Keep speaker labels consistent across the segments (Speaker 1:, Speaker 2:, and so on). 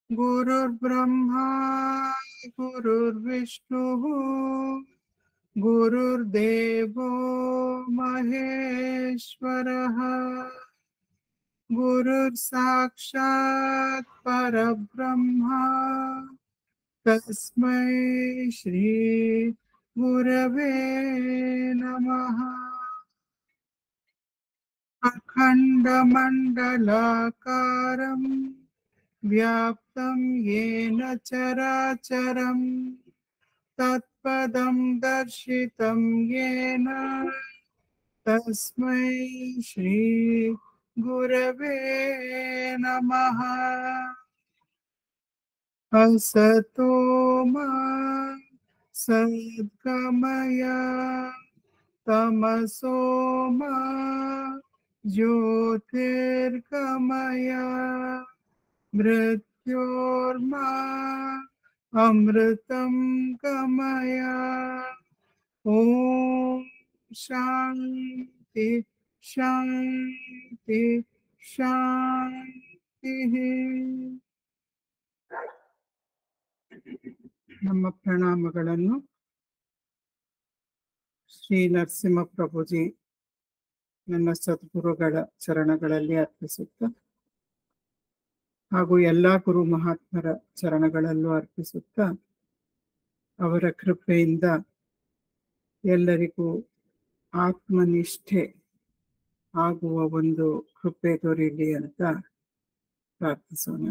Speaker 1: गुरुर्ब्रह्मा गुरुर्विष्णुः गुरुर्देवो महेश्वरः गुरुर्साक्षात् परब्रह्मा तस्मै श्री गुरवे नमः अखण्डमण्डलाकारम् व्याप्तं येन चराचरम् तत्पदं दर्शितं येन तस्मै श्री गुरवे नमः असतो मा सद्गमय तमसो मा ज्योतिर्गमय मृत्योर्मा अमृतं गमय ॐ शान्ति शान्ति ಶಾಂತಿಃ ನಮ್ಮ ಪ್ರಣಾಮಗಳನ್ನು ಶ್ರೀ ನರಸಿಂಹ ಪ್ರಭುಜಿ ನನ್ನ ಸದ್ಗುರುಗಳ ಚರಣಗಳಲ್ಲಿ ಅರ್ಪಿಸುತ್ತ ಹಾಗೂ ಎಲ್ಲಾ ಗುರು ಮಹಾತ್ಮರ ಚರಣಗಳಲ್ಲೂ ಅರ್ಪಿಸುತ್ತ ಅವರ ಕೃಪೆಯಿಂದ ಎಲ್ಲರಿಗೂ ಆತ್ಮನಿಷ್ಠೆ ಆಗುವ ಒಂದು ಕೃಪೆ ದೊರೆಯಲಿ ಅಂತ ಪ್ರಾರ್ಥಿಸೋಣ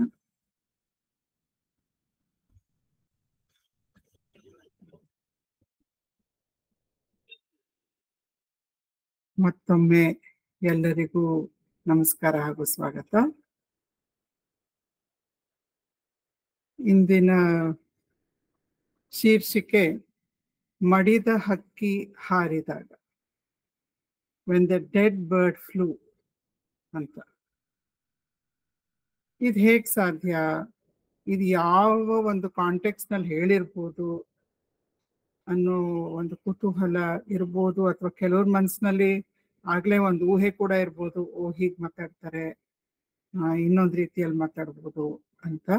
Speaker 1: ಮತ್ತೊಮ್ಮೆ ಎಲ್ಲರಿಗೂ ನಮಸ್ಕಾರ ಹಾಗೂ ಸ್ವಾಗತ ಇಂದಿನ ಶೀರ್ಷಿಕೆ ಮಡಿದ ಹಕ್ಕಿ ಹಾರಿದಾಗ when the dead bird flew ಅಂತ ಇದು ಹೇಗ್ ಸಾಧ್ಯ ಇದು ಯಾವ ಒಂದು ಕಾಂಟೆಕ್ಸ್ ನಲ್ಲಿ ಹೇಳಿರ್ಬೋದು ಅನ್ನೋ ಒಂದು ಕುತೂಹಲ ಇರ್ಬೋದು ಅಥವಾ ಕೆಲವ್ರ ಮನಸ್ಸಿನಲ್ಲಿ ಆಗ್ಲೇ ಒಂದು ಊಹೆ ಕೂಡ ಇರ್ಬೋದು ಓ ಹೀಗ್ ಮಾತಾಡ್ತಾರೆ ಇನ್ನೊಂದ್ ರೀತಿಯಲ್ಲಿ ಮಾತಾಡ್ಬೋದು ಅಂತ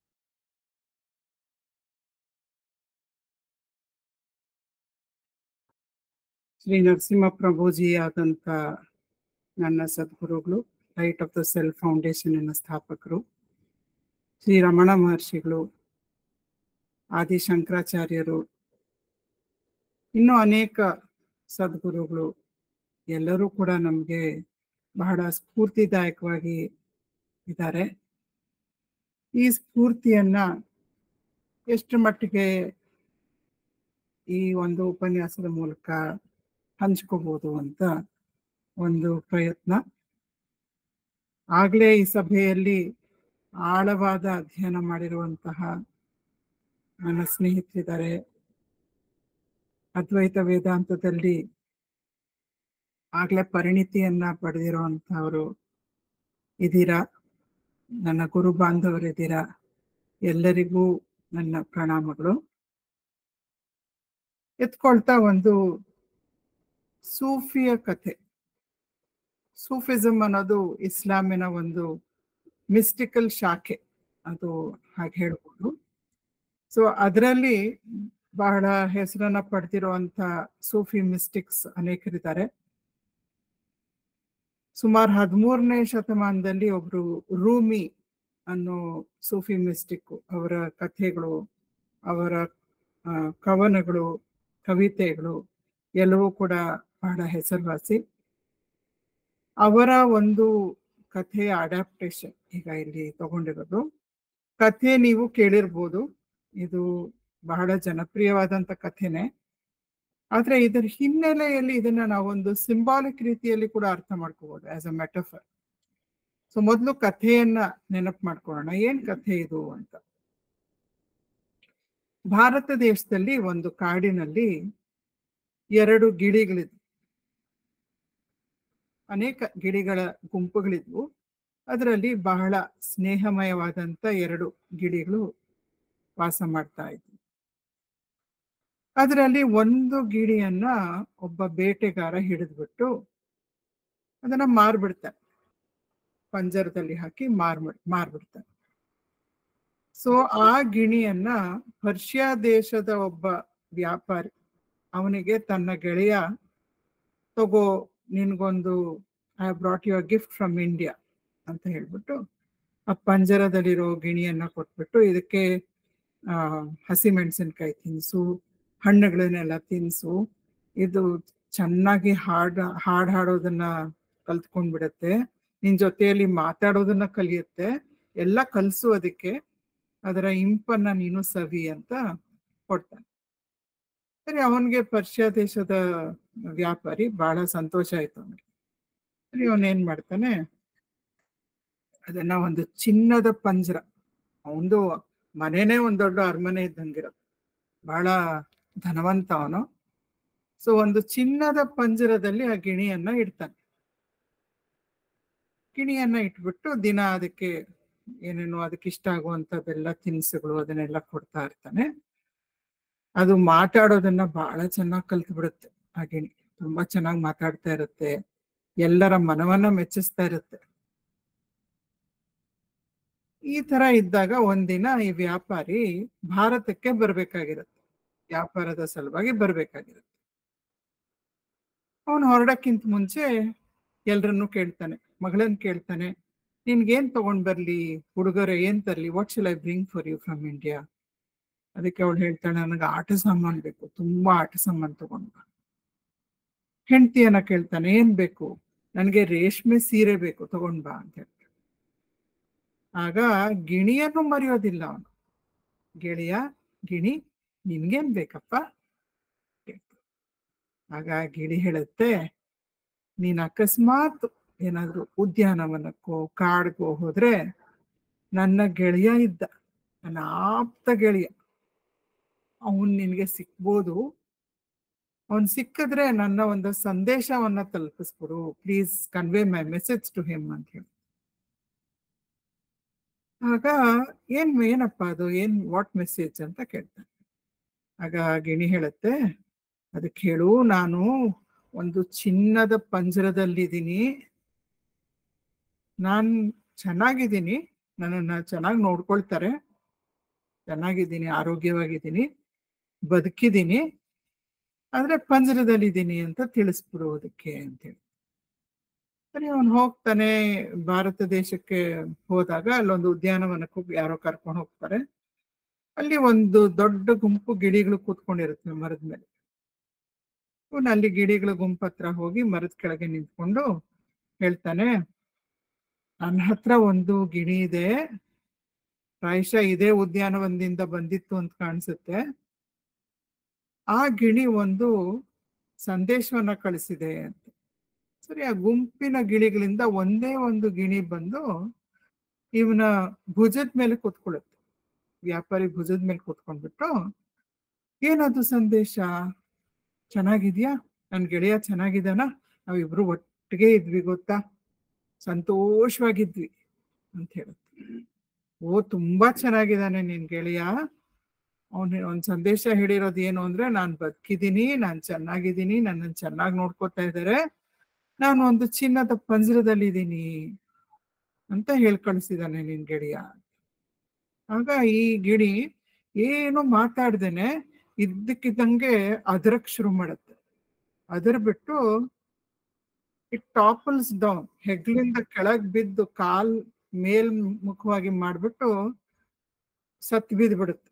Speaker 1: ಶ್ರೀ ನರಸಿಂಹ ಪ್ರಭುಜಿ ಆದಂತ ನನ್ನ ಸದ್ಗುರುಗಳು light of the self foundation ಸ್ಥಾಪಕರು ಶ್ರೀ ರಮಣ ಮಹರ್ಷಿಗಳು ಆದಿ ಶಂಕರಾಚಾರ್ಯರು ಇನ್ನೂ ಅನೇಕ ಸದ್ಗುರುಗಳು ಎಲ್ಲರೂ ಕೂಡ ನಮಗೆ ಬಹಳ ಸ್ಫೂರ್ತಿದಾಯಕವಾಗಿ ಇದ್ದಾರೆ ಈ ಸ್ಫೂರ್ತಿಯನ್ನ ಎಷ್ಟು ಮಟ್ಟಿಗೆ ಈ ಒಂದು ಉಪನ್ಯಾಸದ ಮೂಲಕ ಹಂಚ್ಕೋಬಹುದು ಅಂತ ಒಂದು ಪ್ರಯತ್ನ ಆಗ್ಲೇ ಈ ಸಭೆಯಲ್ಲಿ ಆಳವಾದ ಅಧ್ಯಯನ ಮಾಡಿರುವಂತಹ ನನ್ನ ಸ್ನೇಹಿತರಿದ್ದಾರೆ ಅದ್ವೈತ ವೇದಾಂತದಲ್ಲಿ ಆಗ್ಲೇ ಪರಿಣಿತಿಯನ್ನ ಪಡೆದಿರುವಂತಹವರು ಇದ್ದೀರಾ ನನ್ನ ಗುರು ಬಾಂಧವರಿದ್ದೀರಾ ಎಲ್ಲರಿಗೂ ನನ್ನ ಪ್ರಣಾಮಗಳು ಎತ್ಕೊಳ್ತಾ ಒಂದು ಸೂಫಿಯ ಕಥೆ ಸೂಫಿಸಮ್ ಅನ್ನೋದು ಇಸ್ಲಾಮಿನ ಒಂದು ಮಿಸ್ಟಿಕಲ್ ಶಾಖೆ ಅದು ಹಾಗೆ ಹೇಳ್ಬೋದು ಸೊ ಅದರಲ್ಲಿ ಬಹಳ ಹೆಸರನ್ನ ಪಡೆದಿರುವಂತ ಸೂಫಿ ಮಿಸ್ಟಿಕ್ಸ್ ಅನೇಕರಿದ್ದಾರೆ ಸುಮಾರು ಹದಿಮೂರನೇ ಶತಮಾನದಲ್ಲಿ ಒಬ್ರು ರೂಮಿ ಅನ್ನೋ ಸೂಫಿ ಮಿಸ್ಟಿಕ್ ಅವರ ಕಥೆಗಳು ಅವರ ಕವನಗಳು ಕವಿತೆಗಳು ಎಲ್ಲವೂ ಕೂಡ ಬಹಳ ಹೆಸರುವಾಸಿ ಅವರ ಒಂದು ಕಥೆಯ ಅಡಾಪ್ಟೇಷನ್ ಈಗ ಇಲ್ಲಿ ತಗೊಂಡಿರೋದು ಕಥೆ ನೀವು ಕೇಳಿರ್ಬೋದು ಇದು ಬಹಳ ಜನಪ್ರಿಯವಾದಂತ ಕಥೆನೆ ಆದ್ರೆ ಇದರ ಹಿನ್ನೆಲೆಯಲ್ಲಿ ಇದನ್ನ ನಾವೊಂದು ಸಿಂಬಾಲಿಕ್ ರೀತಿಯಲ್ಲಿ ಕೂಡ ಅರ್ಥ ಮಾಡ್ಕೋಬಹುದು ಆಸ್ ಅ ಮೆಟಫರ್ ಸೊ ಮೊದಲು ಕಥೆಯನ್ನ ನೆನಪು ಮಾಡ್ಕೊಳ್ಳೋಣ ಏನ್ ಕಥೆ ಇದು ಅಂತ ಭಾರತ ದೇಶದಲ್ಲಿ ಒಂದು ಕಾಡಿನಲ್ಲಿ ಎರಡು ಗಿಳಿಗಳಿದ್ವು ಅನೇಕ ಗಿಳಿಗಳ ಗುಂಪುಗಳಿದ್ವು ಅದರಲ್ಲಿ ಬಹಳ ಸ್ನೇಹಮಯವಾದಂತ ಎರಡು ಗಿಳಿಗಳು ವಾಸ ಮಾಡ್ತಾ ಇದ್ವು ಅದರಲ್ಲಿ ಒಂದು ಗಿಳಿಯನ್ನ ಒಬ್ಬ ಬೇಟೆಗಾರ ಹಿಡಿದ್ಬಿಟ್ಟು ಅದನ್ನ ಮಾರ್ಬಿಡ್ತಾನೆ ಪಂಜರದಲ್ಲಿ ಹಾಕಿ ಮಾರ್ ಮಾರ್ಬಿಡ್ತಾನೆ ಸೊ ಆ ಗಿಣಿಯನ್ನ ಪರ್ಷಿಯಾ ದೇಶದ ಒಬ್ಬ ವ್ಯಾಪಾರಿ ಅವನಿಗೆ ತನ್ನ ಗೆಳೆಯ ತಗೋ ನಿನ್ಗೊಂದು I brought your gift from India ಅಂತ ಹೇಳ್ಬಿಟ್ಟು ಆ ಪಂಜರದಲ್ಲಿರೋ ಗಿಣಿಯನ್ನ ಕೊಟ್ಬಿಟ್ಟು ಇದಕ್ಕೆ ಆ ಹಸಿಮೆಣಸಿನ್ಕಾಯಿ ತಿನ್ಸು ಹಣ್ಣುಗಳನ್ನೆಲ್ಲ ತಿನ್ಸು ಇದು ಚೆನ್ನಾಗಿ ಹಾಡ್ ಹಾಡ್ ಹಾಡೋದನ್ನ ಕಲ್ತ್ಕೊಂಡ್ಬಿಡತ್ತೆ ನಿನ್ ಜೊತೆಯಲ್ಲಿ ಮಾತಾಡೋದನ್ನ ಕಲಿಯುತ್ತೆ ಎಲ್ಲ ಕಲ್ಸು ಅದಕ್ಕೆ ಅದರ ಇಂಪನ್ನ ನೀನು ಸವಿ ಅಂತ ಕೊಡ್ತಾನೆ ಸರಿ ಅವನ್ಗೆ ಪರ್ಷಿಯಾ ದೇಶದ ವ್ಯಾಪಾರಿ ಬಹಳ ಸಂತೋಷ ಆಯ್ತು ಅವನಿಗೆ ಸರಿ ಅವನೇನ್ ಮಾಡ್ತಾನೆ ಅದನ್ನ ಒಂದು ಚಿನ್ನದ ಪಂಜರ ಅವನದು ಮನೆನೇ ಒಂದ್ ದೊಡ್ಡ ಅರಮನೆ ಇದ್ದಂಗಿರೋದು ಬಹಳ ಧನವಂತ ಅವನು ಸೊ ಒಂದು ಚಿನ್ನದ ಪಂಜರದಲ್ಲಿ ಆ ಗಿಣಿಯನ್ನ ಇಡ್ತಾನೆ ಗಿಣಿಯನ್ನ ಇಟ್ಬಿಟ್ಟು ದಿನ ಅದಕ್ಕೆ ಏನೇನು ಅದಕ್ಕೆ ಇಷ್ಟ ಆಗುವಂತದ್ದೆಲ್ಲ ತಿನಿಸುಗಳು ಅದನ್ನೆಲ್ಲ ಕೊಡ್ತಾ ಇರ್ತಾನೆ ಅದು ಮಾತಾಡೋದನ್ನ ಬಹಳ ಚೆನ್ನಾಗಿ ಕಲ್ತು ಬಿಡುತ್ತೆ ಆ ಗಿಣಿ ತುಂಬಾ ಚೆನ್ನಾಗಿ ಮಾತಾಡ್ತಾ ಇರುತ್ತೆ ಎಲ್ಲರ ಮನವನ್ನ ಮೆಚ್ಚಿಸ್ತಾ ಇರುತ್ತೆ ಈ ತರ ಇದ್ದಾಗ ಒಂದಿನ ಈ ವ್ಯಾಪಾರಿ ಭಾರತಕ್ಕೆ ಬರ್ಬೇಕಾಗಿರುತ್ತೆ ವ್ಯಾಪಾರದ ಸಲುವಾಗಿ ಬರ್ಬೇಕಾಗಿರುತ್ತೆ ಅವನು ಹೊರಡಕ್ಕಿಂತ ಮುಂಚೆ ಎಲ್ರನ್ನೂ ಕೇಳ್ತಾನೆ ಮಗಳನ್ನ ಕೇಳ್ತಾನೆ ನಿನ್ಗೇನ್ ತಗೊಂಡ್ ಬರ್ಲಿ ಹುಡುಗರೆ ಏನ್ ತರ್ಲಿ what shall I bring for you from India ಅದಕ್ಕೆ ಅವಳು ಹೇಳ್ತಾಳೆ ನನಗೆ ಆಟ ಸಾಮಾನ್ ಬೇಕು ತುಂಬಾ ಆಟ ಸಾಮಾನ್ ತಗೊಂಡ್ ಬಾ ಹೆಂಡತಿಯನ್ನ ಕೇಳ್ತಾನೆ ಏನ್ ಬೇಕು ನನಗೆ ರೇಷ್ಮೆ ಸೀರೆ ಬೇಕು ತಗೊಂಡ್ ಬಾ ಅಂತ ಹೇಳ್ತಾನೆ ಆಗ ಗಿಣಿಯನ್ನು ಮರೆಯೋದಿಲ್ಲ ಅವನು ಗೆಳೆಯ ಗಿಣಿ ನಿನ್ಗೇನ್ ಬೇಕಪ್ಪ ಆಗ ಗಿಳಿ ಹೇಳುತ್ತೆ ನೀನ್ ಅಕಸ್ಮಾತ್ ಏನಾದ್ರು ಉದ್ಯಾನವನಕ್ಕೋ ಕಾಡ್ಗೋ ಹೋದ್ರೆ ನನ್ನ ಗೆಳೆಯ ಇದ್ದ ನನ್ನ ಆಪ್ತ ಗೆಳೆಯ ಅವನ್ ನಿನ್ಗೆ ಸಿಕ್ಬೋದು ಅವನ್ ಸಿಕ್ಕಿದ್ರೆ ನನ್ನ ಒಂದು ಸಂದೇಶವನ್ನ ತಲುಪಿಸ್ಬಿಡು please convey my message to him ಅಂತ ಹೇಳಿ ಆಗ ಏನ್ ಏನಪ್ಪ ಅದು ಏನ್ ವಾಟ್ ಮೆಸೇಜ್ ಅಂತ ಕೇಳ್ತಾನೆ ಆಗ ಗಿಣಿ ಹೇಳುತ್ತೆ ಅದಕ್ಕೆ ಹೇಳು ನಾನು ಒಂದು ಚಿನ್ನದ ಪಂಜರದಲ್ಲಿದ್ದೀನಿ ನಾನ್ ಚೆನ್ನಾಗಿದ್ದೀನಿ ನನ್ನನ್ನ ಚೆನ್ನಾಗಿ ನೋಡ್ಕೊಳ್ತಾರೆ ಚೆನ್ನಾಗಿದ್ದೀನಿ ಆರೋಗ್ಯವಾಗಿದ್ದೀನಿ ಬದುಕಿದ್ದೀನಿ ಆದ್ರೆ ಪಂಜರದಲ್ಲಿದ್ದೀನಿ ಅಂತ ತಿಳಿಸ್ಬಿಡು ಅದಕ್ಕೆ ಅಂತೇಳಿ ಸರಿ ಅವನು ಹೋಗ್ತಾನೆ ಭಾರತ ದೇಶಕ್ಕೆ ಹೋದಾಗ ಅಲ್ಲೊಂದು ಉದ್ಯಾನವನಕ್ಕೂ ಯಾರೋ ಕರ್ಕೊಂಡು ಹೋಗ್ತಾರೆ ಅಲ್ಲಿ ಒಂದು ದೊಡ್ಡ ಗುಂಪು ಗಿಳಿಗಳು ಕೂತ್ಕೊಂಡಿರುತ್ತೆ ಮರದ ಮೇಲೆ ಇವನು ಅಲ್ಲಿ ಗಿಳಿಗಳ ಗುಂಪು ಹತ್ರ ಹೋಗಿ ಮರದ ಕೆಳಗೆ ನಿಂತ್ಕೊಂಡು ಹೇಳ್ತಾನೆ ನನ್ನ ಹತ್ರ ಒಂದು ಗಿಣಿ ಇದೆ ಪ್ರಾಯಶಃ ಇದೇ ಉದ್ಯಾನವನದಿಂದ ಬಂದಿತ್ತು ಅಂತ ಕಾಣಿಸುತ್ತೆ ಆ ಗಿಣಿ ಒಂದು ಸಂದೇಶವನ್ನ ಕಳಿಸಿದೆ ಅಂತ ಸರಿ ಆ ಗುಂಪಿನ ಗಿಳಿಗಳಿಂದ ಒಂದೇ ಒಂದು ಗಿಣಿ ಬಂದು ಇವನ ಭುಜದ ಮೇಲೆ ಕೂತ್ಕೊಳ್ಳುತ್ತೆ ವ್ಯಾಪಾರಿ ಭುಜದ ಮೇಲೆ ಕೂತ್ಕೊಂಡ್ಬಿಟ್ಟು ಏನದು ಸಂದೇಶ ಚೆನ್ನಾಗಿದ್ಯಾ ನನ್ ಗೆಳೆಯ ಚೆನ್ನಾಗಿದ್ದಾನ ನಾವಿಬ್ರು ಒಟ್ಟಿಗೆ ಇದ್ವಿ ಗೊತ್ತಾ ಸಂತೋಷವಾಗಿದ್ವಿ ಅಂತ ಹೇಳುತ್ತೆ ಓ ತುಂಬಾ ಚೆನ್ನಾಗಿದ್ದಾನೆ ನಿನ್ ಗೆಳೆಯ ಅವನು ಒಂದ್ ಸಂದೇಶ ಹೇಳಿರೋದು ಏನು ಅಂದ್ರೆ ನಾನ್ ಬದುಕಿದ್ದೀನಿ ನಾನ್ ಚೆನ್ನಾಗಿದ್ದೀನಿ ನನ್ನನ್ನು ಚೆನ್ನಾಗಿ ನೋಡ್ಕೋತಾ ಇದ್ದಾರೆ ನಾನು ಒಂದು ಚಿನ್ನದ ಪಂಜರದಲ್ಲಿ ಇದ್ದೀನಿ ಅಂತ ಹೇಳ್ ಕಳಿಸಿದಾನೆ ನಿನ್ ಗೆಳೆಯ ಆಗ ಈ ಗಿಣಿ ಏನು ಮಾತಾಡ್ದೇನೆ ಇದ್ದಕ್ಕಿದ್ದಂಗೆ ಅದರಕ್ ಶುರು ಮಾಡುತ್ತೆ ಅದರ್ ಬಿಟ್ಟು ಇಟ್ ಟಾಪಲ್ಸ್ ಡೌನ್ ಹೆಗ್ಲಿಂದ ಕೆಳಗ್ ಬಿದ್ದು ಕಾಲ್ ಮೇಲ್ ಮುಖವಾಗಿ ಮಾಡ್ಬಿಟ್ಟು ಸತ್ ಬಿದ್ದು ಬಿಡುತ್ತೆ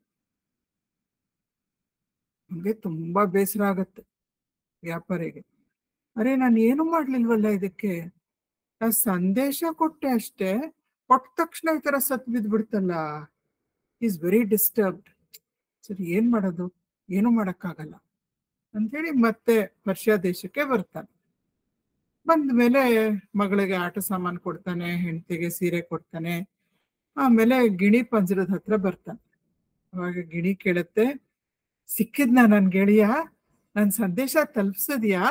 Speaker 1: ನಮ್ಗೆ ತುಂಬಾ ಬೇಸರ ಆಗತ್ತೆ ವ್ಯಾಪಾರಿಗೆ ಅರೆ ನಾನು ಏನು ಮಾಡ್ಲಿಲ್ವಲ್ಲ ಇದಕ್ಕೆ ನಾ ಸಂದೇಶ ಕೊಟ್ಟೆ ಅಷ್ಟೇ ಕೊಟ್ಟ ತಕ್ಷಣ ಈ ತರ ಸತ್ ಬಿದ್ದು ಬಿಡ್ತಲ್ಲ ಈಸ್ ವೆರಿ ಡಿಸ್ಟರ್ಬ್ಡ್ ಸರಿ ಏನ್ ಮಾಡೋದು ಏನು ಮಾಡಕ್ಕಾಗಲ್ಲ ಅಂಥೇಳಿ ಮತ್ತೆ ಪರ್ಷಿಯಾ ದೇಶಕ್ಕೆ ಬರ್ತಾನೆ ಬಂದ ಮೇಲೆ ಮಗಳಿಗೆ ಆಟ ಸಾಮಾನು ಕೊಡ್ತಾನೆ ಹೆಂಡತಿಗೆ ಸೀರೆ ಕೊಡ್ತಾನೆ ಆಮೇಲೆ ಗಿಣಿ ಪಂಜರದ ಹತ್ರ ಬರ್ತಾನೆ ಅವಾಗ ಗಿಣಿ ಕೇಳುತ್ತೆ ಸಿಕ್ಕಿದ್ನ ನನ್ ಗೆಳೆಯ ನನ್ ಸಂದೇಶ ತಲುಪ್ಸಿದ್ಯಾ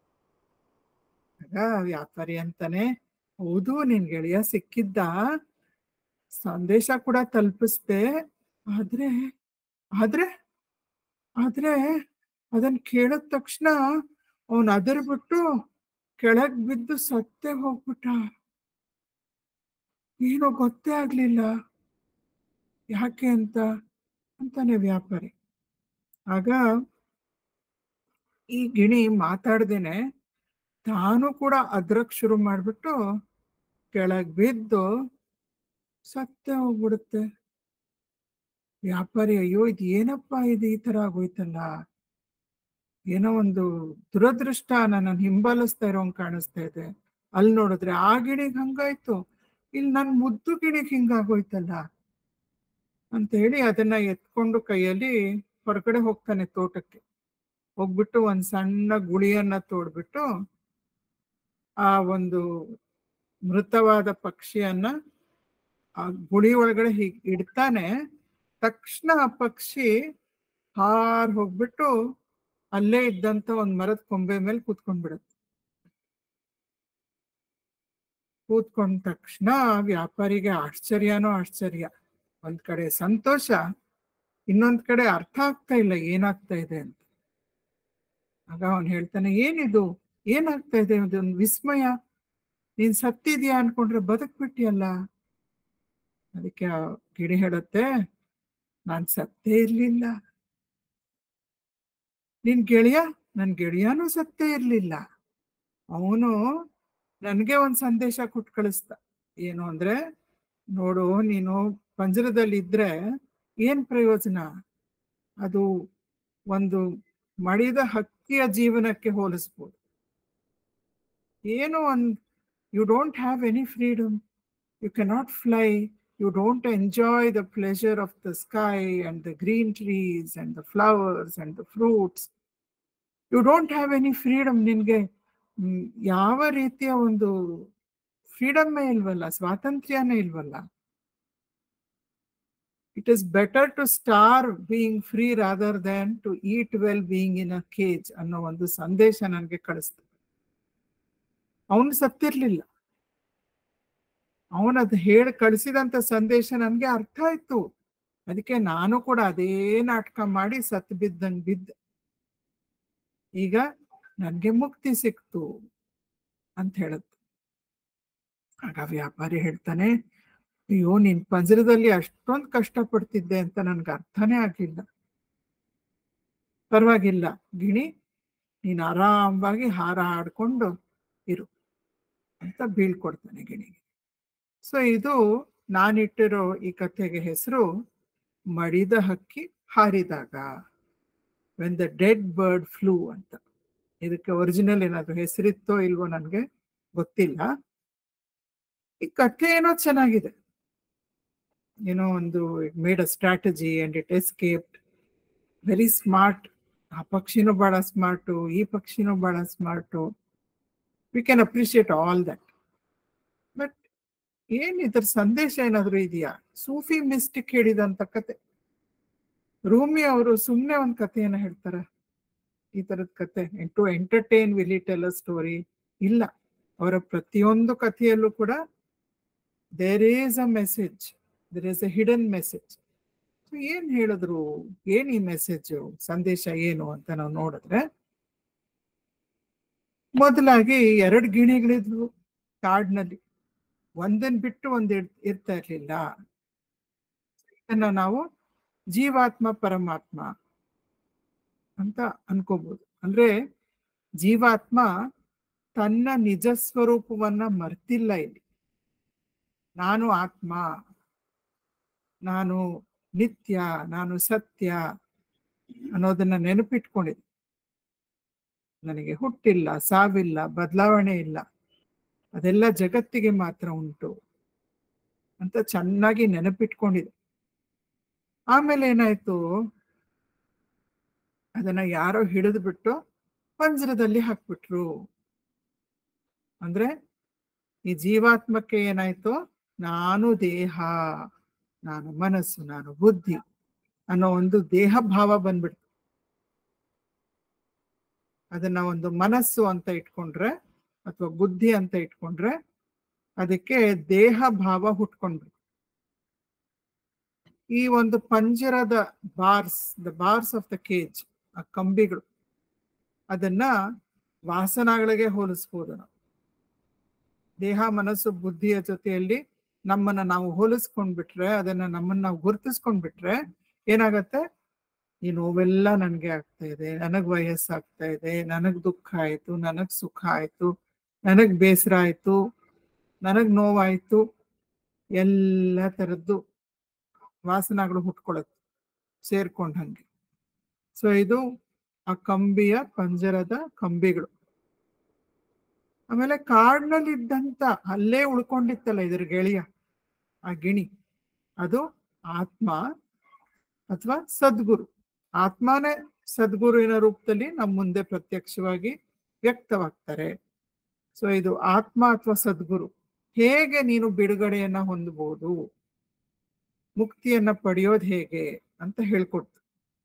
Speaker 1: ಆಗ ವ್ಯಾಪಾರಿ ಅಂತಾನೆ ಹೌದು ನಿನ್ ಗೆಳೆಯ ಸಿಕ್ಕಿದ್ದ ಸಂದೇಶ ಕೂಡ ತಲುಪಿಸ್ದೆ ಆದ್ರೆ ಆದ್ರೆ ಆದ್ರೆ ಅದನ್ ಕೇಳಿದ ತಕ್ಷಣ ಅವನ್ ಅದರ್ ಬಿಟ್ಟು ಕೆಳಗ್ ಬಿದ್ದು ಸತ್ತೇ ಹೋಗ್ಬಿಟ್ಟ ಏನೋ ಗೊತ್ತೇ ಆಗ್ಲಿಲ್ಲ ಯಾಕೆ ಅಂತ ಅಂತಾನೆ ವ್ಯಾಪಾರಿ ಆಗ ಈ ಗಿಣಿ ಮಾತಾಡ್ದೇನೆ ತಾನು ಕೂಡ ಅದ್ರಕ್ ಶುರು ಮಾಡ್ಬಿಟ್ಟು ಕೆಳಗ್ ಬಿದ್ದು ಸತ್ತೇ ಹೋಗ್ಬಿಡುತ್ತೆ ವ್ಯಾಪಾರಿ ಅಯ್ಯೋ ಇದು ಏನಪ್ಪ ಇದು ಈ ತರ ಆಗೋಯ್ತಲ್ಲ ಏನೋ ಒಂದು ದುರದೃಷ್ಟ ನನ್ನ ಹಿಂಬಾಲಿಸ್ತಾ ಇರೋಂಗ್ ಕಾಣಿಸ್ತಾ ಇದೆ ಅಲ್ಲಿ ನೋಡಿದ್ರೆ ಆ ಗಿಣಿಗ್ ಹಂಗಾಯ್ತು ಇಲ್ಲಿ ನನ್ ಮುದ್ದು ಗಿಣಿಗ್ ಹಿಂಗಾಗೋಯ್ತಲ್ಲ ಅಂತ ಹೇಳಿ ಅದನ್ನ ಎತ್ಕೊಂಡು ಕೈಯಲ್ಲಿ ಹೊರಗಡೆ ಹೋಗ್ತಾನೆ ತೋಟಕ್ಕೆ ಹೋಗ್ಬಿಟ್ಟು ಒಂದ್ ಸಣ್ಣ ಗುಳಿಯನ್ನ ತೋಡ್ಬಿಟ್ಟು ಆ ಒಂದು ಮೃತವಾದ ಪಕ್ಷಿಯನ್ನ ಆ ಗುಳಿ ಒಳಗಡೆ ಹೀಗ್ ಇಡ್ತಾನೆ ತಕ್ಷಣ ಆ ಪಕ್ಷಿ ಹಾರ್ ಹೋಗ್ಬಿಟ್ಟು ಅಲ್ಲೇ ಇದ್ದಂತ ಒಂದ್ ಮರದ ಕೊಂಬೆ ಮೇಲೆ ಕೂತ್ಕೊಂಡ್ಬಿಡುತ್ತೆ ಕೂತ್ಕೊಂಡ ತಕ್ಷಣ ವ್ಯಾಪಾರಿಗೆ ಆಶ್ಚರ್ಯನೋ ಆಶ್ಚರ್ಯ ಒಂದ್ ಕಡೆ ಸಂತೋಷ ಇನ್ನೊಂದ್ ಕಡೆ ಅರ್ಥ ಆಗ್ತಾ ಇಲ್ಲ ಏನಾಗ್ತಾ ಇದೆ ಅಂತ ಆಗ ಅವನ್ ಹೇಳ್ತಾನೆ ಏನಿದು ಏನಾಗ್ತಾ ಇದೆ ಇದೊಂದು ವಿಸ್ಮಯ ನೀನ್ ಸತ್ತಿದ್ಯಾ ಅನ್ಕೊಂಡ್ರೆ ಬದುಕ್ಬಿಟ್ಟಿಯಲ್ಲ ಅದಕ್ಕೆ ಆ ಗಿಡಿ ಹೇಳುತ್ತೆ ನಾನ್ ಸತ್ತೇ ಇರ್ಲಿಲ್ಲ ನಿನ್ ಗೆಳೆಯ ನನ್ ಗೆಳೆಯನೂ ಸತ್ತೇ ಇರ್ಲಿಲ್ಲ ಅವನು ನನ್ಗೆ ಒಂದ್ ಸಂದೇಶ ಕೊಟ್ಟು ಕಳಿಸ್ದ ಏನು ಅಂದ್ರೆ ನೋಡು ನೀನು ಪಂಜರದಲ್ಲಿ ಇದ್ರೆ ಏನ್ ಪ್ರಯೋಜನ ಅದು ಒಂದು ಮಡಿದ ಹಕ್ಕಿಯ ಜೀವನಕ್ಕೆ ಹೋಲಿಸ್ಬೋದು ಏನು ಒಂದ್ you don't have any freedom you cannot fly you don't enjoy the pleasure of the sky and the green trees and the flowers and the fruits you don't have any freedom ನಿನ್ಗೆ ಮ್, ಯಾವ ರೀತಿಯ ಒಂದು ಫ್ರೀಡಮ್ಮೇ ಇಲ್ವಲ್ಲ ಸ್ವಾತಂತ್ರ್ಯನೇ ಇಲ್ವಲ್ಲ it is better to starve being free rather than to eat well being in a cage ಅನ್ನೋ ಒಂದು ಸಂದೇಶ ನನಗೆ ಕಳಿಸ್ತು ಅವನು ಸತ್ತಿರ್ಲಿಲ್ಲ ಅವನದು ಹೇಳಿ ಕಳಿಸಿದಂತ ಸಂದೇಶ ನನಗೆ ಅರ್ಥ ಆಯ್ತು ಅದಕ್ಕೆ ನಾನು ಕೂಡ ಅದೇ ನಾಟಕ ಮಾಡಿ ಸತ್ ಬಿದ್ದಂಗ್ ಬಿದ್ದ ಈಗ ನನ್ಗೆ ಮುಕ್ತಿ ಸಿಕ್ತು ಅಂತ ಹೇಳುತ್ತೆ ಆಗ ವ್ಯಾಪಾರಿ ಹೇಳ್ತಾನೆ ಅಯ್ಯೋ ನೀನ್ ಪಂಜರದಲ್ಲಿ ಅಷ್ಟೊಂದು ಕಷ್ಟಪಡ್ತಿದ್ದೆ ಅಂತ ನನ್ಗೆ ಅರ್ಥನೇ ಆಗಿಲ್ಲ ಪರವಾಗಿಲ್ಲ ಗಿಣಿ ನೀನ್ ಆರಾಮವಾಗಿ ಹಾರ ಹಾಡ್ಕೊಂಡು ಇರು ಅಂತ ಬೀಳ್ಕೊಡ್ತಾನೆ ಗಿಣಿಗೆ ಸೊ ಇದು ನಾನಿಟ್ಟಿರೋ ಈ ಕಥೆಗೆ ಹೆಸರು ಮಡಿದ ಹಕ್ಕಿ ಹಾರಿದಾಗ when the dead bird flew ಅಂತ ಇದಕ್ಕೆ ಒರಿಜಿನಲ್ ಏನಾದ್ರು ಹೆಸರಿತ್ತೋ ಇಲ್ವೋ ನನಗೆ ಗೊತ್ತಿಲ್ಲ ಈ ಕಥೆ ಏನೋ ಚೆನ್ನಾಗಿದೆ ಏನೋ ಒಂದು it made a strategy and it escaped very smart ಆ ಪಕ್ಷಿನೂ ಬಹಳ ಸ್ಮಾರ್ಟು ಈ ಪಕ್ಷಿನೂ ಬಹಳ smart we can appreciate all that but ಏನ್ ಇದ್ರ ಸಂದೇಶ ಏನಾದ್ರು ಇದೆಯಾ ಸೂಫಿ ಮಿಸ್ಟಿಕ್ ಹೇಳಿದಂತ ಕತೆ ರೂಮಿ ಅವರು ಸುಮ್ಮನೆ ಒಂದು ಕಥೆಯನ್ನ ಹೇಳ್ತಾರ ಈ ತರದ ಕತೆ to entertain will tell a story ಇಲ್ಲ ಅವರ ಪ್ರತಿಯೊಂದು ಕಥೆಯಲ್ಲೂ ಕೂಡ there is a message there is a hidden message ಏನ್ ಹೇಳಿದ್ರು ಏನ್ ಈ ಮೆಸೇಜ್ ಸಂದೇಶ ಏನು ಅಂತ ನಾವು ನೋಡಿದ್ರೆ ಮೊದಲಾಗಿ ಎರಡು ಗಿಣಿಗಳಿದ್ವು ಕಾಡಿನಲ್ಲಿ ಒಂದನ್ ಬಿಟ್ಟು ಒಂದ್ ಇರ್- ಇರ್ತಾ ಇರ್ಲಿಲ್ಲ ಇದನ್ನ ನಾವು ಜೀವಾತ್ಮ ಪರಮಾತ್ಮ ಅಂತ ಅನ್ಕೋಬಹುದು ಅಂದ್ರೆ ಜೀವಾತ್ಮ ತನ್ನ ನಿಜ ಸ್ವರೂಪವನ್ನ ಮರ್ತಿಲ್ಲ ಇಲ್ಲಿ ನಾನು ಆತ್ಮ ನಾನು ನಿತ್ಯ ನಾನು ಸತ್ಯ ಅನ್ನೋದನ್ನ ನೆನಪಿಟ್ಕೊಂಡಿದ್ದೆ ನನಗೆ ಹುಟ್ಟಿಲ್ಲ ಸಾವಿಲ್ಲ ಬದಲಾವಣೆ ಇಲ್ಲ ಅದೆಲ್ಲ ಜಗತ್ತಿಗೆ ಮಾತ್ರ ಉಂಟು ಅಂತ ಚೆನ್ನಾಗಿ ನೆನಪಿಟ್ಕೊಂಡಿದೆ ಆಮೇಲೆ ಏನಾಯ್ತು ಅದನ್ನ ಯಾರೋ ಹಿಡಿದು ಬಿಟ್ಟು ಪಂಜರದಲ್ಲಿ ಹಾಕ್ಬಿಟ್ರು ಅಂದ್ರೆ ಈ ಜೀವಾತ್ಮಕ್ಕೆ ಏನಾಯ್ತು ನಾನು ದೇಹ ನಾನು ಮನಸ್ಸು ನಾನು ಬುದ್ಧಿ ಅನ್ನೋ ಒಂದು ದೇಹ ಭಾವ ಬಂದ್ಬಿಡ್ತು ಅದನ್ನ ಒಂದು ಮನಸ್ಸು ಅಂತ ಇಟ್ಕೊಂಡ್ರೆ ಅಥವಾ ಬುದ್ಧಿ ಅಂತ ಇಟ್ಕೊಂಡ್ರೆ ಅದಕ್ಕೆ ದೇಹ ಭಾವ ಹುಟ್ಕೊಂಡ್ಬಿಡ್ತು ಈ ಒಂದು ಪಂಜರದ bars the bars of the cage ಆ ಕಂಬಿಗಳು ಅದನ್ನ ವಾಸನಗಳಿಗೆ ಹೋಲಿಸ್ಬೋದು ನಾವು ದೇಹ ಮನಸ್ಸು ಬುದ್ಧಿಯ ಜೊತೆಯಲ್ಲಿ ನಮ್ಮನ್ನ ನಾವು ಹೋಲಿಸ್ಕೊಂಡ್ಬಿಟ್ರೆ ಅದನ್ನ ನಮ್ಮನ್ನ ನಾವು ಗುರುತಿಸ್ಕೊಂಡ್ಬಿಟ್ರೆ ಏನಾಗತ್ತೆ ಈ ನೋವೆಲ್ಲ ನನ್ಗೆ ಆಗ್ತಾ ಇದೆ ನನಗ್ ವಯಸ್ಸಾಗ್ತಾ ಇದೆ ನನಗ್ ದುಃಖ ಆಯ್ತು ನನಗ್ ಸುಖ ಆಯ್ತು ನನಗ್ ಬೇಸರ ಆಯ್ತು ನನಗ್ ನೋವಾಯ್ತು ಎಲ್ಲ ತರದ್ದು ವಾಸನಗಳು ಹುಟ್ಕೊಳತ್ತೆ ಸೇರ್ಕೊಂಡ್ ಹಂಗೆ ಸೊ ಇದು ಆ ಕಂಬಿಯ ಪಂಜರದ ಕಂಬಿಗಳು ಆಮೇಲೆ ಕಾಡ್ನಲ್ಲಿ ಇದ್ದಂತ ಅಲ್ಲೇ ಉಳ್ಕೊಂಡಿತ್ತಲ್ಲ ಇದ್ರ ಗೆಳೆಯ ಆ ಗಿಣಿ ಅದು ಆತ್ಮ ಅಥವಾ ಸದ್ಗುರು ಆತ್ಮನೇ ಸದ್ಗುರುವಿನ ರೂಪದಲ್ಲಿ ನಮ್ಮ ಮುಂದೆ ಪ್ರತ್ಯಕ್ಷವಾಗಿ ವ್ಯಕ್ತವಾಗ್ತಾರೆ ಸೊ ಇದು ಆತ್ಮ ಅಥವಾ ಸದ್ಗುರು ಹೇಗೆ ನೀನು ಬಿಡುಗಡೆಯನ್ನ ಹೊಂದಬಹುದು ಮುಕ್ತಿಯನ್ನ ಪಡೆಯೋದು ಹೇಗೆ ಅಂತ ಹೇಳ್ಕೊಡ್ತು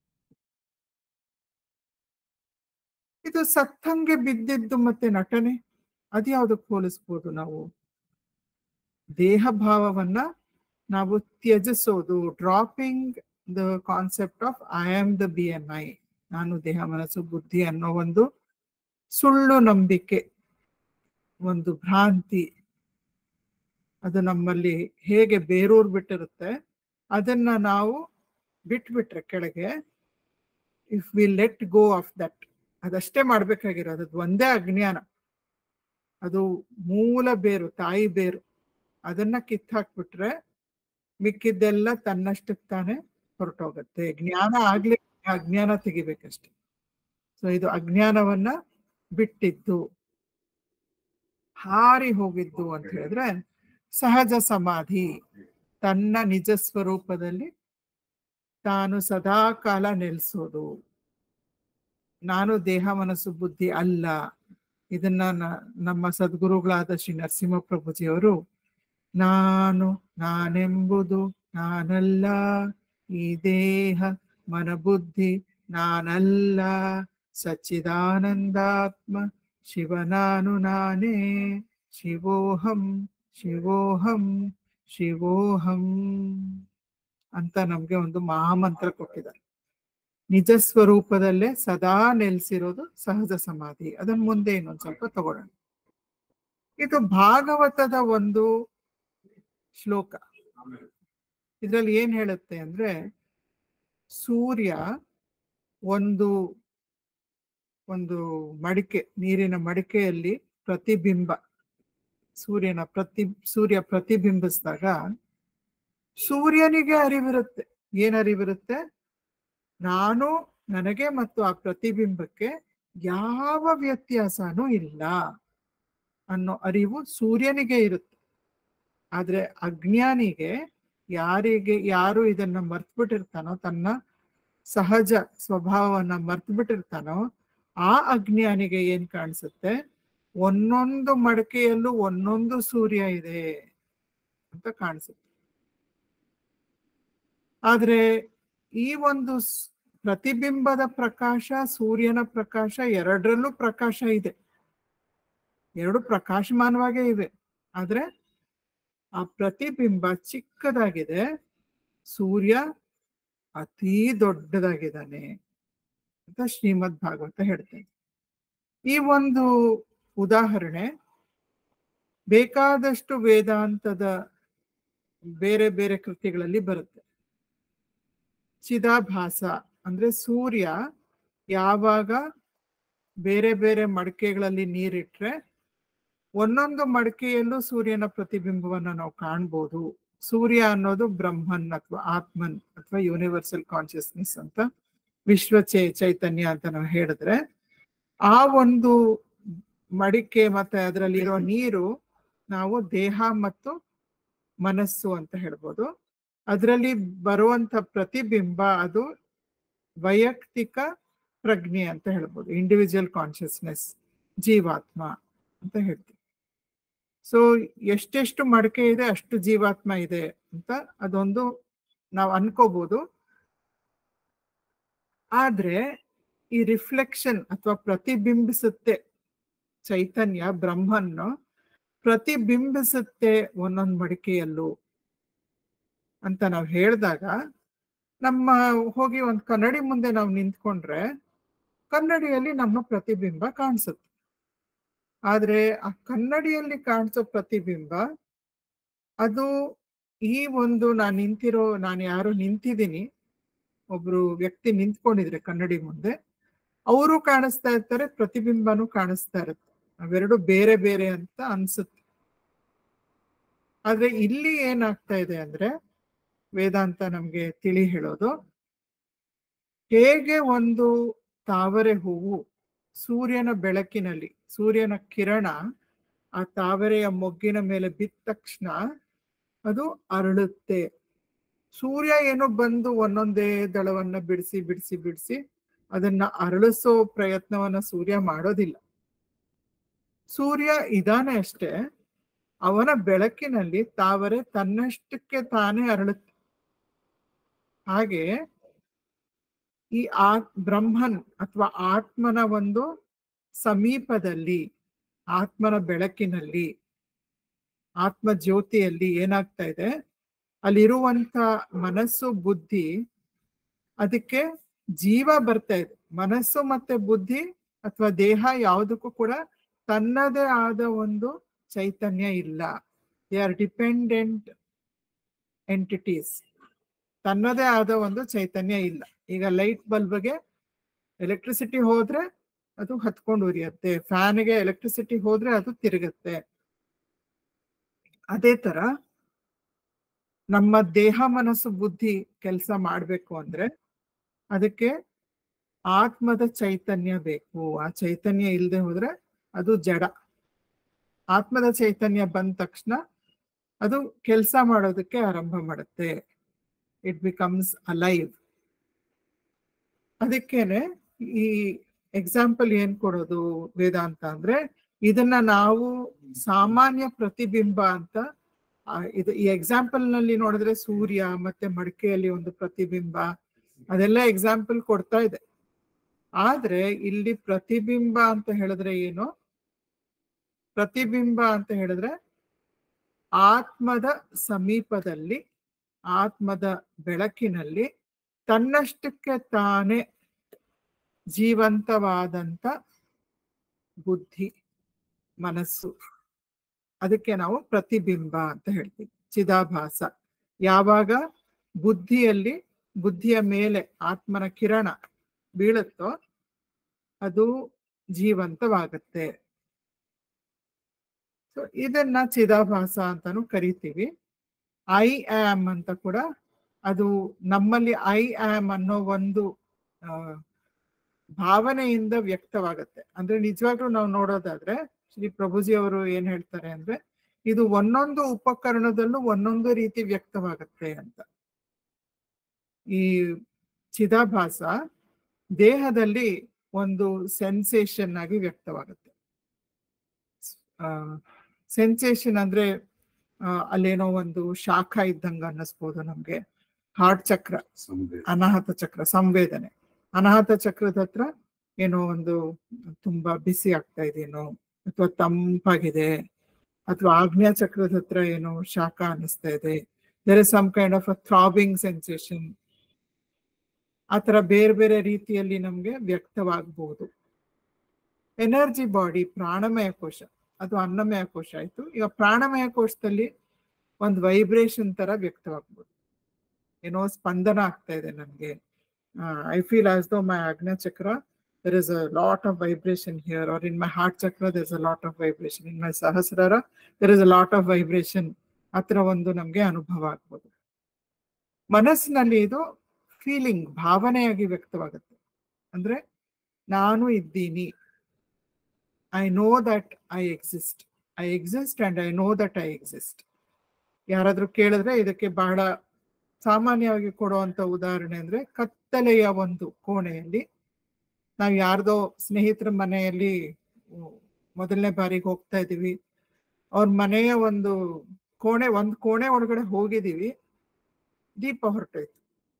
Speaker 1: ಇದು ಸತ್ತಂಗೆ ಬಿದ್ದಿದ್ದು ಮತ್ತೆ ನಟನೆ ಅದ್ಯಾವುದಕ್ಕೆ ಹೋಲಿಸ್ಬೋದು ನಾವು ದೇಹ ಭಾವವನ್ನ ನಾವು ತ್ಯಜಿಸೋದು dropping the concept of I am the B M I ನಾನು ದೇಹ ಮನಸ್ಸು ಬುದ್ಧಿ ಅನ್ನೋ ಒಂದು ಸುಳ್ಳು ನಂಬಿಕೆ ಒಂದು ಭ್ರಾಂತಿ ಅದು ನಮ್ಮಲ್ಲಿ ಹೇಗೆ ಬೇರೂರ್ ಬಿಟ್ಟಿರುತ್ತೆ ಅದನ್ನ ನಾವು ಬಿಟ್ಬಿಟ್ರೆ ಕೆಳಗೆ if we let go of that ಅದಷ್ಟೇ ಮಾಡ್ಬೇಕಾಗಿರೋದು ಅದು ಒಂದೇ ಅಜ್ಞಾನ ಅದು ಮೂಲ ಬೇರು ತಾಯಿ ಬೇರು ಅದನ್ನ ಕಿತ್ತಾಕ್ಬಿಟ್ರೆ ಮಿಕ್ಕಿದ್ದೆಲ್ಲ ತನ್ನಷ್ಟಕ್ಕೆ ತಾನೇ ಹೊರಟೋಗತ್ತೆ ಜ್ಞಾನ ಆಗ್ಲಿ ಅಜ್ಞಾನ ತೆಗಿಬೇಕಷ್ಟೆ ಸೊ ಇದು ಅಜ್ಞಾನವನ್ನ ಬಿಟ್ಟಿದ್ದು ಹಾರಿ ಹೋಗಿದ್ದು ಅಂತ ಹೇಳಿದ್ರೆ ಸಹಜ ಸಮಾಧಿ ತನ್ನ ನಿಜ ಸ್ವರೂಪದಲ್ಲಿ ತಾನು ಸದಾ ಕಾಲ ನೆಲೆಸೋದು ನಾನು ದೇಹ ಮನಸ್ಸು ಬುದ್ಧಿ ಅಲ್ಲ ಇದನ್ನ ನ- ನಮ್ಮ ಸದ್ಗುರುಗಳಾದ ಶ್ರೀ ನರಸಿಂಹ ಪ್ರಭುಜಿಯವರು ನಾನು ನಾನೆಂಬುದು ನಾನಲ್ಲ ಈ ದೇಹ ಮನ ಬುದ್ಧಿ ನಾನಲ್ಲ ಸಚ್ಚಿದಾನಂದಾತ್ಮ ಶಿವ ನಾನು ನಾನೇ ಶಿವೋಹಂ ಶಿವೋಹಂ ಶಿವೋಹಂ ಅಂತ ನಮ್ಗೆ ಒಂದು ಮಹಾಮಂತ್ರ ಕೊಟ್ಟಿದ್ದಾರೆ ನಿಜ ಸ್ವರೂಪದಲ್ಲೇ ಸದಾ ನೆಲೆಸಿರೋದು ಸಹಜ ಸಮಾಧಿ ಅದನ್ನ ಮುಂದೆ ಇನ್ನೊಂದ್ ಸ್ವಲ್ಪ ತಗೊಳ್ಳೋಣ ಇದು ಭಾಗವತದ ಒಂದು ಶ್ಲೋಕ ಇದ್ರಲ್ಲಿ ಏನ್ ಹೇಳುತ್ತೆ ಅಂದ್ರೆ ಸೂರ್ಯ ಒಂದು ಒಂದು ಮಡಿಕೆ ನೀರಿನ ಮಡಿಕೆಯಲ್ಲಿ ಪ್ರತಿಬಿಂಬ ಸೂರ್ಯನ ಪ್ರತಿ ಸೂರ್ಯ ಪ್ರತಿಬಿಂಬಿಸಿದಾಗ ಸೂರ್ಯನಿಗೆ ಅರಿವಿರುತ್ತೆ ಏನ್ ಅರಿವಿರುತ್ತೆ ನಾನು ನನಗೆ ಮತ್ತು ಆ ಪ್ರತಿಬಿಂಬಕ್ಕೆ ಯಾವ ವ್ಯತ್ಯಾಸನೂ ಇಲ್ಲ ಅನ್ನೋ ಅರಿವು ಸೂರ್ಯನಿಗೆ ಇರುತ್ತೆ ಆದ್ರೆ ಅಜ್ಞಾನಿಗೆ ಯಾರಿಗೆ ಯಾರು ಇದನ್ನ ಮರ್ತ್ಬಿಟ್ಟಿರ್ತಾನೋ ತನ್ನ ಸಹಜ ಸ್ವಭಾವವನ್ನ ಮರ್ತ್ಬಿಟ್ಟಿರ್ತಾನೋ ಆ ಅಜ್ಞಾನಿಗೆ ಏನ್ ಕಾಣಿಸುತ್ತೆ ಒಂದೊಂದು ಮಡಕೆಯಲ್ಲೂ ಒಂದೊಂದು ಸೂರ್ಯ ಇದೆ ಅಂತ ಕಾಣಿಸುತ್ತೆ ಆದ್ರೆ ಈ ಒಂದು ಸ್- ಪ್ರತಿಬಿಂಬದ ಪ್ರಕಾಶ ಸೂರ್ಯನ ಪ್ರಕಾಶ ಎರಡರಲ್ಲೂ ಪ್ರಕಾಶ ಇದೆ ಎರಡು ಪ್ರಕಾಶಮಾನವಾಗೇ ಇವೆ ಆದ್ರೆ ಆ ಪ್ರತಿಬಿಂಬ ಚಿಕ್ಕದಾಗಿದೆ ಸೂರ್ಯ ಅತೀ ದೊಡ್ಡದಾಗಿದ್ದಾನೆ ಅಂತ ಶ್ರೀಮದ್ ಭಾಗವತ ಹೇಳ್ತೇನೆ ಈ ಒಂದು ಉದಾಹರಣೆ ಬೇಕಾದಷ್ಟು ವೇದಾಂತದ ಬೇರೆ ಬೇರೆ ಕೃತಿಗಳಲ್ಲಿ ಬರುತ್ತೆ ಚಿದಾಭಾಸ ಅಂದ್ರೆ ಸೂರ್ಯ ಯಾವಾಗ ಬೇರೆ ಬೇರೆ ಮಡಕೆಗಳಲ್ಲಿ ನೀರಿಟ್ರೆ ಒಂದೊಂದು ಮಡಕೆಯಲ್ಲೂ ಸೂರ್ಯನ ಪ್ರತಿಬಿಂಬವನ್ನ ನಾವು ಕಾಣ್ಬೋದು ಸೂರ್ಯ ಅನ್ನೋದು ಬ್ರಹ್ಮನ್ ಅಥವಾ ಆತ್ಮನ್ ಅಥವಾ ಯೂನಿವರ್ಸಲ್ ಕಾನ್ಶಿಯಸ್ನೆಸ್ ಅಂತ ವಿಶ್ವ ಚೇ ಚೈತನ್ಯ ಅಂತ ನಾವು ಹೇಳಿದ್ರೆ ಆ ಒಂದು ಮಡಿಕೆ ಮತ್ತೆ ಅದರಲ್ಲಿರೋ ನೀರು ನಾವು ದೇಹ ಮತ್ತು ಮನಸ್ಸು ಅಂತ ಹೇಳ್ಬೋದು ಅದರಲ್ಲಿ ಬರುವಂತ ಪ್ರತಿಬಿಂಬ ಅದು ವೈಯಕ್ತಿಕ ಪ್ರಜ್ಞೆ ಅಂತ ಹೇಳ್ಬೋದು ಇಂಡಿವಿಜುವಲ್ ಕಾನ್ಶಿಯಸ್ನೆಸ್ ಜೀವಾತ್ಮ ಅಂತ ಹೇಳ್ತೀವಿ ಸೊ ಎಷ್ಟೆಷ್ಟು ಮಡಕೆ ಇದೆ ಅಷ್ಟು ಜೀವಾತ್ಮ ಇದೆ ಅಂತ ಅದೊಂದು ನಾವು ಅನ್ಕೋಬಹುದು ಆದ್ರೆ ಈ ರಿಫ್ಲೆಕ್ಷನ್ ಅಥವಾ ಪ್ರತಿಬಿಂಬಿಸುತ್ತೆ ಚೈತನ್ಯ ಬ್ರಹ್ಮನ್ನು ಪ್ರತಿಬಿಂಬಿಸುತ್ತೆ ಒಂದೊಂದು ಮಡಿಕೆಯಲ್ಲೂ ಅಂತ ನಾವು ಹೇಳಿದಾಗ ನಮ್ಮ ಹೋಗಿ ಒಂದು ಕನ್ನಡಿ ಮುಂದೆ ನಾವು ನಿಂತ್ಕೊಂಡ್ರೆ ಕನ್ನಡಿಯಲ್ಲಿ ನಮ್ಮ ಪ್ರತಿಬಿಂಬ ಕಾಣಿಸುತ್ತೆ ಆದ್ರೆ ಆ ಕನ್ನಡಿಯಲ್ಲಿ ಕಾಣಿಸೋ ಪ್ರತಿಬಿಂಬ ಅದು ಈ ಒಂದು ನಾನು ನಿಂತಿರೋ ನಾನು ಯಾರೋ ನಿಂತಿದ್ದೀನಿ ಒಬ್ರು ವ್ಯಕ್ತಿ ನಿಂತ್ಕೊಂಡಿದ್ರೆ ಕನ್ನಡಿ ಮುಂದೆ ಅವರು ಕಾಣಿಸ್ತಾ ಇರ್ತಾರೆ ಪ್ರತಿಬಿಂಬನೂ ಕಾಣಿಸ್ತಾ ಇರುತ್ತೆ ಅವೆರಡು ಬೇರೆ ಬೇರೆ ಅಂತ ಅನ್ಸುತ್ತೆ ಆದ್ರೆ ಇಲ್ಲಿ ಏನಾಗ್ತಾ ಇದೆ ಅಂದ್ರೆ ವೇದಾಂತ ನಮ್ಗೆ ತಿಳಿ ಹೇಳೋದು ಹೇಗೆ ಒಂದು ತಾವರೆ ಹೂವು ಸೂರ್ಯನ ಬೆಳಕಿನಲ್ಲಿ ಸೂರ್ಯನ ಕಿರಣ ಆ ತಾವರೆಯ ಮೊಗ್ಗಿನ ಮೇಲೆ ಬಿದ್ದ ತಕ್ಷಣ ಅದು ಅರಳುತ್ತೆ ಸೂರ್ಯ ಏನೋ ಬಂದು ಒಂದೊಂದೇ ದಳವನ್ನ ಬಿಡಿಸಿ ಬಿಡಿಸಿ ಬಿಡಿಸಿ ಅದನ್ನ ಅರಳಿಸೋ ಪ್ರಯತ್ನವನ್ನ ಸೂರ್ಯ ಮಾಡೋದಿಲ್ಲ ಸೂರ್ಯ ಇದಾನೆ ಅಷ್ಟೇ ಅವನ ಬೆಳಕಿನಲ್ಲಿ ತಾವರೆ ತನ್ನಷ್ಟಕ್ಕೆ ತಾನೇ ಅರಳುತ್ತೆ ಹಾಗೆ ಈ ಆ ಬ್ರಹ್ಮನ್ ಅಥವಾ ಆತ್ಮನ ಒಂದು ಸಮೀಪದಲ್ಲಿ ಆತ್ಮನ ಬೆಳಕಿನಲ್ಲಿ ಆತ್ಮ ಜ್ಯೋತಿಯಲ್ಲಿ ಏನಾಗ್ತಾ ಇದೆ ಅಲ್ಲಿರುವಂತ ಮನಸ್ಸು ಬುದ್ಧಿ ಅದಕ್ಕೆ ಜೀವ ಬರ್ತಾ ಇದೆ ಮನಸ್ಸು ಮತ್ತೆ ಬುದ್ಧಿ ಅಥವಾ ದೇಹ ಯಾವುದಕ್ಕೂ ಕೂಡ ತನ್ನದೇ ಆದ ಒಂದು ಚೈತನ್ಯ ಇಲ್ಲ ದೇ ಆರ್ ಡಿಪೆಂಡೆಂಟ್ ಎಂಟಿಟೀಸ್ ತನ್ನದೇ ಆದ ಒಂದು ಚೈತನ್ಯ ಇಲ್ಲ ಈಗ ಲೈಟ್ ಬಲ್ಬ್ಗೆ ಎಲೆಕ್ಟ್ರಿಸಿಟಿ ಹೋದ್ರೆ ಅದು ಹತ್ಕೊಂಡು ಉರಿಯುತ್ತೆ ಫ್ಯಾನ್ಗೆ ಎಲೆಕ್ಟ್ರಿಸಿಟಿ ಹೋದ್ರೆ ಅದು ತಿರುಗುತ್ತೆ ಅದೇ ತರ ನಮ್ಮ ದೇಹ ಮನಸ್ಸು ಬುದ್ಧಿ ಕೆಲಸ ಮಾಡಬೇಕು ಅಂದ್ರೆ ಅದಕ್ಕೆ ಆತ್ಮದ ಚೈತನ್ಯ ಬೇಕು ಆ ಚೈತನ್ಯ ಇಲ್ಲದೆ ಹೋದ್ರೆ ಅದು ಜಡ ಆತ್ಮದ ಚೈತನ್ಯ ಬಂದ ತಕ್ಷಣ ಅದು ಕೆಲಸ ಮಾಡೋದಕ್ಕೆ ಆರಂಭ ಮಾಡುತ್ತೆ ಇಟ್ ಬಿಕಮ್ಸ್ ಅಲೈವ್ ಅದಕ್ಕೇನೆ ಈ ಎಕ್ಸಾಂಪಲ್ ಏನ್ ಕೊಡೋದು ವೇದಾಂತ ಅಂದ್ರೆ ಇದನ್ನ ನಾವು ಸಾಮಾನ್ಯ ಪ್ರತಿಬಿಂಬ ಅಂತ ಆ, ಇದು ಈ ಎಕ್ಸಾಂಪಲ್ ನಲ್ಲಿ ನೋಡಿದ್ರೆ ಸೂರ್ಯ ಮತ್ತೆ ಮಡಿಕೆಯಲ್ಲಿ ಒಂದು ಪ್ರತಿಬಿಂಬ ಅದೆಲ್ಲ ಎಕ್ಸಾಂಪಲ್ ಕೊಡ್ತಾ ಇದೆ ಆದ್ರೆ ಇಲ್ಲಿ ಪ್ರತಿಬಿಂಬ ಅಂತ ಹೇಳಿದ್ರೆ ಏನು ಪ್ರತಿಬಿಂಬ ಅಂತ ಹೇಳಿದ್ರೆ ಆತ್ಮದ ಸಮೀಪದಲ್ಲಿ ಆತ್ಮದ ಬೆಳಕಿನಲ್ಲಿ ತನ್ನಷ್ಟಕ್ಕೆ ತಾನೇ ಜೀವಂತವಾದಂತ ಬುದ್ಧಿ ಮನಸ್ಸು ಅದಕ್ಕೆ ನಾವು ಪ್ರತಿಬಿಂಬ ಅಂತ ಹೇಳ್ತೀವಿ ಚಿದಾಭಾಸ ಯಾವಾಗ ಬುದ್ಧಿಯಲ್ಲಿ ಬುದ್ಧಿಯ ಮೇಲೆ ಆತ್ಮನ ಕಿರಣ ಬೀಳುತ್ತೋ ಅದು ಜೀವಂತವಾಗುತ್ತೆ ಸೊ ಇದನ್ನ ಚಿದಾಭಾಸ ಅಂತಾನು ಕರಿತೀವಿ ಐ ಆಮ್ ಅಂತ ಕೂಡ ಅದು ನಮ್ಮಲ್ಲಿ ಐ ಆಮ್ ಅನ್ನೋ ಒಂದು ಆ, ಭಾವನೆಯಿಂದ ವ್ಯಕ್ತವಾಗುತ್ತೆ ಅಂದ್ರೆ ನಿಜವಾಗ್ಲೂ ನಾವು ನೋಡೋದಾದ್ರೆ ಶ್ರೀ ಪ್ರಭುಜಿ ಅವರು ಏನ್ ಹೇಳ್ತಾರೆ ಅಂದ್ರೆ ಇದು ಒಂದೊಂದು ಉಪಕರಣದಲ್ಲೂ ಒಂದೊಂದು ರೀತಿ ವ್ಯಕ್ತವಾಗುತ್ತೆ ಅಂತ ಈ ಚಿದಾಭಾಸ ದೇಹದಲ್ಲಿ ಒಂದು ಸೆನ್ಸೇಷನ್ ಆಗಿ ವ್ಯಕ್ತವಾಗುತ್ತೆ ಸೆನ್ಸೇಷನ್ ಅಂದ್ರೆ ಆ, ಅಲ್ಲೇನೋ ಒಂದು ಶಾಖ ಇದ್ದಂಗ ಅನ್ನಿಸ್ಬೋದು ನಮ್ಗೆ ಹಾರ್ಟ್ ಚಕ್ರ ಅನಾಹತ ಚಕ್ರ ಸಂವೇದನೆ ಅನಾಹತ ಚಕ್ರದ ಹತ್ರ ಏನೋ ಒಂದು ತುಂಬಾ ಬಿಸಿ ಆಗ್ತಾ ಇದೆಯೇನೋ ಅಥವಾ ತಂಪಾಗಿದೆ ಅಥವಾ ಆಗ್ನೇಯ ಚಕ್ರದ ಹತ್ರ ಏನೋ ಶಾಖ ಅನ್ನಿಸ್ತಾ ಇದೆ there is some kind of a throbbing sensation ಆ ಥರ ಬೇರೆ ಬೇರೆ ರೀತಿಯಲ್ಲಿ ನಮ್ಗೆ ವ್ಯಕ್ತವಾಗಬಹುದು ಎನರ್ಜಿ ಬಾಡಿ ಪ್ರಾಣಮಯ ಕೋಶ ಅದು ಅನ್ನಮಯ ಕೋಶ ಆಯ್ತು ಈಗ ಪ್ರಾಣಮಯ ಕೋಶದಲ್ಲಿ ಒಂದು ವೈಬ್ರೇಷನ್ ತರ ವ್ಯಕ್ತವಾಗ್ಬೋದು ಏನೋ ಸ್ಪಂದನ ಆಗ್ತಾ ಇದೆ ನನಗೆ ಐ ಫೀಲ್ ಆಸ್ ದೋ my Ajna chakra there is a lot of vibration here or in my heart chakra there is a lot of vibration in my Sahasrara there is a lot of vibration ಆ ಥರ ಒಂದು ನಮಗೆ ಅನುಭವ ಆಗ್ಬೋದು ಮನಸ್ಸಿನಲ್ಲಿ ಇದು ಫೀಲಿಂಗ್ ಭಾವನೆಯಾಗಿ ವ್ಯಕ್ತವಾಗುತ್ತೆ ಅಂದ್ರೆ ನಾನು ಇದ್ದೀನಿ I know that I exist I exist and I know that I exist ಯಾರಾದ್ರೂ ಕೇಳಿದ್ರೆ ಇದಕ್ಕೆ ಬಹಳ ಸಾಮಾನ್ಯವಾಗಿ ಕೊಡುವಂತ ಉದಾಹರಣೆ ಅಂದ್ರೆ ಕತ್ತಲೆಯ ಒಂದು ಕೋಣೆಯಲ್ಲಿ ನಾವು ಯಾರ್ದೋ ಸ್ನೇಹಿತರ ಮನೆಯಲ್ಲಿ ಉ- ಮೊದಲನೇ ಬಾರಿಗೆ ಹೋಗ್ತಾ ಇದೀವಿ ಅವ್ರ ಮನೆಯ ಒಂದು ಕೋಣೆ ಒಂದು ಕೋಣೆ ಒಳಗಡೆ ಹೋಗಿದೀವಿ ದೀಪ ಹೊರಟೋಯ್ತು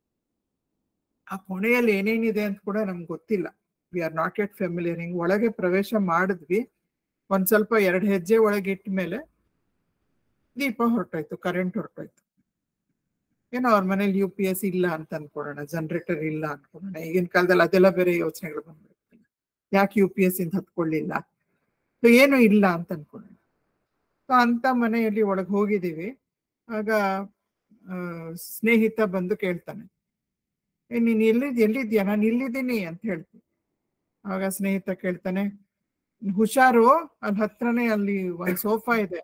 Speaker 1: ಆ ಕೋಣೆಯಲ್ಲಿ ಏನೇನಿದೆ ಅಂತ ಕೂಡ ನಮ್ಗೆ ಗೊತ್ತಿಲ್ಲ we are not at familiar ಹಿಂಗ್ ಒಳಗೆ ಪ್ರವೇಶ ಮಾಡಿದ್ವಿ ಒಂದ್ ಸ್ವಲ್ಪ ಎರಡು ಹೆಜ್ಜೆ ಒಳಗೆ ಇಟ್ಟ ಮೇಲೆ ದೀಪ ಹೊರಟೋಯ್ತು ಕರೆಂಟ್ ಹೊರಟೋಯ್ತು ಏನೋ ಅವ್ರ ಮನೇಲಿ ಯು ಪಿ ಎಸ್ ಇಲ್ಲ ಅಂತ ಅನ್ಕೊಳ್ಳೋಣ ಜನರೇಟರ್ ಇಲ್ಲ ಅನ್ಕೊಳ್ಳೋಣ ಈಗಿನ ಕಾಲದಲ್ಲಿ ಅದೆಲ್ಲ ಬೇರೆ ಯೋಚನೆಗಳು ಬಂದ್ಬಿಡ್ತೀನಿ ಯಾಕೆ ಯು ಪಿ ಎಸ್ ಇಂದ ಹತ್ಕೊಳ್ಳಿಲ್ಲ ಸೊ ಏನು ಇಲ್ಲ ಅಂತ ಅನ್ಕೊಳ್ಳೋಣ ಸೊ ಅಂತ ಮನೆಯಲ್ಲಿ ಒಳಗೆ ಹೋಗಿದ್ದೀವಿ ಆಗ ಆ, ಸ್ನೇಹಿತ ಬಂದು ಕೇಳ್ತಾನೆ ಏ ನೀನ್ ಎಲ್ಲಿದ್ ಎಲ್ಲಿದ್ಯಾ ನಾನು ಇಲ್ಲಿದ್ದೀನಿ ಅಂತ ಹೇಳ್ತೀನಿ ಆಗ ಸ್ನೇಹಿತ ಕೇಳ್ತಾನೆ ಹುಷಾರು ಅಲ್ಲಿ ಹತ್ರನೇ ಅಲ್ಲಿ ಒಂದ್ ಸೋಫಾ ಇದೆ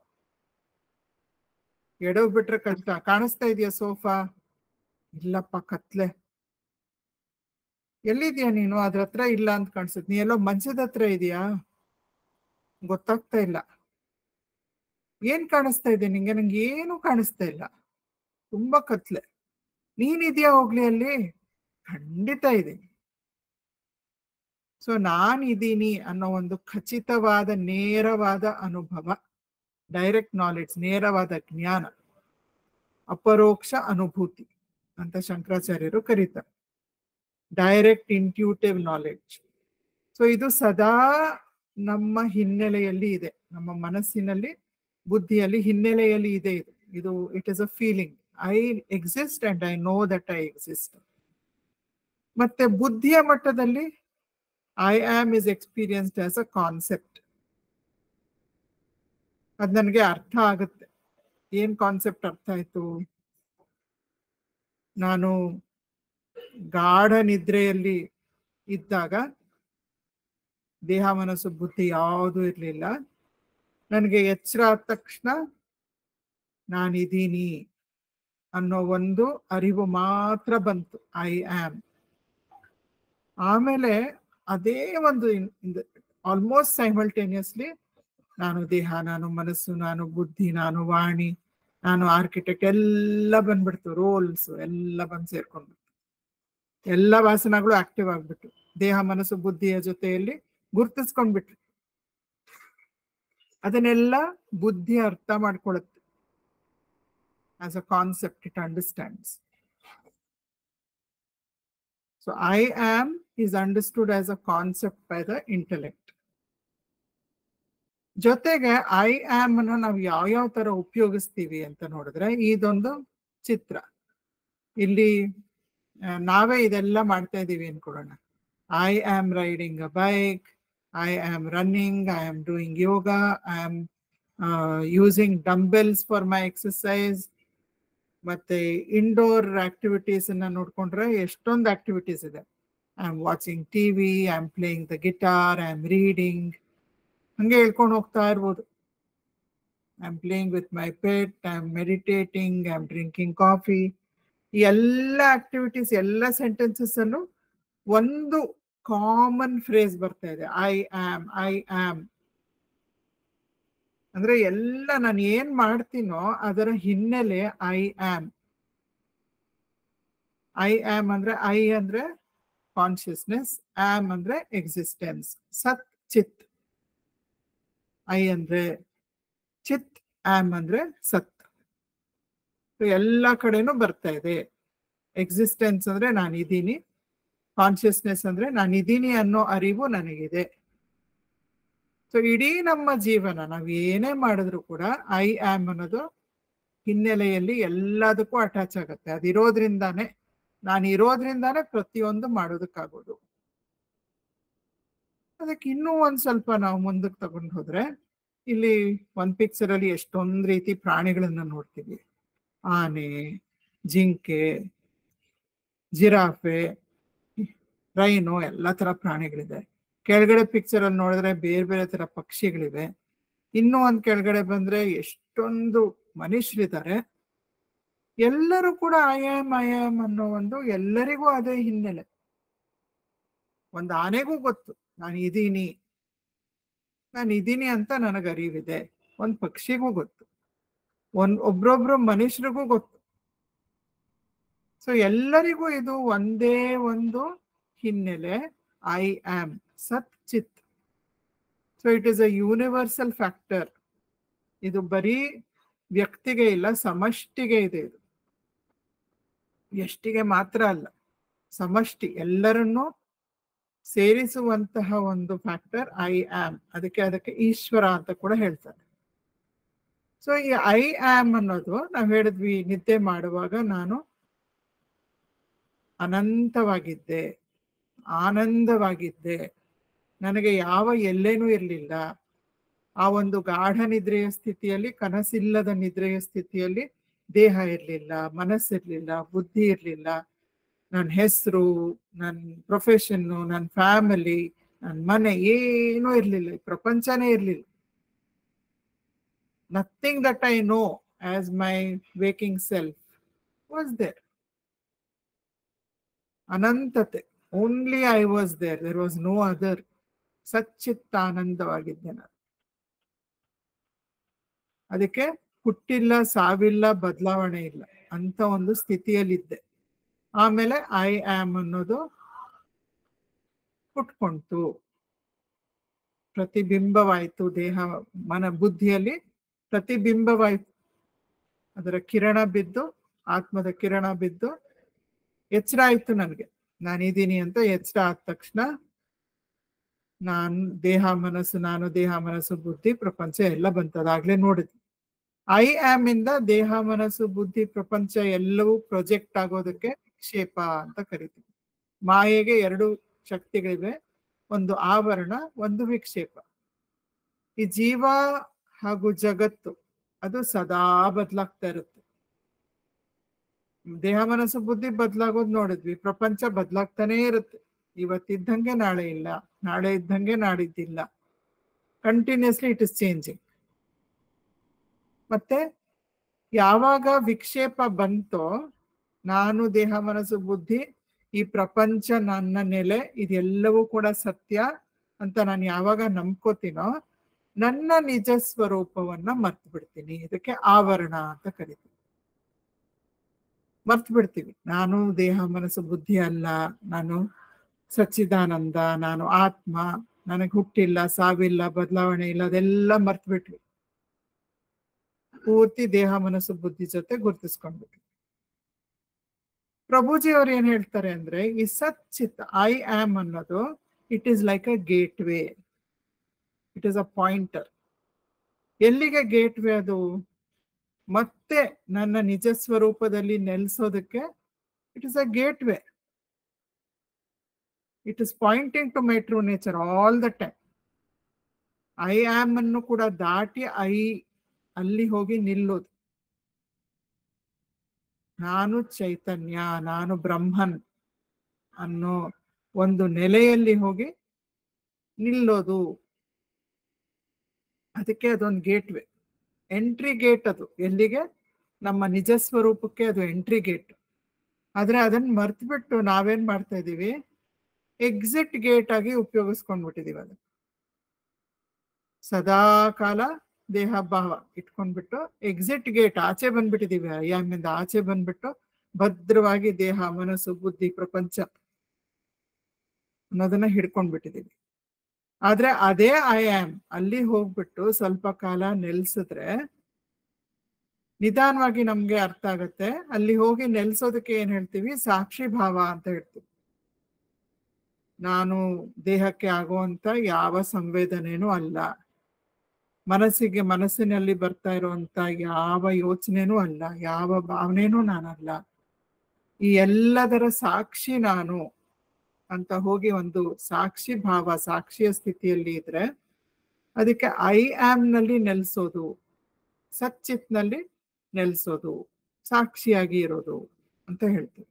Speaker 1: ಎಡವ್ ಬಿಟ್ರೆ ಕಷ್ಟ ಕಾಣಿಸ್ತಾ ಇದೆಯಾ ಸೋಫಾ ಇಲ್ಲಪ್ಪ ಕತ್ಲೆ ಎಲ್ಲಿದ್ಯಾ ನೀನು ಅದ್ರ ಹತ್ರ ಇಲ್ಲ ಅಂತ ಕಾಣಿಸುತ್ತೆ ನೀ ಎಲ್ಲೋ ಮಂಚದ ಹತ್ರ ಇದೆಯಾ ಗೊತ್ತಾಗ್ತಾ ಇಲ್ಲ ಏನ್ ಕಾಣಿಸ್ತಾ ಇದೆ ನಿಂಗೆ ನಂಗೆ ಏನು ಕಾಣಿಸ್ತಾ ಇಲ್ಲ ತುಂಬಾ ಕತ್ಲೆ ನೀನಿದ್ಯಾ ಹೋಗ್ಲಿ ಅಲ್ಲಿ ಖಂಡಿತ ಇದೀನಿ ಸೊ ನಾನಿದ್ದೀನಿ ಅನ್ನೋ ಒಂದು ಖಚಿತವಾದ ನೇರವಾದ ಅನುಭವ ಡೈರೆಕ್ಟ್ ನಾಲೆಡ್ಜ್ ನೇರವಾದ ಜ್ಞಾನ ಅಪರೋಕ್ಷ ಅನುಭೂತಿ ಅಂತ ಶಂಕರಾಚಾರ್ಯರು ಕರೀತಾರೆ ಡೈರೆಕ್ಟ್ ಇಂಟ್ಯೂಟಿವ್ ನಾಲೆಡ್ಜ್ ಸೊ ಇದು ಸದಾ ನಮ್ಮ ಹಿನ್ನೆಲೆಯಲ್ಲಿ ಇದೆ ನಮ್ಮ ಮನಸ್ಸಿನಲ್ಲಿ ಬುದ್ಧಿಯಲ್ಲಿ ಹಿನ್ನೆಲೆಯಲ್ಲಿ ಇದೆ ಇದು ಇದು it is a feeling I exist and I know that I exist ಮತ್ತೆ ಬುದ್ಧಿಯ ಮಟ್ಟದಲ್ಲಿ I am is experienced as a concept ಅದ್ ನನಗೆ ಅರ್ಥ ಆಗುತ್ತೆ ಏನ್ ಕಾನ್ಸೆಪ್ಟ್ ಅರ್ಥ ಆಯ್ತು ನಾನು ಗಾಢ ನಿದ್ರೆಯಲ್ಲಿ ಇದ್ದಾಗ ದೇಹ ಮನಸ್ಸು ಬುದ್ಧಿ ಯಾವುದೂ ಇರಲಿಲ್ಲ ನನಗೆ ಎಚ್ಚರ ಆದ ತಕ್ಷಣ ನಾನಿದ್ದೀನಿ ಅನ್ನೋ ಒಂದು ಅರಿವು ಮಾತ್ರ ಬಂತು ಐ ಆಮ್ ಆಮೇಲೆ ಅದೇ ಒಂದು ಆಲ್ಮೋಸ್ಟ್ ಸೈಮಲ್ಟೇನಿಯಸ್ಲಿ ನಾನು ದೇಹ ನಾನು ಮನಸ್ಸು ನಾನು ಬುದ್ಧಿ ನಾನು ವಾಣಿ ನಾನು ಆರ್ಕಿಟೆಕ್ಟ್ ಎಲ್ಲ ಬಂದ್ಬಿಡ್ತು ರೋಲ್ಸ್ ಎಲ್ಲ ಬಂದು ಸೇರ್ಕೊಂಡ್ಬಿಡ್ತು ಎಲ್ಲ ವಾಸನಗಳು ಆಕ್ಟಿವ್ ಆಗ್ಬಿಟ್ಟು ದೇಹ ಮನಸ್ಸು ಬುದ್ಧಿಯ ಜೊತೆಯಲ್ಲಿ ಗುರ್ತಿಸ್ಕೊಂಡ್ಬಿಟ್ರು ಅದನ್ನೆಲ್ಲ ಬುದ್ಧಿ ಅರ್ಥ ಮಾಡ್ಕೊಳುತ್ತೆ as a concept it understands so I am is understood as a concept by the intellect ಜೊತೆಗೆ ಐ ಆಮ್ ಅನ್ನ ನಾವು ಯಾವ್ಯಾವ ತರ ಉಪಯೋಗಿಸ್ತೀವಿ ಅಂತ ನೋಡಿದ್ರೆ ಇದೊಂದು ಚಿತ್ರ ಇಲ್ಲಿ ಆ, ನಾವೇ ಇದೆಲ್ಲ ಮಾಡ್ತಾ ಇದೀವಿ ಅನ್ಕೊಳ್ಳೋಣ I am riding a bike I am running I am doing yoga I am using dumbbells for my exercise ಮತ್ತೆ ಇಂಡೋರ್ ಆಕ್ಟಿವಿಟೀಸ್ ಅನ್ನ ನೋಡ್ಕೊಂಡ್ರೆ ಎಷ್ಟೊಂದು ಆಕ್ಟಿವಿಟೀಸ್ ಇದೆ I am watching TV I am playing the guitar I am reading ಹಂಗೆ ಹೇಳ್ಕೊಂಡು ಹೋಗ್ತಾ ಇರ್ಬೋದು I am playing with my pet I am meditating I am drinking coffee ಈ ಎಲ್ಲ ಆಕ್ಟಿವಿಟೀಸ್ ಎಲ್ಲ ಸೆಂಟೆನ್ಸಸ್ ಅಲ್ಲೂ ಒಂದು ಕಾಮನ್ ಫ್ರೇಸ್ ಬರ್ತಾ ಇದೆ ಐ ಆಮ್ ಐ ಆಮ್ ಅಂದ್ರೆ ಎಲ್ಲ ನಾನು ಏನ್ ಮಾಡ್ತೀನೋ ಅದರ ಹಿನ್ನೆಲೆ ಐ ಆಮ್ ಐ ಆಮ್ ಅಂದ್ರೆ ಐ ಅಂದ್ರೆ ಕಾನ್ಶಿಯಸ್ನೆಸ್ ಆಮ್ ಅಂದ್ರೆ ಎಕ್ಸಿಸ್ಟೆನ್ಸ್ ಸತ್ ಚಿತ್ ಐ ಅಂದ್ರೆ ಚಿತ್ ಆಮ್ ಅಂದ್ರೆ ಸತ್ So ಎಲ್ಲ ಕಡೆನೂ ಬರ್ತಾ ಇದೆ ಎಕ್ಸಿಸ್ಟೆನ್ಸ್ ಅಂದ್ರೆ ನಾನು ಇದ್ದೀನಿ ಕಾನ್ಶಿಯಸ್ನೆಸ್ ಅಂದ್ರೆ ನಾನು ಇದ್ದೀನಿ ಅನ್ನೋ ಅರಿವು ನನಗಿದೆ ಸೊ ಇಡೀ ನಮ್ಮ ಜೀವನ ನಾವು ಏನೇ ಮಾಡಿದ್ರು ಕೂಡ ಐ ಆಮ್ ಅನ್ನೋದು ಹಿನ್ನೆಲೆಯಲ್ಲಿ ಎಲ್ಲದಕ್ಕೂ ಅಟ್ಯಾಚ್ ಆಗುತ್ತೆ ಅದಿರೋದ್ರಿಂದಾನೇ ನಾನು ಇರೋದ್ರಿಂದಾನೇ ಪ್ರತಿಯೊಂದು ಮಾಡೋದಕ್ಕಾಗೋದು ಅದಕ್ಕೆ ಇನ್ನೂ ಒಂದ್ ಸ್ವಲ್ಪ ನಾವು ಮುಂದಕ್ಕೆ ತಗೊಂಡು ಹೋದ್ರೆ ಇಲ್ಲಿ ಒಂದ್ ಪಿಕ್ಚರ್ ಅಲ್ಲಿ ಎಷ್ಟೊಂದ್ ರೀತಿ ಪ್ರಾಣಿಗಳನ್ನ ನೋಡ್ತೀವಿ ಆನೆ ಜಿಂಕೆ ಜಿರಾಫೆ ರೈನು ಎಲ್ಲ ತರ ಪ್ರಾಣಿಗಳಿದೆ ಕೆಳಗಡೆ ಪಿಕ್ಚರ್ ಅಲ್ಲಿ ನೋಡಿದ್ರೆ ಬೇರೆ ಬೇರೆ ತರ ಪಕ್ಷಿಗಳಿವೆ ಇನ್ನೂ ಒಂದ್ ಕೆಳಗಡೆ ಬಂದ್ರೆ ಎಷ್ಟೊಂದು ಮನುಷ್ಯರಿದ್ದಾರೆ ಎಲ್ಲರೂ ಕೂಡ ಆಯಾಮ್ ಆಯಾಮ್ ಅನ್ನೋ ಒಂದು ಎಲ್ಲರಿಗೂ ಅದೇ ಹಿನ್ನೆಲೆ ಒಂದು ಆನೆಗೂ ಗೊತ್ತು ನಾನು ಇದೀನಿ ನಾನು ಇದೀನಿ ಅಂತ ನನಗೆ ಅರಿವಿದೆ ಒಂದ್ ಪಕ್ಷಿಗೂ ಗೊತ್ತು ಒಂದ್ ಒಬ್ರೊಬ್ರು ಮನುಷ್ಯರಿಗೂ ಗೊತ್ತು ಸೊ ಎಲ್ಲರಿಗೂ ಇದು ಒಂದೇ ಒಂದು ಹಿನ್ನೆಲೆ ಐ ಆಮ್ ಸತ್ ಚಿತ್ so it is a universal factor ಇದು ಬರೀ ವ್ಯಕ್ತಿಗೆ ಇಲ್ಲ ಸಮಷ್ಟಿಗೆ ಇದೆ ಇದು ಎಷ್ಟಿಗೆ ಮಾತ್ರ ಅಲ್ಲ ಸಮಷ್ಟಿ ಎಲ್ಲರನ್ನೂ ಸೇರಿಸುವಂತಹ ಒಂದು ಫ್ಯಾಕ್ಟರ್ ಐ ಆಮ್ ಅದಕ್ಕೆ ಅದಕ್ಕೆ ಈಶ್ವರ ಅಂತ ಕೂಡ ಹೇಳ್ತಾರೆ ಸೊ ಈ ಐ ಆಮ್ ಅನ್ನೋದು ನಾವ್ ಹೇಳಿದ್ವಿ ನಿದ್ದೆ ಮಾಡುವಾಗ ನಾನು ಅನಂತವಾಗಿದ್ದೆ ಆನಂದವಾಗಿದ್ದೆ ನನಗೆ ಯಾವ ಎಲ್ಲೇನೂ ಇರಲಿಲ್ಲ ಆ ಒಂದು ಗಾಢ ನಿದ್ರೆಯ ಸ್ಥಿತಿಯಲ್ಲಿ ಕನಸಿಲ್ಲದ ನಿದ್ರೆಯ ಸ್ಥಿತಿಯಲ್ಲಿ ದೇಹ ಇರಲಿಲ್ಲ ಮನಸ್ಸಿರ್ಲಿಲ್ಲ ಬುದ್ಧಿ ಇರಲಿಲ್ಲ ನನ್ನ ಹೆಸರು ನನ್ನ ಪ್ರೊಫೆಷನ್ನು ನನ್ನ ಫ್ಯಾಮಿಲಿ ನನ್ನ ಮನೆ ಏನೂ ಇರಲಿಲ್ಲ ಈ ಪ್ರಪಂಚನೇ ಇರಲಿಲ್ಲ nothing that I know as my waking self was there ಅನಂತತೆ only I was there there was no other ಸಚ್ಚಿತ್ತ ಆನಂದವಾಗಿದ್ದೆ ನಾನು ಅದಕ್ಕೆ ಹುಟ್ಟಿಲ್ಲ ಸಾವಿಲ್ಲ ಬದಲಾವಣೆ ಇಲ್ಲ ಅಂತ ಒಂದು ಸ್ಥಿತಿಯಲ್ಲಿದ್ದೆ ಆಮೇಲೆ ಐ ಆಮ್ ಅನ್ನೋದು ಹುಟ್ಕೊಂತು ಪ್ರತಿಬಿಂಬವಾಯ್ತು ದೇಹ ಮನ ಬುದ್ಧಿಯಲ್ಲಿ ಪ್ರತಿಬಿಂಬವಾಯ್ತು ಅದರ ಕಿರಣ ಬಿದ್ದು ಆತ್ಮದ ಕಿರಣ ಬಿದ್ದು ಎಚ್ಚರ ಆಯ್ತು ನನಗೆ ನಾನಿದ್ದೀನಿ ಅಂತ ಎಚ್ಚರ ಆದ ತಕ್ಷಣ ನಾನು ದೇಹ ಮನಸ್ಸು ನಾನು ದೇಹ ಮನಸ್ಸು ಬುದ್ಧಿ ಪ್ರಪಂಚ ಎಲ್ಲ ಬಂತದಾಗ್ಲೇ ನೋಡಿದ್ವಿ ಐ ಆಮ್ ಇಂದ ದೇಹ ಮನಸ್ಸು ಬುದ್ಧಿ ಪ್ರಪಂಚ ಎಲ್ಲವೂ ಪ್ರೊಜೆಕ್ಟ್ ಆಗೋದಕ್ಕೆ ವಿಕ್ಷೇಪ ಅಂತ ಕರಿತೀವಿ ಮಾಯೆಗೆ ಎರಡು ಶಕ್ತಿಗಳಿವೆ ಒಂದು ಆವರಣ ಒಂದು ವಿಕ್ಷೇಪ ಈ ಜೀವ ಹಾಗೂ ಜಗತ್ತು ಅದು ಸದಾ ಬದಲಾಗ್ತಾ ಇರುತ್ತೆ ದೇಹ ಮನಸ್ಸು ಬುದ್ಧಿ ಬದಲಾಗೋದು ನೋಡಿದ್ವಿ ಪ್ರಪಂಚ ಬದಲಾಗ್ತಾನೇ ಇರುತ್ತೆ ಇವತ್ತಿದ್ದಂಗೆ ನಾಳೆ ಇಲ್ಲ ನಾಳೆ ಇದ್ದಂಗೆ ನಾಡಿದ್ದಿಲ್ಲ ಕಂಟಿನ್ಯೂಸ್ಲಿ ಇಟ್ ಇಸ್ ಚೇಂಜಿಂಗ್ ಮತ್ತೆ ಯಾವಾಗ ವಿಕ್ಷೇಪ ಬಂತೋ ನಾನು ದೇಹ ಮನಸ್ಸು ಬುದ್ಧಿ ಈ ಪ್ರಪಂಚ ನನ್ನ ನೆಲೆ ಇದೆಲ್ಲವೂ ಕೂಡ ಸತ್ಯ ಅಂತ ನಾನು ಯಾವಾಗ ನಂಬ್ಕೋತೀನೋ ನನ್ನ ನಿಜ ಸ್ವರೂಪವನ್ನ ಮರ್ತು ಬಿಡ್ತೀನಿ ಇದಕ್ಕೆ ಆವರಣ ಅಂತ ಕರಿತೀವಿ ಮರ್ತು ಬಿಡ್ತೀವಿ ನಾನು ದೇಹ ಮನಸ್ಸು ಬುದ್ಧಿ ಅಲ್ಲ ನಾನು ಸಚ್ಚಿದಾನಂದ ನಾನು ಆತ್ಮ ನನಗೆ ಹುಟ್ಟಿಲ್ಲ ಸಾವಿಲ್ಲ ಬದಲಾವಣೆ ಇಲ್ಲ ಅದೆಲ್ಲ ಮರ್ತು ಬಿಟ್ವಿ ಪೂರ್ತಿ ದೇಹ ಮನಸ್ಸು ಬುದ್ಧಿ ಜೊತೆ ಗುರ್ತಿಸ್ಕೊಂಡ್ಬಿಟ್ವಿ ಪ್ರಭುಜಿ ಅವ್ರು ಏನ್ ಹೇಳ್ತಾರೆ ಅಂದ್ರೆ ಈ ಸಚ್ಚಿತ್ ಐ ಆಮ್ ಅನ್ನೋದು it is like a gateway it is a pointer ಎಲ್ಲಿಗೆ ಗೇಟ್ ವೇ ಅದು ಮತ್ತೆ ನನ್ನ ನಿಜ ಸ್ವರೂಪದಲ್ಲಿ ನೆಲೆಸೋದಕ್ಕೆ it is a gateway it is pointing to my true nature all the time I am ಅನ್ನು ಕೂಡ ದಾಟಿ ಐ ಅಲ್ಲಿ ಹೋಗಿ ನಿಲ್ಲೋದು ನಾನು ಚೈತನ್ಯ ನಾನು ಬ್ರಹ್ಮನ್ ಅನ್ನೋ ಒಂದು ನೆಲೆಯಲ್ಲಿ ಹೋಗಿ ನಿಲ್ಲೋದು ಅದಕ್ಕೆ ಅದೊಂದು ಗೇಟ್ ವೇ ಎಂಟ್ರಿ ಗೇಟ್ ಅದು ಎಲ್ಲಿಗೆ ನಮ್ಮ ನಿಜ ಸ್ವರೂಪಕ್ಕೆ ಅದು ಎಂಟ್ರಿ ಗೇಟ್ ಆದ್ರೆ ಅದನ್ನ ಮರ್ತ್ಬಿಟ್ಟು ನಾವೇನ್ ಮಾಡ್ತಾ ಇದೀವಿ ಎಕ್ಸಿಟ್ ಗೇಟ್ ಆಗಿ ಉಪಯೋಗಿಸ್ಕೊಂಡ್ಬಿಟ್ಟಿದೀವಿ ಅದನ್ನ ಸದಾ ಕಾಲ ದೇಹ ಭಾವ ಇಟ್ಕೊಂಡ್ಬಿಟ್ಟು ಎಕ್ಸಿಟ್ ಗೇಟ್ ಆಚೆ ಬಂದ್ಬಿಟ್ಟಿದೀವಿ ಅಯ್ಯಾಮಿಂದ ಆಚೆ ಬಂದ್ಬಿಟ್ಟು ಭದ್ರವಾಗಿ ದೇಹ ಮನಸ್ಸು ಬುದ್ಧಿ ಪ್ರಪಂಚ ಅನ್ನೋದನ್ನ ಹಿಡ್ಕೊಂಡ್ಬಿಟ್ಟಿದೀವಿ ಆದ್ರೆ ಅದೇ ಐ ಆಮ್ ಅಲ್ಲಿ ಹೋಗ್ಬಿಟ್ಟು ಸ್ವಲ್ಪ ಕಾಲ ನೆಲ್ಸಿದ್ರೆ ನಿಧಾನವಾಗಿ ನಮ್ಗೆ ಅರ್ಥ ಆಗತ್ತೆ ಅಲ್ಲಿ ಹೋಗಿ ನೆಲ್ಸೋದಕ್ಕೆ ಏನ್ ಹೇಳ್ತೀವಿ ಸಾಕ್ಷಿ ಭಾವ ಅಂತ ಹೇಳ್ತೀವಿ ನಾನು ದೇಹಕ್ಕೆ ಆಗುವಂತ ಯಾವ ಸಂವೇದನೆನೂ ಅಲ್ಲ ಮನಸ್ಸಿಗೆ ಮನಸ್ಸಿನಲ್ಲಿ ಬರ್ತಾ ಇರುವಂತ ಯಾವ ಯೋಚನೆನೂ ಅಲ್ಲ ಯಾವ ಭಾವನೆನೂ ನಾನಲ್ಲ ಈ ಎಲ್ಲದರ ಸಾಕ್ಷಿ ನಾನು ಅಂತ ಹೋಗಿ ಒಂದು ಸಾಕ್ಷಿ ಭಾವ ಸಾಕ್ಷಿಯ ಸ್ಥಿತಿಯಲ್ಲಿ ಇದ್ರೆ ಅದಕ್ಕೆ ಐ ಆಮ್ ನಲ್ಲಿ ನೆಲೆಸೋದು ಸಚ್ಚಿತ್ನಲ್ಲಿ ನೆಲೆಸೋದು ಸಾಕ್ಷಿಯಾಗಿ ಇರೋದು ಅಂತ ಹೇಳ್ತೀವಿ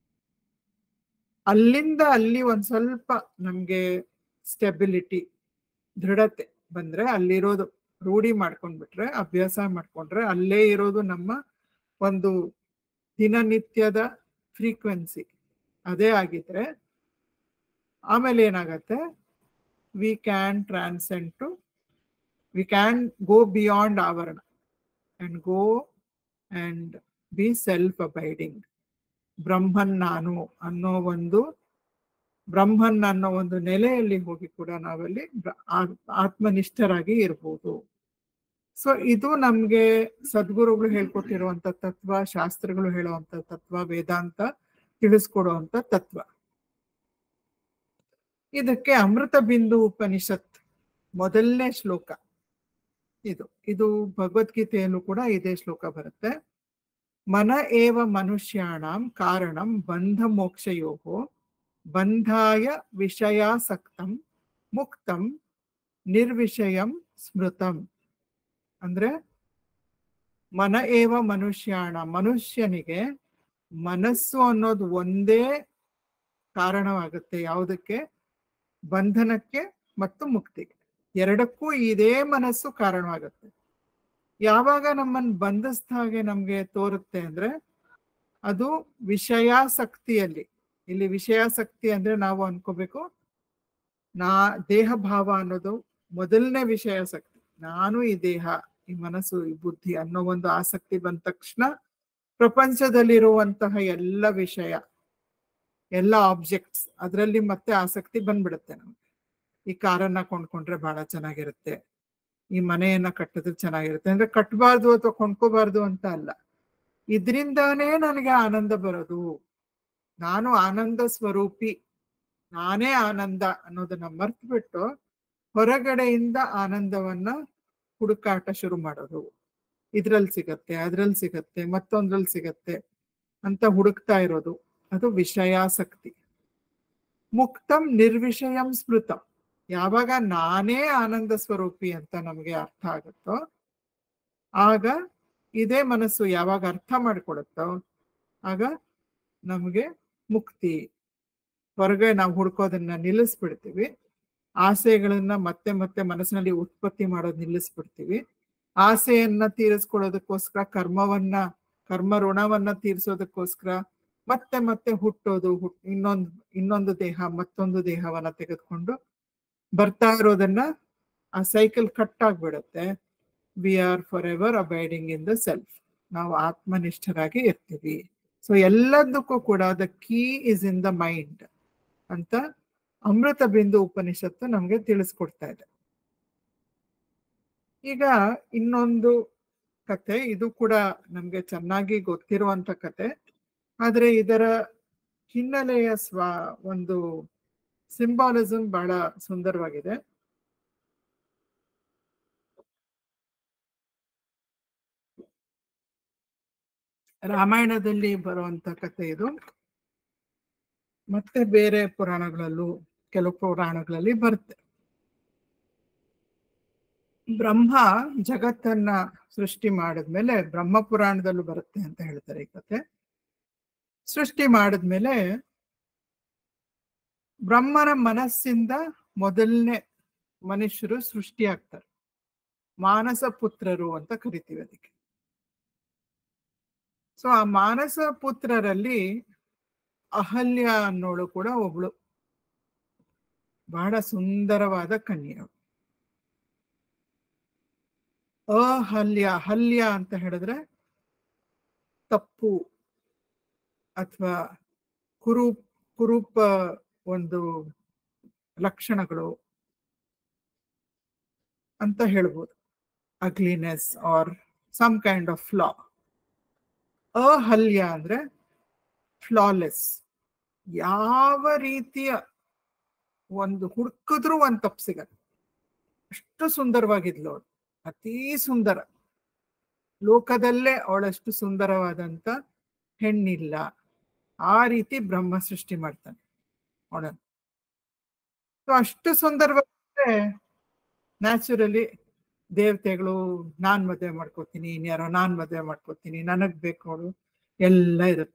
Speaker 1: ಅಲ್ಲಿಂದ ಅಲ್ಲಿ ಒಂದ್ ಸ್ವಲ್ಪ ನಮ್ಗೆ ಸ್ಟೆಬಿಲಿಟಿ ದೃಢತೆ ಬಂದ್ರೆ ಅಲ್ಲಿರೋದು ರೂಢಿ ಮಾಡ್ಕೊಂಡ್ಬಿಟ್ರೆ ಅಭ್ಯಾಸ ಮಾಡ್ಕೊಂಡ್ರೆ ಅಲ್ಲೇ ಇರೋದು ನಮ್ಮ ಒಂದು ದಿನನಿತ್ಯದ ಫ್ರೀಕ್ವೆನ್ಸಿ ಅದೇ ಆಗಿದ್ರೆ ಆಮೇಲೆ ಏನಾಗತ್ತೆ we can transcend to we can go beyond ಆವರಣ and go and be self abiding Brahman ನಾನು ಅನ್ನೋ ಒಂದು ಬ್ರಹ್ಮನ್ ಅನ್ನೋ ಒಂದು ನೆಲೆಯಲ್ಲಿ ಹೋಗಿ ಕೂಡ ನಾವಲ್ಲಿ ಆತ್ಮನಿಷ್ಠರಾಗಿ ಇರ್ಬೋದು ಸೊ ಇದು ನಮ್ಗೆ ಸದ್ಗುರುಗಳು ಹೇಳ್ಕೊಟ್ಟಿರುವಂತ ತತ್ವ ಶಾಸ್ತ್ರಗಳು ಹೇಳುವಂತ ತತ್ವ ವೇದಾಂತ ತಿಳಿಸ್ಕೊಡುವಂತ ತತ್ವ ಇದಕ್ಕೆ ಅಮೃತ ಬಿಂದು ಉಪನಿಷತ್ ಮೊದಲನೇ ಶ್ಲೋಕ ಇದು ಇದು ಭಗವದ್ಗೀತೆಯಲ್ಲೂ ಕೂಡ ಇದೇ ಶ್ಲೋಕ ಬರುತ್ತೆ ಮನ ಏವ ಮನುಷ್ಯಾಣಂ ಕಾರಣಂ ಬಂಧ ಮೋಕ್ಷಯೋ ಬಂಧಾಯ ವಿಷಯಾಸಕ್ತಂ ಮುಕ್ತಂ ನಿರ್ವಿಷಯಂ ಸ್ಮೃತಂ ಅಂದ್ರೆ ಮನ ಏವ ಮನುಷ್ಯಾಣ ಮನುಷ್ಯನಿಗೆ ಮನಸ್ಸು ಅನ್ನೋದು ಒಂದೇ ಕಾರಣವಾಗುತ್ತೆ ಯಾವುದಕ್ಕೆ ಬಂಧನಕ್ಕೆ ಮತ್ತು ಮುಕ್ತಿಗೆ ಎರಡಕ್ಕೂ ಇದೇ ಮನಸ್ಸು ಕಾರಣವಾಗುತ್ತೆ ಯಾವಾಗ ನಮ್ಮನ್ನು ಬಂಧಿಸಿದ ಹಾಗೆ ನಮ್ಗೆ ತೋರುತ್ತೆ ಅಂದ್ರೆ ಅದು ವಿಷಯಾಸಕ್ತಿಯಲ್ಲಿ ಇಲ್ಲಿ ವಿಷಯಾಸಕ್ತಿ ಅಂದ್ರೆ ನಾವು ಅನ್ಕೋಬೇಕು ನಾ ದೇಹ ಭಾವ ಅನ್ನೋದು ಮೊದಲನೇ ವಿಷಯಾಸಕ್ತಿ ನಾನು ಈ ದೇಹ ಈ ಮನಸ್ಸು ಈ ಬುದ್ಧಿ ಅನ್ನೋ ಒಂದು ಆಸಕ್ತಿ ಬಂದ ತಕ್ಷಣ ಪ್ರಪಂಚದಲ್ಲಿರುವಂತಹ ಎಲ್ಲ ವಿಷಯ ಎಲ್ಲ ಆಬ್ಜೆಕ್ಟ್ಸ್ ಅದರಲ್ಲಿ ಮತ್ತೆ ಆಸಕ್ತಿ ಬಂದ್ಬಿಡುತ್ತೆ ನಮ್ಗೆ ಈ ಕಾರನ್ನ ಕೊಂಡ್ಕೊಂಡ್ರೆ ಬಹಳ ಚೆನ್ನಾಗಿರುತ್ತೆ ಈ ಮನೆಯನ್ನ ಕಟ್ಟಿದ್ರೆ ಚೆನ್ನಾಗಿರುತ್ತೆ ಅಂದ್ರೆ ಕಟ್ಟಬಾರ್ದು ಅಥವಾ ಕೊಂಡ್ಕೋಬಾರ್ದು ಅಂತ ಅಲ್ಲ ಇದರಿಂದಾನೇ ನನಗೆ ಆನಂದ ಬರೋದು ನಾನು ಆನಂದ ಸ್ವರೂಪಿ ನಾನೇ ಆನಂದ ಅನ್ನೋದನ್ನ ಮರ್ತು ಬಿಟ್ಟು ಹೊರಗಡೆಯಿಂದ ಆನಂದವನ್ನ ಹುಡುಕಾಟ ಶುರು ಮಾಡೋದು ಇದ್ರಲ್ಲಿ ಸಿಗತ್ತೆ ಅದ್ರಲ್ಲಿ ಸಿಗತ್ತೆ ಮತ್ತೊಂದ್ರಲ್ಲಿ ಸಿಗತ್ತೆ ಅಂತ ಹುಡುಕ್ತಾ ಇರೋದು ಅದು ವಿಷಯಾಸಕ್ತಿ ಮುಕ್ತಂ ನಿರ್ವಿಷಯಂ ಸ್ಮೃತಂ ಯಾವಾಗ ನಾನೇ ಆನಂದ ಸ್ವರೂಪಿ ಅಂತ ನಮಗೆ ಅರ್ಥ ಆಗುತ್ತೋ ಆಗ ಇದೇ ಮನಸ್ಸು ಯಾವಾಗ ಅರ್ಥ ಮಾಡಿಕೊಡುತ್ತೋ ಆಗ ನಮಗೆ ಮುಕ್ತಿ ಹೊರಗೆ ನಾವು ಹುಡ್ಕೋದನ್ನ ನಿಲ್ಲಿಸ್ಬಿಡ್ತೀವಿ ಆಸೆಗಳನ್ನ ಮತ್ತೆ ಮತ್ತೆ ಮನಸ್ಸಿನಲ್ಲಿ ಉತ್ಪತ್ತಿ ಮಾಡೋದು ನಿಲ್ಲಿಸ್ಬಿಡ್ತೀವಿ ಆಸೆಯನ್ನ ತೀರಿಸ್ಕೊಳ್ಳೋದಕ್ಕೋಸ್ಕರ ಕರ್ಮವನ್ನ ಕರ್ಮ ಋಣವನ್ನ ತೀರಿಸೋದಕ್ಕೋಸ್ಕರ ಮತ್ತೆ ಮತ್ತೆ ಹುಟ್ಟೋದು ಹುಟ್ ಇನ್ನೊಂದು ಇನ್ನೊಂದು ದೇಹ ಮತ್ತೊಂದು ದೇಹವನ್ನ ತೆಗೆದುಕೊಂಡು ಬರ್ತಾ ಇರೋದನ್ನ ಆ ಸೈಕಲ್ ಕಟ್ ಆಗ್ಬಿಡುತ್ತೆ we are forever abiding in the self ನಾವು ಆತ್ಮನಿಷ್ಠರಾಗಿ ಇರ್ತೀವಿ ಸೊ ಎಲ್ಲದಕ್ಕೂ ಕೂಡ the key is in the mind ಅಂತ ಅಮೃತ ಬಿಂದು ಉಪನಿಷತ್ತು ನಮ್ಗೆ ತಿಳಿಸ್ಕೊಡ್ತಾ ಇದೆ ಈಗ ಇನ್ನೊಂದು ಕತೆ ಇದು ಕೂಡ ನಮ್ಗೆ ಚೆನ್ನಾಗಿ ಗೊತ್ತಿರುವಂತ ಕತೆ ಆದ್ರೆ ಇದರ ಹಿನ್ನೆಲೆಯ ಸ್ವ ಒಂದು ಸಿಂಬಾಲಿಸಮ್ ಬಹಳ ಸುಂದರವಾಗಿದೆ ರಾಮಾಯಣದಲ್ಲಿ ಬರುವಂತ ಕತೆ ಇದು ಮತ್ತೆ ಬೇರೆ ಪುರಾಣಗಳಲ್ಲೂ ಕೆಲವು ಪುರಾಣಗಳಲ್ಲಿ ಬರುತ್ತೆ ಬ್ರಹ್ಮ ಜಗತ್ತನ್ನ ಸೃಷ್ಟಿ ಮಾಡಿದ್ಮೇಲೆ ಬ್ರಹ್ಮ ಪುರಾಣದಲ್ಲೂ ಬರುತ್ತೆ ಅಂತ ಹೇಳ್ತಾರೆ ಈ ಕತೆ ಸೃಷ್ಟಿ ಮಾಡಿದ್ಮೇಲೆ ಬ್ರಹ್ಮನ ಮನಸ್ಸಿಂದ ಮೊದಲನೇ ಮನುಷ್ಯರು ಸೃಷ್ಟಿಯಾಗ್ತಾರೆ ಮಾನಸ ಪುತ್ರರು ಅಂತ ಕರಿತೀವಿ ಅದಕ್ಕೆ ಸೊ ಆ ಮಾನಸ ಪುತ್ರರಲ್ಲಿ ಅಹಲ್ಯ ಅನ್ನೋಳು ಕೂಡ ಒಬ್ಳು ಬಹಳ ಸುಂದರವಾದ ಕನ್ಯೆ ಅವಳು. ಅಹಲ್ಯ ಹಲ್ಯ ಅಂತ ಹೇಳಿದ್ರೆ ತಪ್ಪು ಅಥವಾ ಕುರೂಪ್ ಕುರೂಪ ಒಂದು ಲಕ್ಷಣಗಳು ಅಂತ ಹೇಳ್ಬೋದು ugliness are some kind of flaw Ahalya ಅಂದ್ರೆ ಫ್ಲಾಲೆಸ್ ಯಾವ ರೀತಿಯ ಒಂದು ಹುಡುಕಿದ್ರು ಒಂದು ತಪ್ಪು ಸಿಗಲ್ಲ ಅಷ್ಟು ಸುಂದರವಾಗಿದ್ಲು ಅವಳು ಅತೀ ಸುಂದರ ಲೋಕದಲ್ಲೇ ಅವಳಷ್ಟು ಸುಂದರವಾದಂತ ಹೆಣ್ಣಿಲ್ಲ ಆ ರೀತಿ ಬ್ರಹ್ಮ ಸೃಷ್ಟಿ ಮಾಡ್ತಾನೆ ಅವಳನ್ನು ಸೊ ಅಷ್ಟು ಸುಂದರವಾಗಿದೆ ನ್ಯಾಚುರಲಿ ದೇವತೆಗಳು ನಾನ್ ಮದುವೆ ಮಾಡ್ಕೋತೀನಿ ಇನ್ಯಾರೋ ನಾನ್ ಮದುವೆ ಮಾಡ್ಕೋತೀನಿ ನನಗ್ ಬೇಕು ಅವಳು ಎಲ್ಲ ಇರುತ್ತೆ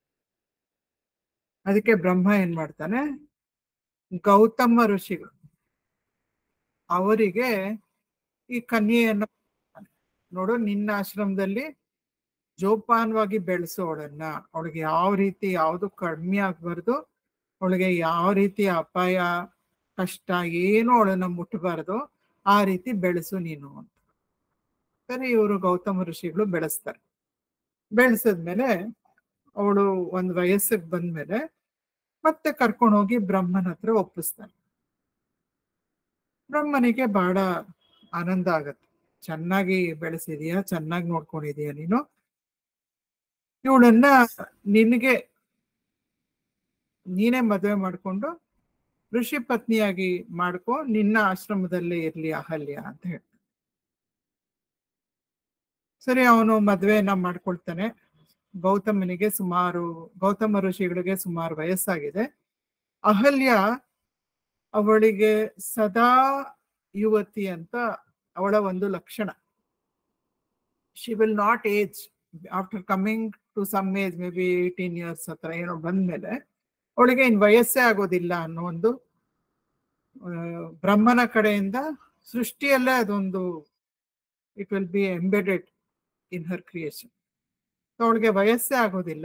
Speaker 1: ಅದಕ್ಕೆ ಬ್ರಹ್ಮ ಏನ್ ಮಾಡ್ತಾನೆ ಗೌತಮ ಋಷಿಗಳು ಅವರಿಗೆ ಈ ಕನ್ಯೆಯನ್ನು ಕೊಡ್ತಾನೆ. ನೋಡು ನಿನ್ನ ಆಶ್ರಮದಲ್ಲಿ ಜೋಪಾನವಾಗಿ ಬೆಳೆಸು ಅವಳನ್ನ ಅವಳಿಗೆ ಯಾವ ರೀತಿ ಯಾವುದು ಕಡಿಮೆ ಆಗ್ಬಾರ್ದು ಅವಳಿಗೆ ಯಾವ ರೀತಿ ಅಪಾಯ ಕಷ್ಟ ಏನು ಅವಳನ್ನ ಮುಟ್ಟಬಾರ್ದು ಆ ರೀತಿ ಬೆಳೆಸು ನೀನು ಅಂತ ಸರಿ ಇವರು ಗೌತಮ ಋಷಿಗಳು ಬೆಳೆಸ್ತಾರೆ ಬೆಳೆಸಿದ್ಮೇಲೆ ಅವಳು ಒಂದು ವಯಸ್ಸಿಗೆ ಬಂದ್ಮೇಲೆ ಮತ್ತೆ ಕರ್ಕೊಂಡು ಹೋಗಿ ಬ್ರಹ್ಮನ ಹತ್ರ ಒಪ್ಪಿಸ್ತಾನೆ ಬ್ರಹ್ಮನಿಗೆ ಬಹಳ ಆನಂದ ಆಗತ್ತೆ ಚೆನ್ನಾಗಿ ಬೆಳೆಸಿದೀಯ ಚೆನ್ನಾಗಿ ನೋಡ್ಕೊಂಡಿದೀಯ ನೀನು ಇವಳನ್ನ ನಿನಗೆ ನೀನೇ ಮದುವೆ ಮಾಡ್ಕೊಂಡು ಋಷಿ ಪತ್ನಿಯಾಗಿ ಮಾಡ್ಕೊ ನಿನ್ನ ಆಶ್ರಮದಲ್ಲೇ ಇರ್ಲಿ ಅಹಲ್ಯ ಅಂತ ಹೇಳ್ತಾನೆ ಸರಿ ಅವನು ಮದ್ವೆಯನ್ನ ಮಾಡ್ಕೊಳ್ತಾನೆ ಗೌತಮನಿಗೆ ಸುಮಾರು ಗೌತಮ ಋಷಿಗಳಿಗೆ ಸುಮಾರು ವಯಸ್ಸಾಗಿದೆ ಅಹಲ್ಯ ಅವಳಿಗೆ ಸದಾ ಯುವತಿ ಅಂತ ಅವಳ ಒಂದು ಲಕ್ಷಣ she will not age after coming to some age maybe eighteen years ಹತ್ರ ಏನೋ ಬಂದ್ಮೇಲೆ ಅವಳಿಗೆ ಇನ್ ವಯಸ್ಸೇ ಆಗೋದಿಲ್ಲ ಅನ್ನೋ ಒಂದು ಆ, ಬ್ರಹ್ಮನ ಕಡೆಯಿಂದ ಸೃಷ್ಟಿಯಲ್ಲೇ ಅದೊಂದು it will be embedded in her creation ಅವಳಿಗೆ ವಯಸ್ಸೇ ಆಗೋದಿಲ್ಲ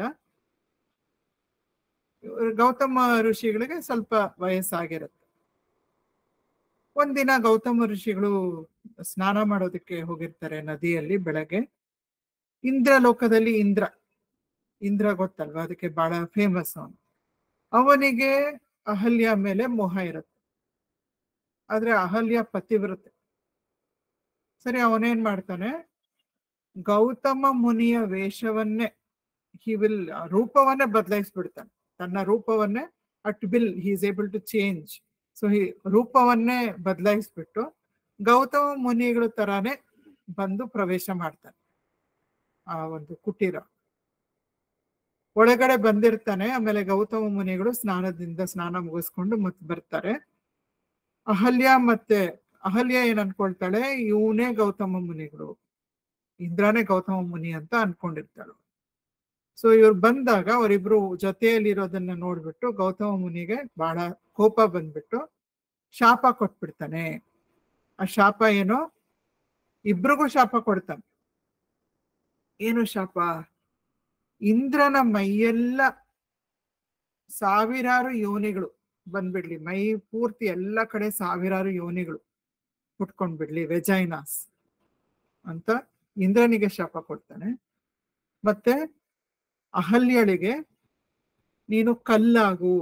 Speaker 1: ಇವ್ರು ಗೌತಮ ಋಷಿಗಳಿಗೆ ಸ್ವಲ್ಪ ವಯಸ್ಸಾಗಿರುತ್ತೆ ಒಂದಿನ ಗೌತಮ ಋಷಿಗಳು ಸ್ನಾನ ಮಾಡೋದಕ್ಕೆ ಹೋಗಿರ್ತಾರೆ ನದಿಯಲ್ಲಿ ಬೆಳಗ್ಗೆ ಇಂದ್ರ ಲೋಕದಲ್ಲಿ ಇಂದ್ರ ಇಂದ್ರ ಗೊತ್ತಲ್ವಾ ಅದಕ್ಕೆ ಬಹಳ ಫೇಮಸ್ ಅವನು ಅವನಿಗೆ ಅಹಲ್ಯ ಮೇಲೆ ಮೋಹ ಇರುತ್ತೆ ಆದ್ರೆ ಅಹಲ್ಯ ಪತಿವ್ರತೆ ಸರಿ ಅವನೇನ್ ಮಾಡ್ತಾನೆ ಗೌತಮ ಮುನಿಯ ವೇಷವನ್ನೇ ಹಿ ವಿಲ್ ರೂಪವನ್ನೇ ಬದಲಾಯಿಸ್ಬಿಡ್ತಾನೆ ತನ್ನ ರೂಪವನ್ನೇ at will he is able to change so he ರೂಪವನ್ನೇ ಬದಲಾಯಿಸ್ಬಿಟ್ಟು ಗೌತಮ ಮುನಿಗಳ ತರಾನೇ ಬಂದು ಪ್ರವೇಶ ಮಾಡ್ತಾನೆ ಆ ಒಂದು ಕುಟೀರ ಒಳಗಡೆ ಬಂದಿರ್ತಾನೆ ಆಮೇಲೆ ಗೌತಮ ಮುನಿಗಳು ಸ್ನಾನದಿಂದ ಸ್ನಾನ ಮುಗಿಸ್ಕೊಂಡು ಮತ್ತೆ ಬರ್ತಾರೆ ಅಹಲ್ಯ ಮತ್ತೆ ಅಹಲ್ಯ ಏನ್ ಅನ್ಕೊಳ್ತಾಳೆ ಇವನೇ ಗೌತಮ ಮುನಿಗಳು ಇಂದ್ರಾನೇ ಗೌತಮ ಮುನಿ ಅಂತ ಅನ್ಕೊಂಡಿರ್ತಾಳು ಸೊ ಇವ್ರು ಬಂದಾಗ ಅವರಿಬ್ರು ಜೊತೆಯಲ್ಲಿರೋದನ್ನ ನೋಡ್ಬಿಟ್ಟು ಗೌತಮ ಮುನಿಗೆ ಬಹಳ ಕೋಪ ಬಂದ್ಬಿಟ್ಟು ಶಾಪ ಕೊಟ್ಬಿಡ್ತಾನೆ ಆ ಶಾಪ ಏನೋ ಇಬ್ರಿಗೂ ಶಾಪ ಕೊಡ್ತಾನೆ ಏನು ಶಾಪ ಇಂದ್ರನ ಮೈಯೆಲ್ಲ ಸಾವಿರಾರು ಯೋನಿಗಳು ಬಂದ್ಬಿಡ್ಲಿ ಮೈ ಪೂರ್ತಿ ಎಲ್ಲ ಕಡೆ ಸಾವಿರಾರು ಯೋನಿಗಳು ಹುಟ್ಕೊಂಡ್ಬಿಡ್ಲಿ ವೆಜೈನಾಸ್ ಅಂತ ಇಂದ್ರನಿಗೆ ಶಾಪ ಕೊಡ್ತಾನೆ ಮತ್ತೆ ಅಹಲ್ಯಳಿಗೆ ನೀನು ಕಲ್ಲಾಗು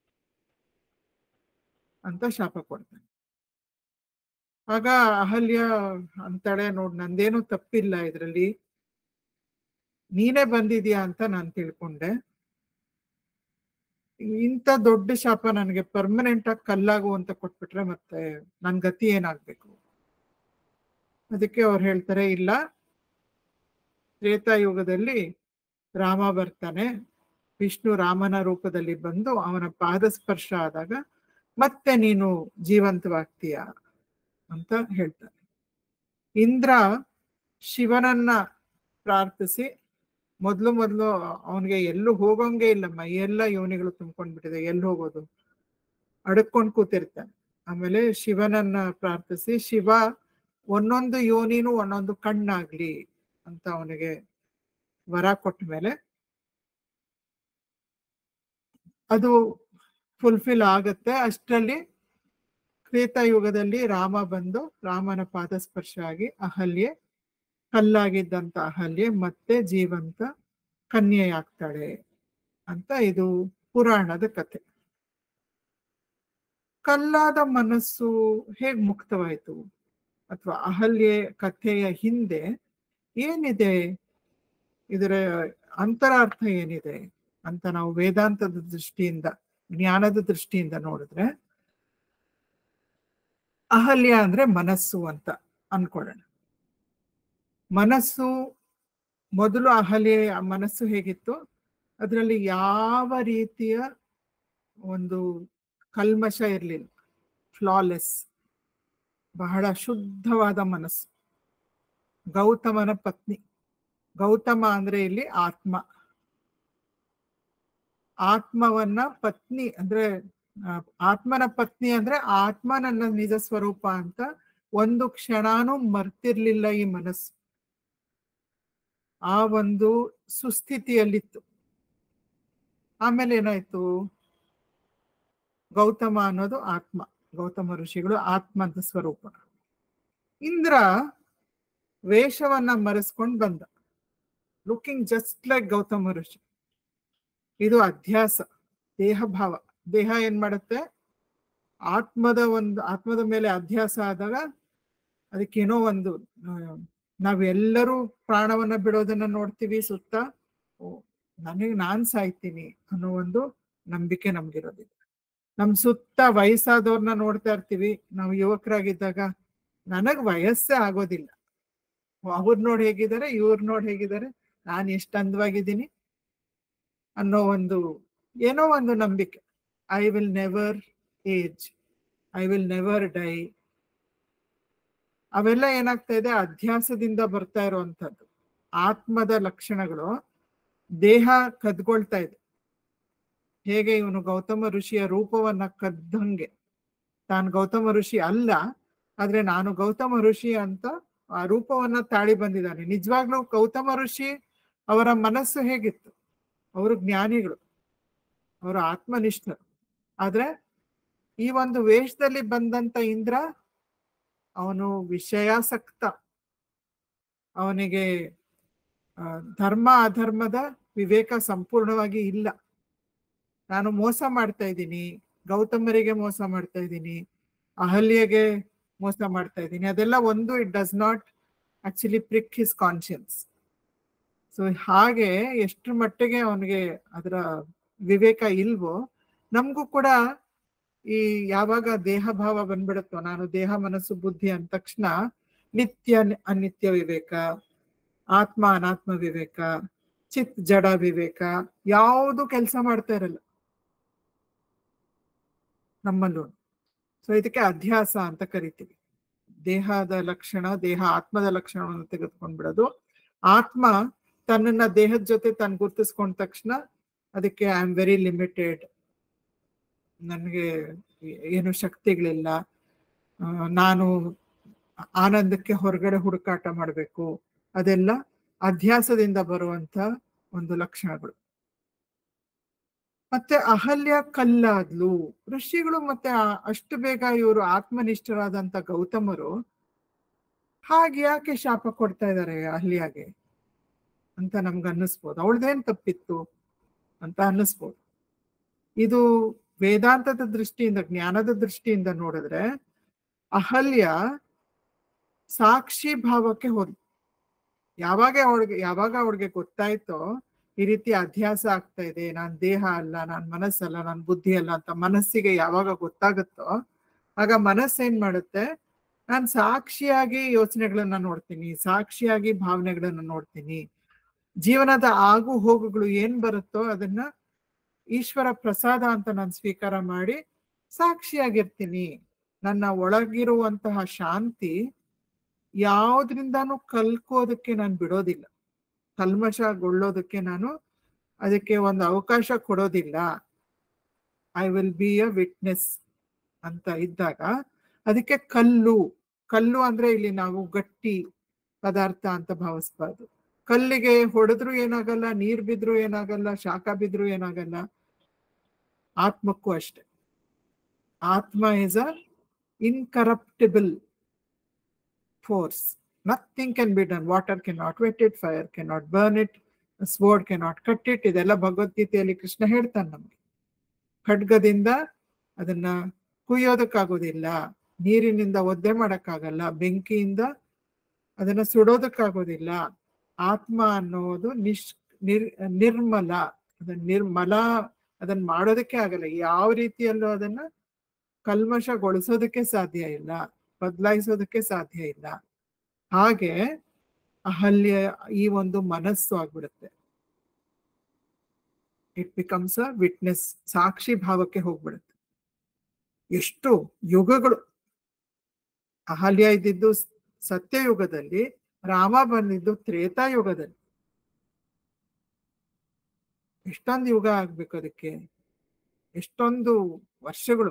Speaker 1: ಅಂತ ಶಾಪ ಕೊಡ್ತಾನೆ ಆಗ ಅಹಲ್ಯ ಅಂತಾಳೆ ನೋಡ್ ನಂದೇನು ತಪ್ಪಿಲ್ಲ ಇದ್ರಲ್ಲಿ ನೀನೇ ಬಂದಿದ್ಯಾ ಅಂತ ನಾನು ತಿಳ್ಕೊಂಡೆ ಇಂಥ ದೊಡ್ಡ ಶಾಪ ನನಗೆ ಪರ್ಮನೆಂಟ್ ಆಗಿ ಕಲ್ಲಾಗು ಅಂತ ಕೊಟ್ಬಿಟ್ರೆ ಮತ್ತೆ ನನ್ ಗತಿ ಏನಾಗ್ಬೇಕು ಅದಕ್ಕೆ ಅವ್ರು ಹೇಳ್ತಾರೆ ಇಲ್ಲ ತ್ರೇತಾಯುಗದಲ್ಲಿ ರಾಮ ಬರ್ತಾನೆ ವಿಷ್ಣು ರಾಮನ ರೂಪದಲ್ಲಿ ಬಂದು ಅವನ ಪಾದ ಸ್ಪರ್ಶ ಆದಾಗ ಮತ್ತೆ ನೀನು ಜೀವಂತವಾಗ್ತೀಯ ಅಂತ ಹೇಳ್ತಾನೆ ಇಂದ್ರ ಶಿವನನ್ನ ಪ್ರಾರ್ಥಿಸಿ ಮೊದ್ಲು ಮೊದ್ಲು ಅವನಿಗೆ ಎಲ್ಲೂ ಹೋಗೋಂಗೆ ಇಲ್ಲ ಮೈಯೆಲ್ಲ ಯೋನಿಗಳು ತುಂಬ್ಕೊಂಡ್ಬಿಟ್ಟಿದೆ ಎಲ್ಲಿ ಹೋಗೋದು ಅಡಕ್ಕೊಂಡ್ ಕೂತಿರ್ತಾನೆ ಆಮೇಲೆ ಶಿವನನ್ನ ಪ್ರಾರ್ಥಿಸಿ ಶಿವ ಒಂದೊಂದು ಯೋನಿನೂ ಒಂದೊಂದು ಕಣ್ಣಾಗ್ಲಿ ಅಂತ ಅವನಿಗೆ ವರ ಕೊಟ್ಟ ಮೇಲೆ ಅದು ಫುಲ್ಫಿಲ್ ಆಗತ್ತೆ ಅಷ್ಟರಲ್ಲಿ ಯುಗದಲ್ಲಿ ರಾಮ ಬಂದು ರಾಮನ ಪಾದಸ್ಪರ್ಶ ಆಗಿ ಅಹಲ್ಯೆ ಕಲ್ಲಾಗಿದ್ದಂತ ಅಹಲ್ಯೆ ಮತ್ತೆ ಜೀವಂತ ಕನ್ಯೆಯಾಗ್ತಾಳೆ ಅಂತ ಇದು ಪುರಾಣದ ಕತೆ ಕಲ್ಲಾದ ಮನಸ್ಸು ಹೇಗ್ ಮುಕ್ತವಾಯಿತು ಅಥವಾ ಅಹಲ್ಯೆ ಕಥೆಯ ಹಿಂದೆ ಏನಿದೆ ಇದರ ಅಂತರಾರ್ಥ ಏನಿದೆ ಅಂತ ನಾವು ವೇದಾಂತದ ದೃಷ್ಟಿಯಿಂದ ಜ್ಞಾನದ ದೃಷ್ಟಿಯಿಂದ ನೋಡಿದ್ರೆ ಅಹಲ್ಯ ಅಂದ್ರೆ ಮನಸ್ಸು ಅಂತ ಅನ್ಕೊಳ್ಳೋಣ ಮನಸ್ಸು ಮೊದಲು ಅಹಲ್ಯ ಮನಸ್ಸು ಹೇಗಿತ್ತು ಅದರಲ್ಲಿ ಯಾವ ರೀತಿಯ ಒಂದು ಕಲ್ಮಶ ಇರಲಿಲ್ಲ ಫ್ಲಾಲೆಸ್ ಬಹಳ ಶುದ್ಧವಾದ ಮನಸ್ಸು ಗೌತಮನ ಪತ್ನಿ ಗೌತಮ ಅಂದ್ರೆ ಇಲ್ಲಿ ಆತ್ಮ ಆತ್ಮವನ್ನ ಪತ್ನಿ ಅಂದ್ರೆ ಆ, ಆತ್ಮನ ಪತ್ನಿ ಅಂದ್ರೆ ಆತ್ಮ ನನ್ನ ನಿಜ ಸ್ವರೂಪ ಅಂತ ಒಂದು ಕ್ಷಣನೂ ಮರ್ತಿರ್ಲಿಲ್ಲ ಈ ಮನಸ್ಸು ಆ ಒಂದು ಸುಸ್ಥಿತಿಯಲ್ಲಿತ್ತು ಆಮೇಲೆ ಏನಾಯ್ತು ಗೌತಮ ಅನ್ನೋದು ಆತ್ಮ ಗೌತಮ ಋಷಿಗಳು ಆತ್ಮ ಅಂತ ಸ್ವರೂಪ ಇಂದ್ರ ವೇಷವನ್ನ ಮರೆಸ್ಕೊಂಡು ಬಂದ looking just like Gautama rishi ಇದು ಅಧ್ಯಾಸ ದೇಹ ಭಾವ ದೇಹ ಏನ್ ಮಾಡುತ್ತೆ ಆತ್ಮದ ಒಂದು ಆತ್ಮದ ಮೇಲೆ ಅಧ್ಯಾಸ ಆದಾಗ ಅದಕ್ಕೇನೋ ಒಂದು ಆ, ನಾವೆಲ್ಲರೂ ಪ್ರಾಣವನ್ನ ಬಿಡೋದನ್ನ ನೋಡ್ತೀವಿ ಸುತ್ತ ಓ ನನಗೆ ನಾನ್ ಸಾಯ್ತೀನಿ ಅನ್ನೋ ಒಂದು ನಂಬಿಕೆ ನಮ್ಗಿರೋದಿಲ್ಲ ನಮ್ ಸುತ್ತ ವಯಸ್ಸಾದವ್ರನ್ನ ನೋಡ್ತಾ ಇರ್ತೀವಿ ನಾವು ಯುವಕರಾಗಿದ್ದಾಗ ನನಗ್ ವಯಸ್ಸೇ ಆಗೋದಿಲ್ಲ ಅವ್ರು ನೋಡಿ ಹೇಗಿದ್ದಾರೆ ಇವ್ರು ನೋಡಿ ಹೇಗಿದ್ದಾರೆ ನಾನು ಎಷ್ಟು ಅಂದವಾಗಿದ್ದೀನಿ ಅನ್ನೋ ಒಂದು ಏನೋ ಒಂದು ನಂಬಿಕೆ I will never age I will never die ಅವೆಲ್ಲ ಏನಾಗ್ತಾ ಇದೆ ಅಧ್ಯಾಸದಿಂದ ಬರ್ತಾ ಇರುವಂತದ್ದು ಆತ್ಮದ ಲಕ್ಷಣಗಳು ದೇಹ ಕದ್ಕೊಳ್ತಾ ಇದೆ ಹೇಗೆ ಇವನು ಗೌತಮ ಋಷಿಯ ರೂಪವನ್ನ ಕದ್ದಂಗೆ ತಾನು ಗೌತಮ ಋಷಿ ಅಲ್ಲ ಆದ್ರೆ ನಾನು ಗೌತಮ ಋಷಿ ಅಂತ ಆ ರೂಪವನ್ನ ತಾಳಿ ಬಂದಿದ್ದಾನೆ ನಿಜವಾಗ್ಲೂ ಗೌತಮ ಋಷಿ ಅವರ ಮನಸ್ಸು ಹೇಗಿತ್ತು ಅವರು ಜ್ಞಾನಿಗಳು ಅವರು ಆತ್ಮನಿಷ್ಠರು ಆದ್ರೆ ಈ ಒಂದು ವೇಷದಲ್ಲಿ ಬಂದಂತ ಇಂದ್ರ ಅವನು ವಿಷಯಾಸಕ್ತ ಅವನಿಗೆ ಆ, ಧರ್ಮ ಅಧರ್ಮದ ವಿವೇಕ ಸಂಪೂರ್ಣವಾಗಿ ಇಲ್ಲ ನಾನು ಮೋಸ ಮಾಡ್ತಾ ಇದ್ದೀನಿ ಗೌತಮರಿಗೆ ಮೋಸ ಮಾಡ್ತಾ ಇದ್ದೀನಿ ಅಹಲ್ಯಗೆ ಮೋಸ ಮಾಡ್ತಾ ಇದ್ದೀನಿ ಅದೆಲ್ಲ ಒಂದು it does not actually prick his conscience so ಹಾಗೆ ಎಷ್ಟು ಮಟ್ಟಿಗೆ ಅವನಿಗೆ ಅದರ ವಿವೇಕ ಇಲ್ವೋ ನಮಗೂ ಕೂಡ ಈ ಯಾವಾಗ ದೇಹ ಭಾವ ಬಂದ್ಬಿಡುತ್ತೋ ನಾನು ದೇಹ ಮನಸ್ಸು ಬುದ್ಧಿ ಅಂದ ತಕ್ಷಣ ನಿತ್ಯ ಅನಿತ್ಯ ವಿವೇಕ ಆತ್ಮ ಅನಾತ್ಮ ವಿವೇಕ ಚಿತ್ ಜಡ ವಿವೇಕ ಯಾವುದು ಕೆಲಸ ಮಾಡ್ತಾ ಇರಲ್ಲ ನಮ್ಮಲ್ಲೂ ಸೊ ಇದಕ್ಕೆ ಅಧ್ಯಾಸ ಅಂತ ಕರಿತೀವಿ ದೇಹದ ಲಕ್ಷಣ ದೇಹ ಆತ್ಮದ ಲಕ್ಷಣವನ್ನು ತೆಗೆದುಕೊಂಡ್ಬಿಡೋದು ಆತ್ಮ ತನ್ನನ್ನ ದೇಹದ ಜೊತೆ ತಾನು ಗುರ್ತಿಸ್ಕೊಂಡ ತಕ್ಷಣ ಅದಕ್ಕೆ ಐ ಆಮ್ ವೆರಿ ಲಿಮಿಟೆಡ್ ನನಗೆ ಏನು ಶಕ್ತಿಗಳಿಲ್ಲ ಆ, ನಾನು ಆನಂದಕ್ಕೆ ಹೊರಗಡೆ ಹುಡುಕಾಟ ಮಾಡಬೇಕು ಅದೆಲ್ಲ ಅಧ್ಯಾಸದಿಂದ ಬರುವಂತ ಒಂದು ಲಕ್ಷಣಗಳು ಮತ್ತೆ ಅಹಲ್ಯ ಕಲ್ಲಾದ್ಲು ಋಷಿಗಳು ಮತ್ತೆ ಆ- ಅಷ್ಟು ಬೇಗ ಇವರು ಆತ್ಮನಿಷ್ಠರಾದಂತ ಗೌತಮರು ಹಾಗೆ ಯಾಕೆ ಶಾಪ ಕೊಡ್ತಾ ಇದ್ದಾರೆ ಅಹಲ್ಯಾಗೆ ಅಂತ ನಮ್ಗೆ ಅನ್ನಿಸ್ಬೋದು ಅವಳದೇನ್ ತಪ್ಪಿತ್ತು ಅಂತ ಅನ್ನಿಸ್ಬೋದು ಇದು ವೇದಾಂತದ ದೃಷ್ಟಿಯಿಂದ ಜ್ಞಾನದ ದೃಷ್ಟಿಯಿಂದ ನೋಡಿದ್ರೆ ಅಹಲ್ಯ ಸಾಕ್ಷಿ ಭಾವಕ್ಕೆ ಹೋದ್ ಯಾವಾಗ ಅವಳಿಗೆ ಯಾವಾಗ ಅವಳಿಗೆ ಗೊತ್ತಾಯ್ತೋ ಈ ರೀತಿ ಅಧ್ಯಾಸ ಆಗ್ತಾ ಇದೆ ನಾನ್ ದೇಹ ಅಲ್ಲ ನಾನ್ ಮನಸ್ಸಲ್ಲ ನಾನ್ ಬುದ್ಧಿ ಅಲ್ಲ ಅಂತ ಮನಸ್ಸಿಗೆ ಯಾವಾಗ ಗೊತ್ತಾಗುತ್ತೋ ಆಗ ಮನಸ್ಸು ಏನ್ ಮಾಡುತ್ತೆ ನಾನ್ ಸಾಕ್ಷಿಯಾಗಿ ಯೋಚನೆಗಳನ್ನ ನೋಡ್ತೀನಿ ಸಾಕ್ಷಿಯಾಗಿ ಭಾವನೆಗಳನ್ನ ನೋಡ್ತೀನಿ ಜೀವನದ ಆಗು ಹೋಗುಗಳು ಏನ್ ಬರುತ್ತೋ ಅದನ್ನ ಈಶ್ವರ ಪ್ರಸಾದ ಅಂತ ನಾನು ಸ್ವೀಕಾರ ಮಾಡಿ ಸಾಕ್ಷಿಯಾಗಿರ್ತೀನಿ ನನ್ನ ಒಳಗಿರುವಂತಹ ಶಾಂತಿ ಯಾವ್ದ್ರಿಂದಾನು ಕಲ್ಕೋದಕ್ಕೆ ನಾನು ಬಿಡೋದಿಲ್ಲ ಕಲ್ಮಶಗೊಳ್ಳೋದಕ್ಕೆ ನಾನು ಅದಕ್ಕೆ ಒಂದು ಅವಕಾಶ ಕೊಡೋದಿಲ್ಲ I will be a witness ಅಂತ ಇದ್ದಾಗ ಅದಕ್ಕೆ ಕಲ್ಲು ಕಲ್ಲು ಅಂದ್ರೆ ಇಲ್ಲಿ ನಾವು ಗಟ್ಟಿ ಪದಾರ್ಥ ಅಂತ ಭಾವಿಸ್ಬಾರ್ದು ಕಲ್ಲಿಗೆ ಹೊಡೆದ್ರು ಏನಾಗಲ್ಲ ನೀರ್ ಬಿದ್ರು ಏನಾಗಲ್ಲ ಶಾಖ ಬಿದ್ರು ಏನಾಗಲ್ಲ ಆತ್ಮಕ್ಕೂ ಅಷ್ಟೆ atma is a incorruptible force. Nothing can be done. Water cannot wet it, fire cannot burn it, a sword cannot cut it. ಇದೆಲ್ಲ ಭಗವದ್ಗೀತೆಯಲ್ಲಿ ಕೃಷ್ಣ ಹೇಳ್ತಾನೆ ನಮ್ಗೆ ಖಡ್ಗದಿಂದ ಅದನ್ನ ಕುಯ್ಯೋದಕ್ಕಾಗೋದಿಲ್ಲ ನೀರಿನಿಂದ ಒದ್ದೆ ಮಾಡಕ್ಕಾಗಲ್ಲ ಬೆಂಕಿಯಿಂದ ಅದನ್ನ ಸುಡೋದಕ್ಕಾಗೋದಿಲ್ಲ ಆತ್ಮ ಅನ್ನೋದು ನಿಶ್ ನಿರ್ ನಿರ್ಮಲ ಅದನ್ನ ನಿರ್ಮಲ ಅದನ್ನ ಮಾಡೋದಕ್ಕೆ ಆಗಲ್ಲ ಯಾವ ರೀತಿಯಲ್ಲೂ ಅದನ್ನ ಕಲ್ಮಶಗೊಳಿಸೋದಕ್ಕೆ ಸಾಧ್ಯ ಇಲ್ಲ ಬದಲಾಯಿಸೋದಕ್ಕೆ ಸಾಧ್ಯ ಇಲ್ಲ ಹಾಗೆ ಅಹಲ್ಯ ಈ ಒಂದು ಮನಸ್ಸು ಆಗ್ಬಿಡುತ್ತೆ ಇಟ್ ಬಿಕಮ್ಸ್ ಅ ವಿಟ್ನೆಸ್ ಸಾಕ್ಷಿ ಭಾವಕ್ಕೆ ಹೋಗ್ಬಿಡುತ್ತೆ ಎಷ್ಟು ಯುಗಗಳು ಅಹಲ್ಯ ಇದ್ದಿದ್ದು ಸತ್ಯಯುಗದಲ್ಲಿ ರಾಮ ಬಂದಿದ್ದು ತ್ರೇತಾಯುಗದಲ್ಲಿ ಎಷ್ಟೊಂದು ಯುಗ ಆಗ್ಬೇಕು ಅದಕ್ಕೆ ಎಷ್ಟೊಂದು ವರ್ಷಗಳು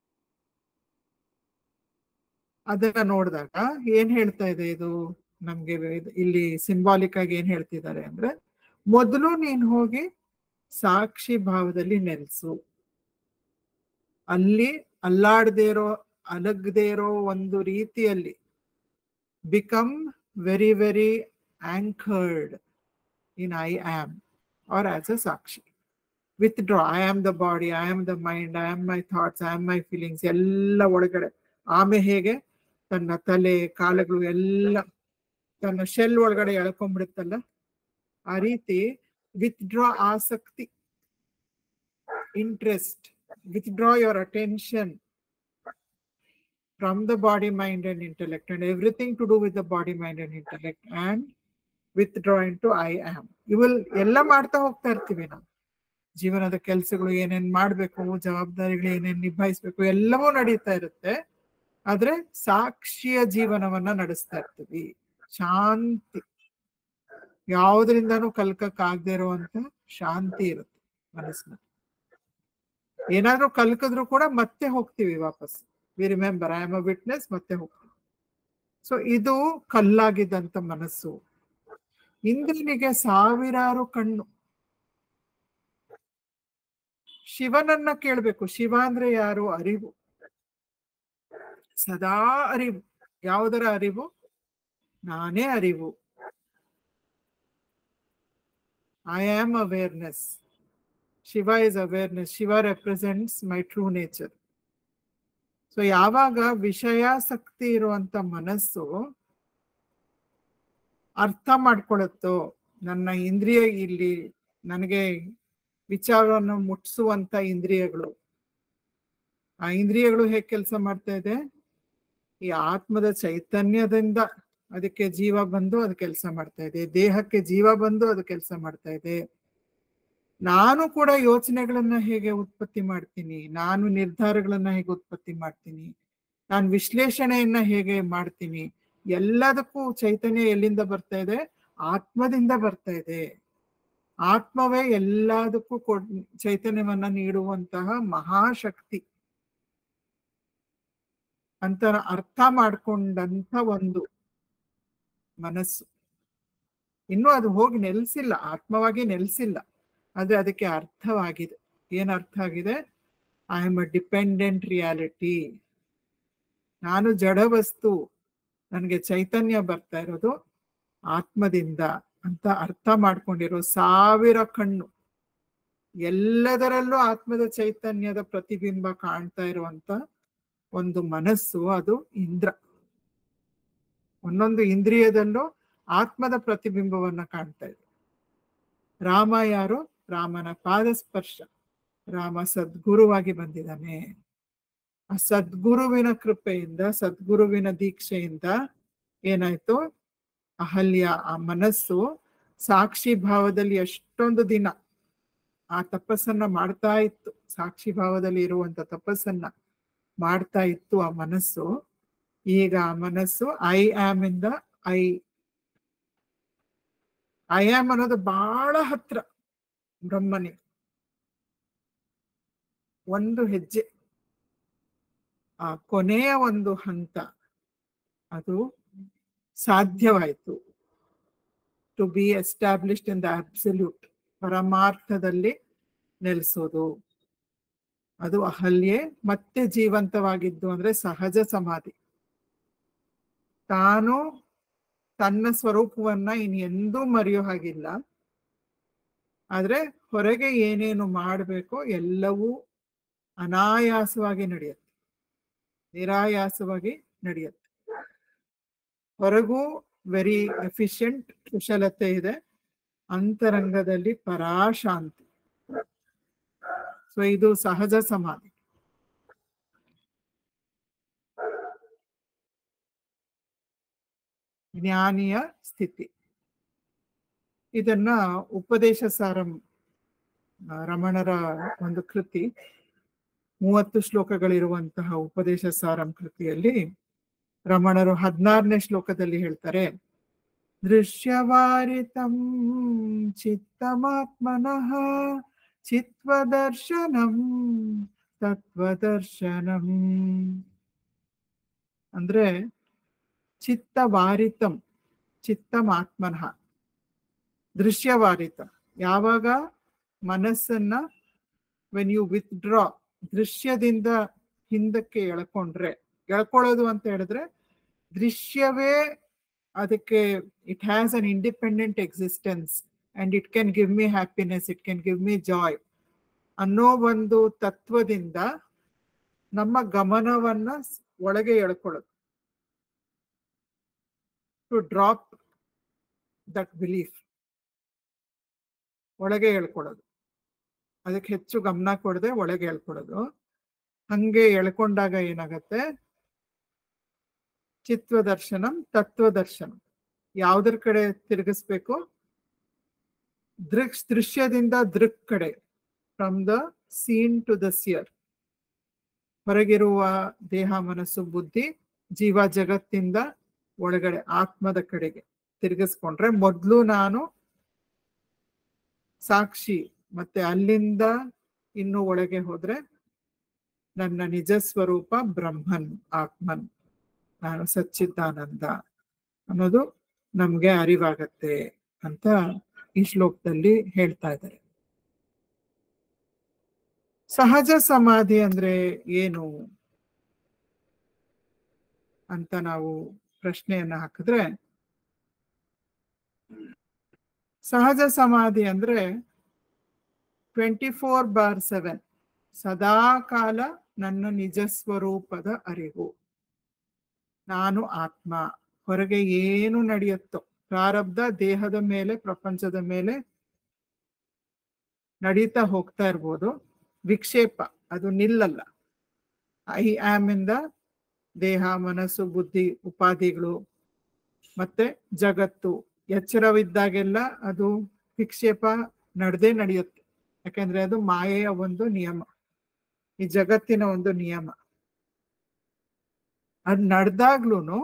Speaker 1: ಅದನ್ನ ನೋಡಿದಾಗ ಏನ್ ಹೇಳ್ತಾ ಇದೆ ಇದು ನಮ್ಗೆ ವೇದ- ಇಲ್ಲಿ ಸಿಂಬಾಲಿಕ್ ಆಗಿ ಏನ್ ಹೇಳ್ತಿದ್ದಾರೆ ಅಂದ್ರೆ ಮೊದಲು ನೀನ್ ಹೋಗಿ ಸಾಕ್ಷಿ ಭಾವದಲ್ಲಿ ನೆಲೆಸು ಅಲ್ಲಿ ಅಲ್ಲಾಡದೇ ಇರೋ ಅಲಗದೇ ಇರೋ ಒಂದು ರೀತಿಯಲ್ಲಿ become very very anchored in I am or as a sakshi withdraw I am the body I am the mind I am my thoughts I am my feelings ಎಲ್ಲ ಒಳಗಡೆ ಆಮೆ ಹೇಗೆ ತನ್ನ ತಲೆ ಕಾಲುಗಳು ಎಲ್ಲ ತನ್ನ ಶೆಲ್ ಒಳಗಡೆ ಎಳ್ಕೊಂಡ್ಬಿಡುತ್ತಲ್ಲ ಆ ರೀತಿ ವಿತ್ಡ್ರಾ ಆಸಕ್ತಿ interest withdraw your attention from the body mind and intellect and everything to do with the body mind and intellect and withdraw into I am ಇವೆಲ್ಲ ಎಲ್ಲ ಮಾಡ್ತಾ ಹೋಗ್ತಾ ಇರ್ತೀವಿ ನಾವು ಜೀವನದ ಕೆಲಸಗಳು ಏನೇನ್ ಮಾಡ್ಬೇಕು ಜವಾಬ್ದಾರಿಗಳು ಏನೇನ್ ನಿಭಾಯಿಸ್ಬೇಕು ಎಲ್ಲವೂ ನಡೀತಾ ಇರುತ್ತೆ ಆದ್ರೆ ಸಾಕ್ಷಿಯ ಜೀವನವನ್ನ ನಡೆಸ್ತಾ ಇರ್ತೀವಿ ಶಾಂತಿ ಯಾವುದರಿಂದನೂ ಕಲ್ಕಕ್ಕಾಗದೇ ಇರುವಂತ ಶಾಂತಿ ಇರುತ್ತೆ ಮನಸ್ಸಿನಲ್ಲಿ ಏನಾದ್ರೂ ಕಲ್ಕಿದ್ರು ಕೂಡ ಮತ್ತೆ ಹೋಗ್ತೀವಿ ವಾಪಸ್ we remember I am a witness ಮತ್ತೆ ಹೋಗ್ತೀವಿ ಸೊ ಇದು ಕಲ್ಲಾಗಿದ್ದಂತ ಮನಸ್ಸು ಇಂದ್ರನಿಗೆ ಸಾವಿರಾರು ಕಣ್ಣು ಶಿವನನ್ನ ಕೇಳ್ಬೇಕು ಶಿವ ಅಂದ್ರೆ ಯಾರು ಅರಿವು ಸದಾ ಅರಿವು ಯಾವುದರ ಅರಿವು ನಾನೇ ಅರಿವು I am awareness Shiva is awareness Shiva represents my true nature so ಯಾವಾಗ ವಿಷಯಾಸಕ್ತಿ ಇರುವಂತ ಮನಸ್ಸು ಅರ್ಥ ಮಾಡ್ಕೊಳತ್ತೋ ನನ್ನ ಇಂದ್ರಿಯ ಇಲ್ಲಿ ನನಗೆ ವಿಚಾರವನ್ನು ಮುಟ್ಟಿಸುವಂತ ಇಂದ್ರಿಯಗಳು ಆ ಇಂದ್ರಿಯಗಳು ಹೇಗೆ ಕೆಲಸ ಮಾಡ್ತಾ ಇದೆ ಈ ಆತ್ಮದ ಚೈತನ್ಯದಿಂದ ಅದಕ್ಕೆ ಜೀವ ಬಂದು ಅದು ಕೆಲಸ ಮಾಡ್ತಾ ಇದೆ ದೇಹಕ್ಕೆ ಜೀವ ಬಂದು ಅದು ಕೆಲಸ ಮಾಡ್ತಾ ಇದೆ ನಾನು ಕೂಡ ಯೋಚನೆಗಳನ್ನ ಹೇಗೆ ಉತ್ಪತ್ತಿ ಮಾಡ್ತೀನಿ ನಾನು ನಿರ್ಧಾರಗಳನ್ನ ಹೇಗೆ ಉತ್ಪತ್ತಿ ಮಾಡ್ತೀನಿ ನಾನು ವಿಶ್ಲೇಷಣೆಯನ್ನ ಹೇಗೆ ಮಾಡ್ತೀನಿ ಎಲ್ಲದಕ್ಕೂ ಚೈತನ್ಯ ಎಲ್ಲಿಂದ ಬರ್ತಾ ಇದೆ ಆತ್ಮದಿಂದ ಬರ್ತಾ ಇದೆ ಆತ್ಮವೇ ಎಲ್ಲದಕ್ಕೂ ಕೊಡ್ ಚೈತನ್ಯವನ್ನ ನೀಡುವಂತಹ ಮಹಾಶಕ್ತಿ ಅಂತ ಅರ್ಥ ಮಾಡ್ಕೊಂಡಂತ ಒಂದು ಮನಸ್ಸು ಇನ್ನೂ ಅದು ಹೋಗಿ ನೆಲೆಸಿಲ್ಲ ಆತ್ಮವಾಗಿ ನೆಲೆಸಿಲ್ಲ ಆದ್ರೆ ಅದಕ್ಕೆ ಅರ್ಥವಾಗಿದೆ ಏನ್ ಅರ್ಥ ಆಗಿದೆ I am a dependent reality ನಾನು ಜಡ ವಸ್ತು ನನಗೆ ಚೈತನ್ಯ ಬರ್ತಾ ಇರೋದು ಆತ್ಮದಿಂದ ಅಂತ ಅರ್ಥ ಮಾಡ್ಕೊಂಡಿರೋ ಸಾವಿರ ಕಣ್ಣು ಎಲ್ಲದರಲ್ಲೂ ಆತ್ಮದ ಚೈತನ್ಯದ ಪ್ರತಿಬಿಂಬ ಕಾಣ್ತಾ ಇರುವಂತ ಒಂದು ಮನಸ್ಸು ಅದು ಇಂದ್ರ ಒಂದೊಂದು ಇಂದ್ರಿಯದಲ್ಲೂ ಆತ್ಮದ ಪ್ರತಿಬಿಂಬವನ್ನ ಕಾಣ್ತಾ ಇದೆ ರಾಮ ಯಾರು ರಾಮನ ಪಾದಸ್ಪರ್ಶ ರಾಮ ಸದ್ಗುರುವಾಗಿ ಬಂದಿದ್ದಾನೆ ಆ ಸದ್ಗುರುವಿನ ಕೃಪೆಯಿಂದ ಸದ್ಗುರುವಿನ ದೀಕ್ಷೆಯಿಂದ ಏನಾಯ್ತು ಅಹಲ್ಯ ಆ ಮನಸ್ಸು ಸಾಕ್ಷಿ ಭಾವದಲ್ಲಿ ಎಷ್ಟೊಂದು ದಿನ ಆ ತಪಸ್ಸನ್ನ ಮಾಡ್ತಾ ಇತ್ತು ಸಾಕ್ಷಿ ಭಾವದಲ್ಲಿ ಇರುವಂತ ತಪಸ್ಸನ್ನ ಮಾಡ್ತಾ ಇತ್ತು ಆ ಮನಸ್ಸು ಈಗ ಆ ಮನಸ್ಸು ಐ ಆಮ್ ಇಂದ ಐ ಐ ಆಮ್ ಅನ್ನೋದು ಬಹಳ ಹತ್ರ ಬ್ರಹ್ಮನಿಗೆ ಒಂದು ಹೆಜ್ಜೆ ಆ ಕೊನೆಯ ಒಂದು ಹಂತ ಅದು ಸಾಧ್ಯವಾಯಿತು to be established in the absolute ಪರಮಾರ್ಥದಲ್ಲಿ ನೆಲೆಸೋದು ಅದು ಅಹಲ್ಯೆ ಮತ್ತೆ ಜೀವಂತವಾಗಿದ್ದು ಅಂದ್ರೆ ಸಹಜ ಸಮಾಧಿ ತಾನು ತನ್ನ ಸ್ವರೂಪವನ್ನ ಇನ್ ಎಂದೂ ಮರೆಯೋ ಹಾಗಿಲ್ಲ ಆದ್ರೆ ಹೊರಗೆ ಏನೇನು ಮಾಡಬೇಕೋ ಎಲ್ಲವೂ ಅನಾಯಾಸವಾಗಿ ನಡೆಯುತ್ತೆ ನಿರಾಯಾಸವಾಗಿ ನಡೆಯುತ್ತೆ ಹೊರಗೂ ವೆರಿ ಎಫಿಷಿಯಂಟ್ ಕುಶಲತೆ ಇದೆ ಅಂತರಂಗದಲ್ಲಿ ಪರಾಶಾಂತಿ ಸೊ ಇದು ಸಹಜ ಸಮಾಧಿ ಜ್ಞಾನಿಯ ಸ್ಥಿತಿ ಇದನ್ನ ಉಪದೇಶ ಸಾರಂ ಆ, ರಮಣರ ಒಂದು ಕೃತಿ ಮೂವತ್ತು ಶ್ಲೋಕಗಳಿರುವಂತಹ ಉಪದೇಶ ಸಾರಂ ಕೃತಿಯಲ್ಲಿ ರಮಣರು ಹದಿನಾರನೇ ಶ್ಲೋಕದಲ್ಲಿ ಹೇಳ್ತಾರೆ ದೃಶ್ಯವಾರಿತಂ ಚಿತ್ತಮಾತ್ಮನಃ ಚಿತ್ವದರ್ಶನಂ ತತ್ವದರ್ಶನಂ ಅಂದ್ರೆ ಚಿತ್ತವಾರಿತಂ ಚಿತ್ತಮಾತ್ಮನಃ ದೃಶ್ಯವಾರಿತ ಯಾವಾಗ ಮನಸ್ಸನ್ನ ವೆನ್ ಯು ವಿತ್ಡ್ರಾ ದೃಶ್ಯದಿಂದ ಹಿಂದಕ್ಕೆ ಎಳ್ಕೊಂಡ್ರೆ ಎಳ್ಕೊಳ್ಳೋದು ಅಂತ ಹೇಳಿದ್ರೆ ದೃಶ್ಯವೇ ಅದಕ್ಕೆ it has an independent existence and it can give me happiness it can give me joy ಅನ್ನೋ ಒಂದು ತತ್ವದಿಂದ ನಮ್ಮ ಗಮನವನ್ನ ಸ್- ಒಳಗೆ ಎಳ್ಕೊಳ್ಳೋದು ಟು ಡ್ರಾಪ್ ದಟ್ ಬಿಲೀಫ್ ಒಳಗೆ ಹೇಳ್ಕೊಡೋದು ಅದಕ್ಕೆ ಹೆಚ್ಚು ಗಮನ ಕೊಡದೆ ಒಳಗೆ ಹೇಳ್ಕೊಡೋದು ಹಂಗೆ ಎಳ್ಕೊಂಡಾಗ ಏನಾಗತ್ತೆ ಚಿತ್ವದರ್ಶನಂ ತತ್ವದರ್ಶನಂ ಯಾವ್ದ್ರ ಕಡೆ ತಿರುಗಿಸ್ಬೇಕು ದೃಕ್ ದೃಶ್ಯದಿಂದ ದೃಕ್ ಕಡೆ from the scene to the seer ಹೊರಗಿರುವ ದೇಹ ಮನಸ್ಸು ಬುದ್ಧಿ ಜೀವ ಜಗತ್ತಿಂದ ಒಳಗಡೆ ಆತ್ಮದ ಕಡೆಗೆ ತಿರುಗಿಸ್ಕೊಂಡ್ರೆ ಮೊದಲು ನಾನು ಸಾಕ್ಷಿ ಮತ್ತೆ ಅಲ್ಲಿಂದ ಇನ್ನು ಒಳಗೆ ಹೋದ್ರೆ ನನ್ನ ನಿಜ ಸ್ವರೂಪ ಬ್ರಹ್ಮನ್ ಆತ್ಮನ್ ನಾನು ಸಚ್ಚಿದಾನಂದ ಅನ್ನೋದು ನಮ್ಗೆ ಅರಿವಾಗತ್ತೆ ಅಂತ ಈ ಶ್ಲೋಕದಲ್ಲಿ ಹೇಳ್ತಾ ಇದ್ದಾರೆ ಸಹಜ ಸಮಾಧಿ ಅಂದ್ರೆ ಏನು ಅಂತ ನಾವು ಪ್ರಶ್ನೆಯನ್ನ ಹಾಕಿದ್ರೆ ಸಹಜ ಸಮಾಧಿ ಅಂದ್ರೆ ಟ್ವೆಂಟಿ ಫೋರ್ ಬಾರ್ ಸೆವೆನ್ ಸದಾ ಕಾಲ ನನ್ನ ನಿಜ ಸ್ವರೂಪದ ಅರಿವು ನಾನು ಆತ್ಮ ಹೊರಗೆ ಏನು ನಡೆಯುತ್ತೋ ಪ್ರಾರಬ್ಧ ದೇಹದ ಮೇಲೆ ಪ್ರಪಂಚದ ಮೇಲೆ ನಡೀತಾ ಹೋಗ್ತಾ ಇರ್ಬೋದು ವಿಕ್ಷೇಪ ಅದು ನಿಲ್ಲಲ್ಲ ಐ ಆಮ್ ಇಂದ ದೇಹ ಮನಸ್ಸು ಬುದ್ಧಿ ಉಪಾಧಿಗಳು ಮತ್ತೆ ಜಗತ್ತು ಎಚ್ಚರವಿದ್ದಾಗೆಲ್ಲ ಅದು ವಿಕ್ಷೇಪ ನಡೆದೇ ನಡೆಯುತ್ತೆ ಯಾಕಂದ್ರೆ ಅದು ಮಾಯೆಯ ಒಂದು ನಿಯಮ ಈ ಜಗತ್ತಿನ ಒಂದು ನಿಯಮ ಅದ್ ನಡೆದಾಗ್ಲೂ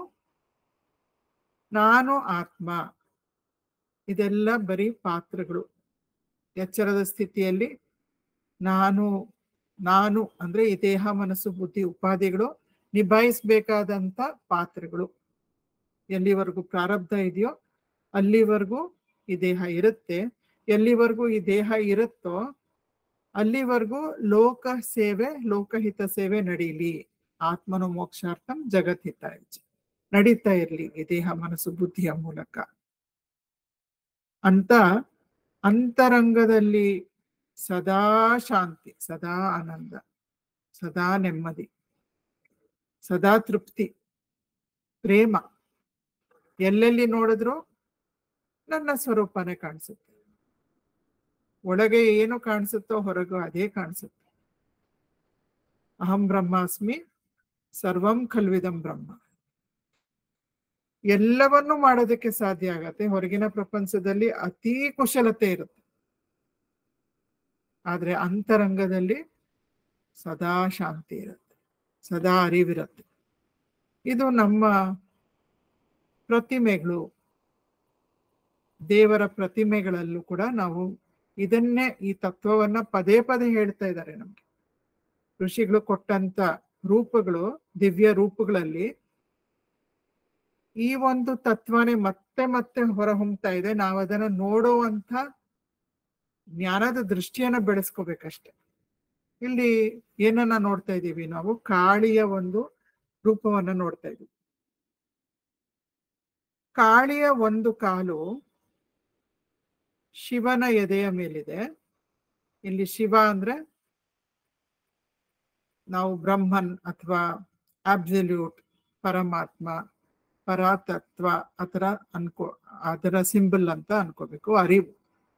Speaker 1: ನಾನು ಆತ್ಮ ಇದೆಲ್ಲ ಬರೀ ಪಾತ್ರಗಳು ಎಚ್ಚರದ ಸ್ಥಿತಿಯಲ್ಲಿ ನಾನು ನಾನು ಅಂದ್ರೆ ಈ ದೇಹ ಮನಸ್ಸು ಬುದ್ಧಿ ಉಪಾಧಿಗಳು ನಿಭಾಯಿಸ್ಬೇಕಾದಂತ ಪಾತ್ರಗಳು ಎಲ್ಲಿವರೆಗೂ ಪ್ರಾರಬ್ಧ ಇದೆಯೋ ಅಲ್ಲಿವರೆಗೂ ಈ ದೇಹ ಇರುತ್ತೆ ಎಲ್ಲಿವರೆಗೂ ಈ ದೇಹ ಇರುತ್ತೋ ಅಲ್ಲಿವರೆಗೂ ಲೋಕ ಸೇವೆ ಲೋಕಹಿತ ಸೇವೆ ನಡೀಲಿ ಆತ್ಮನು ಮೋಕ್ಷಾರ್ಥಂ ಜಗದ್ಹಿತ ನಡೀತಾ ಇರ್ಲಿ ಈ ದೇಹ ಮನಸ್ಸು ಬುದ್ಧಿಯ ಮೂಲಕ ಅಂತ ಅಂತರಂಗದಲ್ಲಿ ಸದಾ ಶಾಂತಿ ಸದಾ ಆನಂದ ಸದಾ ನೆಮ್ಮದಿ ಸದಾ ತೃಪ್ತಿ ಪ್ರೇಮ ಎಲ್ಲೆಲ್ಲಿ ನೋಡಿದ್ರು ನನ್ನ ಸ್ವರೂಪನೇ ಕಾಣಿಸುತ್ತೆ ಒಳಗೆ ಏನು ಕಾಣಿಸುತ್ತೋ ಹೊರಗು ಅದೇ ಕಾಣಿಸುತ್ತೆ ಅಹಂ ಬ್ರಹ್ಮಾಸ್ಮಿ ಸರ್ವಂ ಖಲ್ವಿದಂ ಬ್ರಹ್ಮ ಎಲ್ಲವನ್ನೂ ಮಾಡೋದಕ್ಕೆ ಸಾಧ್ಯ ಆಗತ್ತೆ ಹೊರಗಿನ ಪ್ರಪಂಚದಲ್ಲಿ ಅತೀ ಕುಶಲತೆ ಇರುತ್ತೆ ಆದ್ರೆ ಅಂತರಂಗದಲ್ಲಿ ಸದಾ ಶಾಂತಿ ಇರುತ್ತೆ ಸದಾ ಅರಿವಿರುತ್ತೆ ಇದು ನಮ್ಮ ಪ್ರತಿಮೆಗಳು ದೇವರ ಪ್ರತಿಮೆಗಳಲ್ಲೂ ಕೂಡ ನಾವು ಇದನ್ನೇ ಈ ತತ್ವವನ್ನ ಪದೇ ಪದೇ ಹೇಳ್ತಾ ಇದ್ದಾರೆ ನಮ್ಗೆ ಋಷಿಗಳು ಕೊಟ್ಟಂತ ರೂಪಗಳು ದಿವ್ಯ ರೂಪಗಳಲ್ಲಿ ಈ ಒಂದು ತತ್ವನೇ ಮತ್ತೆ ಮತ್ತೆ ಹೊರಹೊಮ್ತಾ ಇದೆ ನಾವು ಅದನ್ನ ನೋಡುವಂತ ಜ್ಞಾನದ ದೃಷ್ಟಿಯನ್ನ ಬೆಳೆಸ್ಕೋಬೇಕಷ್ಟೆ ಇಲ್ಲಿ ಏನನ್ನ ನೋಡ್ತಾ ಇದ್ದೀವಿ ನಾವು ಕಾಳಿಯ ಒಂದು ರೂಪವನ್ನ ನೋಡ್ತಾ ಇದ್ದೀವಿ ಕಾಳಿಯ ಒಂದು ಕಾಲು ಶಿವನ ಎದೆಯ ಮೇಲಿದೆ ಇಲ್ಲಿ ಶಿವ ಅಂದ್ರೆ ನಾವು ಬ್ರಹ್ಮನ್ ಅಥವಾ ಅಬ್ಸಲ್ಯೂಟ್ ಪರಮಾತ್ಮ ಪರಾತತ್ವ ಆತರ ಅನ್ಕೋ ಅದರ ಸಿಂಬಲ್ ಅಂತ ಅನ್ಕೋಬೇಕು ಅರಿವು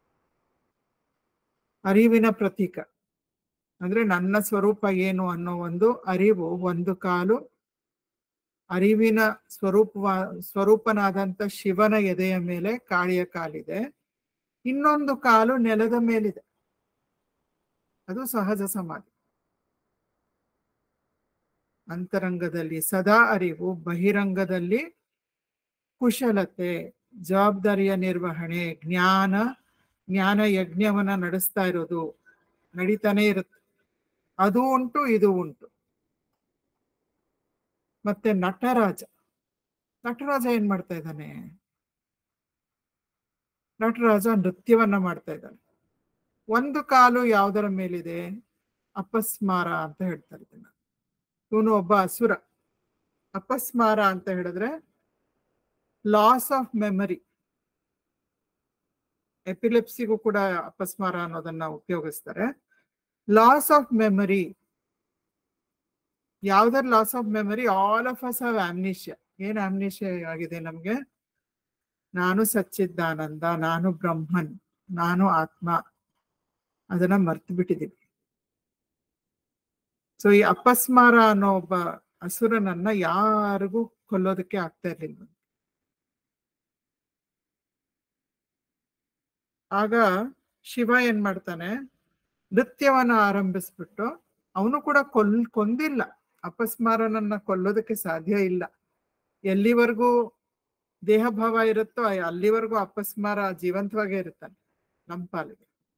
Speaker 1: ಅರಿವಿನ ಪ್ರತೀಕ ಅಂದ್ರೆ ನನ್ನ ಸ್ವರೂಪ ಏನು ಅನ್ನೋ ಒಂದು ಅರಿವು ಒಂದು ಕಾಲು ಅರಿವಿನ ಸ್ವರೂಪ ಸ್ವರೂಪನಾದಂತ ಶಿವನ ಎದೆಯ ಮೇಲೆ ಕಾಳಿಯ ಕಾಲಿದೆ ಇನ್ನೊಂದು ಕಾಲು ನೆಲದ ಮೇಲಿದೆ ಅದು ಸಹಜ ಸಮಾಧಿ ಅಂತರಂಗದಲ್ಲಿ ಸದಾ ಅರಿವು ಬಹಿರಂಗದಲ್ಲಿ ಕುಶಲತೆ ಜವಾಬ್ದಾರಿಯ ನಿರ್ವಹಣೆ ಜ್ಞಾನ ಜ್ಞಾನ ಯಜ್ಞವನ್ನ ನಡೆಸ್ತಾ ಇರೋದು ನಡೀತಾನೆ ಇರುತ್ತೆ ಅದು ಉಂಟು ಇದು ಉಂಟು ಮತ್ತೆ ನಟರಾಜ ನಟರಾಜ ಏನ್ ಮಾಡ್ತಾ ಇದ್ದಾನೆ ನಟರಾಜ ನೃತ್ಯವನ್ನ ಮಾಡ್ತಾ ಇದ್ದಾನೆ ಒಂದು ಕಾಲು ಯಾವುದರ ಮೇಲಿದೆ ಅಪಸ್ಮಾರ ಅಂತ ಹೇಳ್ತಾ ಇದ್ದಾನೆ ಇವನು ಒಬ್ಬ ಅಸುರ ಅಪಸ್ಮಾರ ಅಂತ ಹೇಳಿದ್ರೆ ಲಾಸ್ ಆಫ್ ಮೆಮರಿ ಎಪಿಲೆಪ್ಸಿಗೂ ಕೂಡ ಅಪಸ್ಮಾರ ಅನ್ನೋದನ್ನ ಉಪಯೋಗಿಸ್ತಾರೆ ಲಾಸ್ ಆಫ್ ಮೆಮರಿ ಯಾವ್ದಾರ loss of memory all of us have amnesia ಏನ್ ಆಮ್ನಿಷ್ಯ ಆಗಿದೆ ನಮ್ಗೆ ನಾನು ಸಚ್ಚಿದ್ದಾನಂದ ನಾನು ಬ್ರಹ್ಮನ್ ನಾನು ಆತ್ಮ ಅದನ್ನ ಮರ್ತು ಬಿಟ್ಟಿದ್ದೀವಿ ಸೊ ಈ ಅಪಸ್ಮಾರ ಅನ್ನೋ ಒಬ್ಬ ಅಸುರನನ್ನ ಯಾರಿಗೂ ಕೊಲ್ಲೋದಕ್ಕೆ ಆಗ್ತಾ ಇರ್ಲಿಲ್ಲ ಆಗ ಶಿವ ಏನ್ ಮಾಡ್ತಾನೆ ನೃತ್ಯವನ್ನ ಆರಂಭಿಸ್ಬಿಟ್ಟು ಅವನು ಕೂಡ ಕೊಲ್ ಕೊಂದಿಲ್ಲ ಅಪಸ್ಮಾರನನ್ನ ಕೊಲ್ಲೋದಕ್ಕೆ ಸಾಧ್ಯ ಇಲ್ಲ ಎಲ್ಲಿವರೆಗೂ ದೇಹ ಭಾವ ಇರುತ್ತೋ ಅಲ್ಲಿವರೆಗೂ ಅಪಸ್ಮಾರ ಜೀವಂತವಾಗೇ ಇರ್ತಾನೆ ನಮ್ಮ ಪಾಲಿಗೆ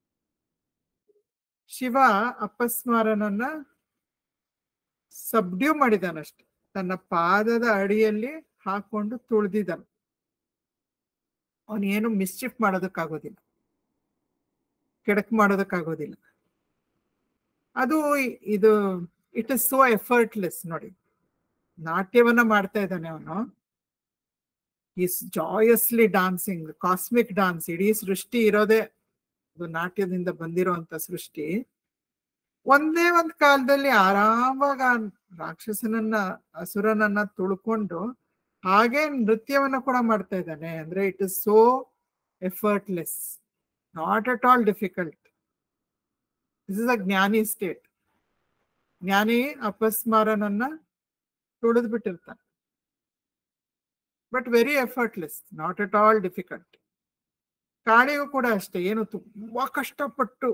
Speaker 1: ಶಿವ ಅಪಸ್ಮಾರನನ್ನ ಸಬ್ಡ್ಯೂ ಮಾಡಿದಾನಷ್ಟೆ ತನ್ನ ಪಾದದ ಅಡಿಯಲ್ಲಿ ಹಾಕೊಂಡು ತುಳಿದಿದ್ದಾನೆ ಅವನೇನು ಮಿಸ್ಚಿಫ್ ಮಾಡೋದಕ್ಕಾಗೋದಿಲ್ಲ ಕೆಡಕ್ ಮಾಡೋದಕ್ಕಾಗೋದಿಲ್ಲ ಅದು ಇದು ಇಟ್ ಇಸ್ ಸೋ ಎಫರ್ಟ್ಲೆಸ್ ನೋಡಿ ನಾಟ್ಯವನ್ನ ಮಾಡ್ತಾ ಇದ್ದಾನೆ ಅವನು is joyously dancing cosmic dance ಇಡೀ ಸೃಷ್ಟಿ ಇರೋದೇ ಅದು ನಾಟ್ಯದಿಂದ ಬಂದಿರೋಂಥ ಸೃಷ್ಟಿ ಒಂದೇ ಒಂದ್ ಕಾಲದಲ್ಲಿ ಆರಾಮಾಗ ರಾಕ್ಷಸನನ್ನ ಅಸುರನನ್ನ ತುಳ್ಕೊಂಡು ಹಾಗೆ ನೃತ್ಯವನ್ನ ಕೂಡ ಮಾಡ್ತಾ ಇದ್ದಾನೆ ಅಂದ್ರೆ it is so effortless not at all difficult this is a jnani state ಜ್ಞಾನಿ ಅಪಸ್ಮಾರನನ್ನ ತುಳಿದು ಬಿಟ್ಟಿರ್ತಾನೆ but very effortless not at all difficult ಕಾಳಿಗೂ ಕೂಡ ಅಷ್ಟೇ ಏನು ತುಂಬಾ ಕಷ್ಟಪಟ್ಟು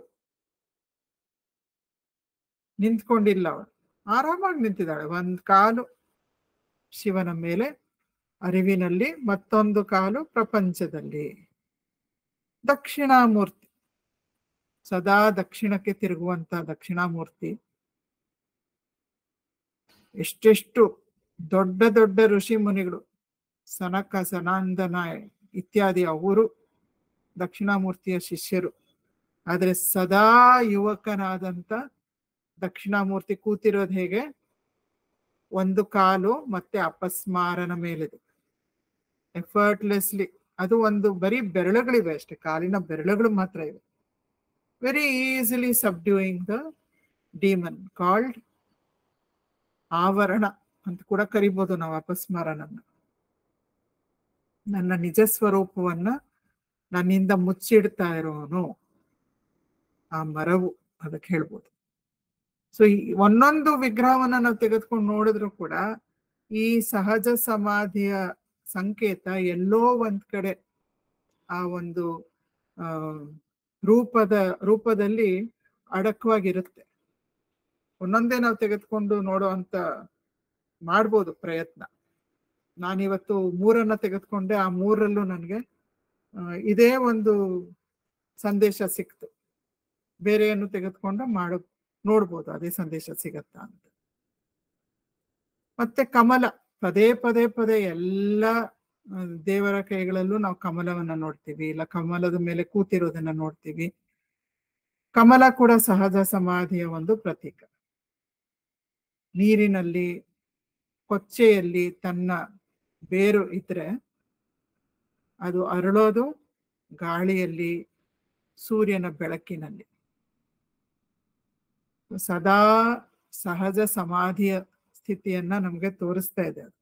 Speaker 1: ನಿಂತ್ಕೊಂಡಿಲ್ಲ ಅವಳು ಆರಾಮಾಗಿ ನಿಂತಿದ್ದಾಳೆ ಒಂದ್ ಕಾಲು ಶಿವನ ಮೇಲೆ ಅರಿವಿನಲ್ಲಿ ಮತ್ತೊಂದು ಕಾಲು ಪ್ರಪಂಚದಲ್ಲಿ ದಕ್ಷಿಣಾಮೂರ್ತಿ ಸದಾ ದಕ್ಷಿಣಕ್ಕೆ ತಿರುಗುವಂತ ದಕ್ಷಿಣಾಮೂರ್ತಿ ಎಷ್ಟೆಷ್ಟು ದೊಡ್ಡ ದೊಡ್ಡ ಋಷಿ ಮುನಿಗಳು ಸನಕ ಸನಾಂದನ ಇತ್ಯಾದಿ ಅವರು ದಕ್ಷಿಣಾಮೂರ್ತಿಯ ಶಿಷ್ಯರು ಆದ್ರೆ ಸದಾ ಯುವಕನಾದಂತ ದಕ್ಷಿಣಾಮೂರ್ತಿ ಕೂತಿರೋದು ಹೇಗೆ ಒಂದು ಕಾಲು ಮತ್ತೆ ಅಪಸ್ಮಾರನ ಮೇಲಿದೆ ಎಫರ್ಟ್ಲೆಸ್ಲಿ ಅದು ಒಂದು ಬರೀ ಬೆರಳುಗಳಿವೆ ಅಷ್ಟೇ ಕಾಲಿನ ಬೆರಳುಗಳು ಮಾತ್ರ ಇವೆ very easily subduing the demon called ಆವರಣ ಅಂತ ಕೂಡ ಕರಿಬೋದು ನಾವು ಅಪಸ್ಮಾರನನ್ನ ನನ್ನ ನಿಜ ಸ್ವರೂಪವನ್ನ ನನ್ನಿಂದ ಮುಚ್ಚಿಡ್ತಾ ಇರೋನು ಆ ಮರವು ಅದಕ್ಕೆ ಹೇಳ್ಬೋದು ಸೊ ಈ ಒಂದೊಂದು ವಿಗ್ರಹವನ್ನ ನಾವು ತೆಗೆದುಕೊಂಡು ನೋಡಿದ್ರು ಕೂಡ ಈ ಸಹಜ ಸಮಾಧಿಯ ಸಂಕೇತ ಎಲ್ಲೋ ಒಂದ್ ಕಡೆ ಆ ಒಂದು ಆ ರೂಪದ ರೂಪದಲ್ಲಿ ಅಡಕವಾಗಿರುತ್ತೆ ಒಂದೊಂದೇ ನಾವು ತೆಗೆದುಕೊಂಡು ನೋಡೋ ಅಂತ ಮಾಡ್ಬೋದು ಪ್ರಯತ್ನ ನಾನಿವತ್ತು ಮೂರನ್ನ ತೆಗೆದುಕೊಂಡೆ ಆ ಮೂರಲ್ಲೂ ನನಗೆ ಇದೇ ಒಂದು ಸಂದೇಶ ಸಿಕ್ತು ಬೇರೆಯನ್ನು ತೆಗೆದುಕೊಂಡು ಮಾಡೋ ನೋಡ್ಬೋದು ಅದೇ ಸಂದೇಶ ಸಿಗತ್ತಾ ಅಂತ ಮತ್ತೆ ಕಮಲ ಪದೇ ಪದೇ ಪದೇ ಎಲ್ಲ ದೇವರ ಕೈಗಳಲ್ಲೂ ನಾವು ಕಮಲವನ್ನ ನೋಡ್ತೀವಿ ಇಲ್ಲ ಕಮಲದ ಮೇಲೆ ಕೂತಿರೋದನ್ನ ನೋಡ್ತೀವಿ ಕಮಲ ಕೂಡ ಸಹಜ ಸಮಾಧಿಯ ಒಂದು ಪ್ರತೀಕ ನೀರಿನಲ್ಲಿ ಕೊಚ್ಚೆಯಲ್ಲಿ ತನ್ನ ಬೇರು ಇದ್ರೆ ಅದು ಅರಳೋದು ಗಾಳಿಯಲ್ಲಿ ಸೂರ್ಯನ ಬೆಳಕಿನಲ್ಲಿ ಸದಾ ಸಹಜ ಸಮಾಧಿಯ ಸ್ಥಿತಿಯನ್ನ ನಮ್ಗೆ ತೋರಿಸ್ತಾ ಇದೆ ಅದು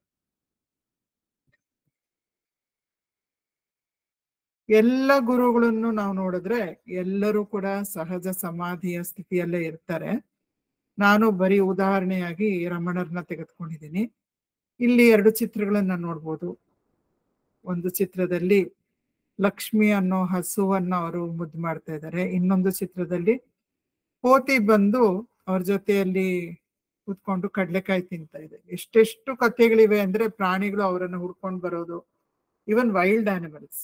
Speaker 1: ಎಲ್ಲ ಗುರುಗಳನ್ನು ನಾವು ನೋಡಿದ್ರೆ ಎಲ್ಲರೂ ಕೂಡ ಸಹಜ ಸಮಾಧಿಯ ಸ್ಥಿತಿಯಲ್ಲೇ ಇರ್ತಾರೆ ನಾನು ಬರೀ ಉದಾಹರಣೆಯಾಗಿ ರಮಣರನ್ನ ತೆಗೆದುಕೊಂಡಿದ್ದೀನಿ ಇಲ್ಲಿ ಎರಡು ಚಿತ್ರಗಳನ್ನ ನೋಡ್ಬೋದು ಒಂದು ಚಿತ್ರದಲ್ಲಿ ಲಕ್ಷ್ಮಿ ಅನ್ನೋ ಹಸುವನ್ನ ಅವರು ಮುದ್ದು ಮಾಡ್ತಾ ಇದ್ದಾರೆ ಇನ್ನೊಂದು ಚಿತ್ರದಲ್ಲಿ ಕೋತಿ ಬಂದು ಅವ್ರ ಜೊತೆಯಲ್ಲಿ ಕೂತ್ಕೊಂಡು ಕಡ್ಲೆಕಾಯಿ ತಿಂತಾ ಇದೆ ಎಷ್ಟೆಷ್ಟು ಕಥೆಗಳಿವೆ ಅಂದ್ರೆ ಪ್ರಾಣಿಗಳು ಅವರನ್ನು ಹುಡ್ಕೊಂಡು ಬರೋದು ಇವನ್ ವೈಲ್ಡ್ ಆನಿಮಲ್ಸ್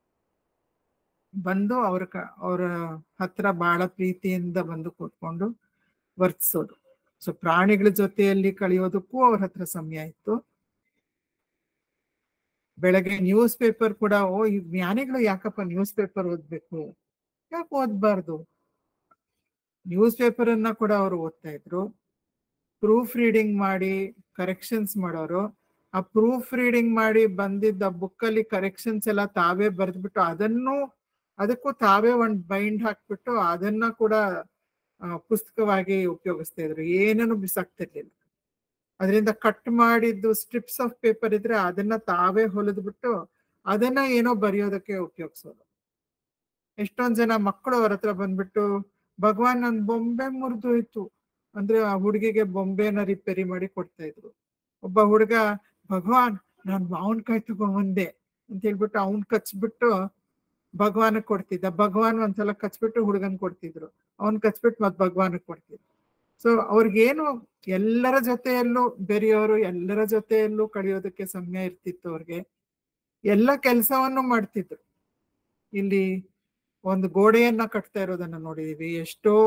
Speaker 1: ಬಂದು ಅವ್ರ ಕ ಅವರ ಹತ್ರ ಬಹಳ ಪ್ರೀತಿಯಿಂದ ಬಂದು ಕೂತ್ಕೊಂಡು ವರ್ತಿಸೋದು ಸೊ ಪ್ರಾಣಿಗಳ ಜೊತೆಯಲ್ಲಿ ಕಳೆಯೋದಕ್ಕೂ ಅವ್ರ ಹತ್ರ ಸಮಯ ಇತ್ತು ಬೆಳಗ್ಗೆ ನ್ಯೂಸ್ ಪೇಪರ್ ಕೂಡ ಓ ಈ ಜ್ಞಾನಿಗಳು ಯಾಕಪ್ಪ ನ್ಯೂಸ್ ಪೇಪರ್ ಓದ್ಬೇಕು ಯಾಕೆ ಓದ್ಬಾರ್ದು ನ್ಯೂಸ್ ಪೇಪರ್ ಅನ್ನ ಕೂಡ ಅವರು ಓದ್ತಾ ಇದ್ರು ಪ್ರೂಫ್ ರೀಡಿಂಗ್ ಮಾಡಿ ಕರೆಕ್ಷನ್ಸ್ ಮಾಡೋರು ಆ ಪ್ರೂಫ್ ರೀಡಿಂಗ್ ಮಾಡಿ ಬಂದಿದ್ದ ಬುಕ್ಕಲ್ಲಿ ಕರೆಕ್ಷನ್ಸ್ ಎಲ್ಲ ತಾವೇ ಬರೆದ್ಬಿಟ್ಟು ಅದನ್ನು ಅದಕ್ಕೂ ತಾವೇ ಒಂದು ಬೈಂಡ್ ಹಾಕ್ಬಿಟ್ಟು ಅದನ್ನ ಕೂಡ ಪುಸ್ತಕವಾಗಿ ಉಪಯೋಗಿಸ್ತಾ ಇದ್ರು ಏನನ್ನು ಬಿಸಾಕ್ತಿರ್ಲಿಲ್ಲ ಅದರಿಂದ ಕಟ್ ಮಾಡಿದ್ದು ಸ್ಟ್ರಿಪ್ಸ್ ಆಫ್ ಪೇಪರ್ ಇದ್ರೆ ಅದನ್ನ ತಾವೇ ಹೊಲಿದ್ಬಿಟ್ಟು ಅದನ್ನ ಏನೋ ಬರೆಯೋದಕ್ಕೆ ಉಪಯೋಗಿಸೋದು ಎಷ್ಟೊಂದ್ ಜನ ಮಕ್ಕಳು ಅವ್ರ ಹತ್ರ ಬಂದ್ಬಿಟ್ಟು ಭಗವಾನ್ ನನ್ ಬೊಂಬೆ ಮುರಿದೋಯ್ತು ಅಂದ್ರೆ ಆ ಹುಡುಗಿಗೆ ಬೊಂಬೆನ ರಿಪೇರಿ ಮಾಡಿ ಕೊಡ್ತಾ ಇದ್ರು ಒಬ್ಬ ಹುಡುಗ ಭಗವಾನ್ ನಾನ್ ಮಾವಿನಕಾಯಿ ತಗೊಂಬಂದೆ ಅಂತ ಹೇಳ್ಬಿಟ್ಟು ಅವನ್ ಕಚ್ಬಿಟ್ಟು ಭಗವಾನ್ ಕೊಡ್ತಿದ್ದ ಭಗವಾನ್ ಒಂದ್ಸಲ ಕಚ್ಬಿಟ್ಟು ಹುಡುಗನ್ ಕೊಡ್ತಿದ್ರು ಅವನ್ ಕಚ್ಬಿಟ್ಟು ಮತ್ ಭಗವಾನ್ ಕೊಡ್ತಿದ್ರು ಸೊ ಅವ್ರಿಗೇನು ಎಲ್ಲರ ಜೊತೆಯಲ್ಲೂ ಬೆರೆಯೋರು ಎಲ್ಲರ ಜೊತೆಯಲ್ಲೂ ಕಳೆಯೋದಕ್ಕೆ ಸಮಯ ಇರ್ತಿತ್ತು ಅವ್ರಿಗೆ ಎಲ್ಲ ಕೆಲಸವನ್ನು ಮಾಡ್ತಿದ್ರು ಇಲ್ಲಿ ಒಂದು ಗೋಡೆಯನ್ನ ಕಟ್ತಾ ಇರೋದನ್ನ ನೋಡಿದೀವಿ ಎಷ್ಟೋ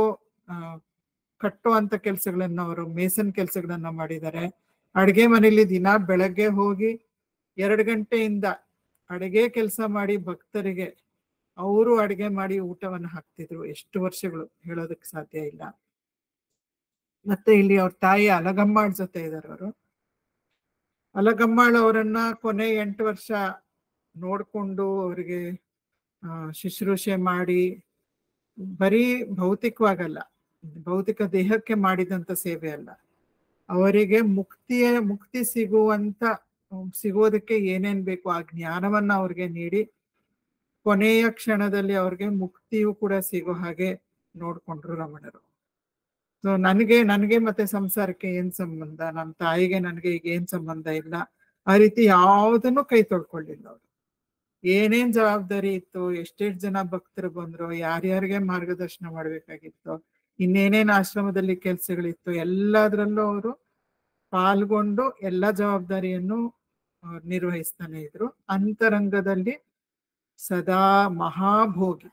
Speaker 1: ಆ, ಕಟ್ಟುವಂತ ಕೆಲಸಗಳನ್ನ ಅವರು ಮೇಸನ್ ಕೆಲಸಗಳನ್ನ ಮಾಡಿದ್ದಾರೆ ಅಡಿಗೆ ಮನೆಯಲ್ಲಿ ದಿನ ಬೆಳಗ್ಗೆ ಹೋಗಿ ಎರಡು ಗಂಟೆಯಿಂದ ಅಡಿಗೆ ಕೆಲಸ ಮಾಡಿ ಭಕ್ತರಿಗೆ ಅವರು ಅಡಿಗೆ ಮಾಡಿ ಊಟವನ್ನು ಹಾಕ್ತಿದ್ರು ಎಷ್ಟು ವರ್ಷಗಳು ಹೇಳೋದಕ್ಕೆ ಸಾಧ್ಯ ಇಲ್ಲ ಮತ್ತೆ ಇಲ್ಲಿ ಅವ್ರ ತಾಯಿ ಅಲಗಮ್ಮಾಳ್ ಜೊತೆ ಇದ್ದಾರೆ ಅವರು ಅಲಗಮ್ಮಾಳ್ ಅವರನ್ನ ಕೊನೆ ಎಂಟು ವರ್ಷ ನೋಡ್ಕೊಂಡು ಅವರಿಗೆ ಆ, ಶುಶ್ರೂಷೆ ಮಾಡಿ ಬರೀ ಭೌತಿಕವಾಗಲ್ಲ ಭೌತಿಕ ದೇಹಕ್ಕೆ ಮಾಡಿದಂತ ಸೇವೆ ಅಲ್ಲ ಅವರಿಗೆ ಮುಕ್ತಿಯ ಮುಕ್ತಿ ಸಿಗುವಂತ ಹ್ಮ್, ಸಿಗೋದಕ್ಕೆ ಏನೇನ್ ಬೇಕು ಆ ಜ್ಞಾನವನ್ನ ಅವ್ರಿಗೆ ನೀಡಿ ಕೊನೆಯ ಕ್ಷಣದಲ್ಲಿ ಅವ್ರಿಗೆ ಮುಕ್ತಿಯು ಕೂಡ ಸಿಗೋ ಹಾಗೆ ನೋಡ್ಕೊಂಡ್ರು ರಮಣರು ಸೊ ನನಗೆ ನನಗೆ ಮತ್ತೆ ಸಂಸಾರಕ್ಕೆ ಏನ್ ಸಂಬಂಧ ನಮ್ಮ ತಾಯಿಗೆ ನನಗೆ ಈಗ ಏನ್ ಸಂಬಂಧ ಇಲ್ಲ ಆ ರೀತಿ ಯಾವುದನ್ನು ಕೈ ತೊಳ್ಕೊಳ್ಳಿಲ್ಲ ಅವರು ಏನೇನ್ ಜವಾಬ್ದಾರಿ ಇತ್ತು ಎಷ್ಟೆಷ್ಟು ಜನ ಭಕ್ತರು ಬಂದ್ರು ಯಾರ್ಯಾರಿಗೆ ಮಾರ್ಗದರ್ಶನ ಮಾಡ್ಬೇಕಾಗಿತ್ತು ಇನ್ನೇನೇನ್ ಆಶ್ರಮದಲ್ಲಿ ಕೆಲ್ಸಗಳಿತ್ತು ಎಲ್ಲದರಲ್ಲೂ ಅವರು ಪಾಲ್ಗೊಂಡು ಎಲ್ಲ ಜವಾಬ್ದಾರಿಯನ್ನು ಅವ್ರು ನಿರ್ವಹಿಸ್ತಾನೆ ಇದ್ರು ಅಂತರಂಗದಲ್ಲಿ ಸದಾ ಮಹಾಭೋಗಿ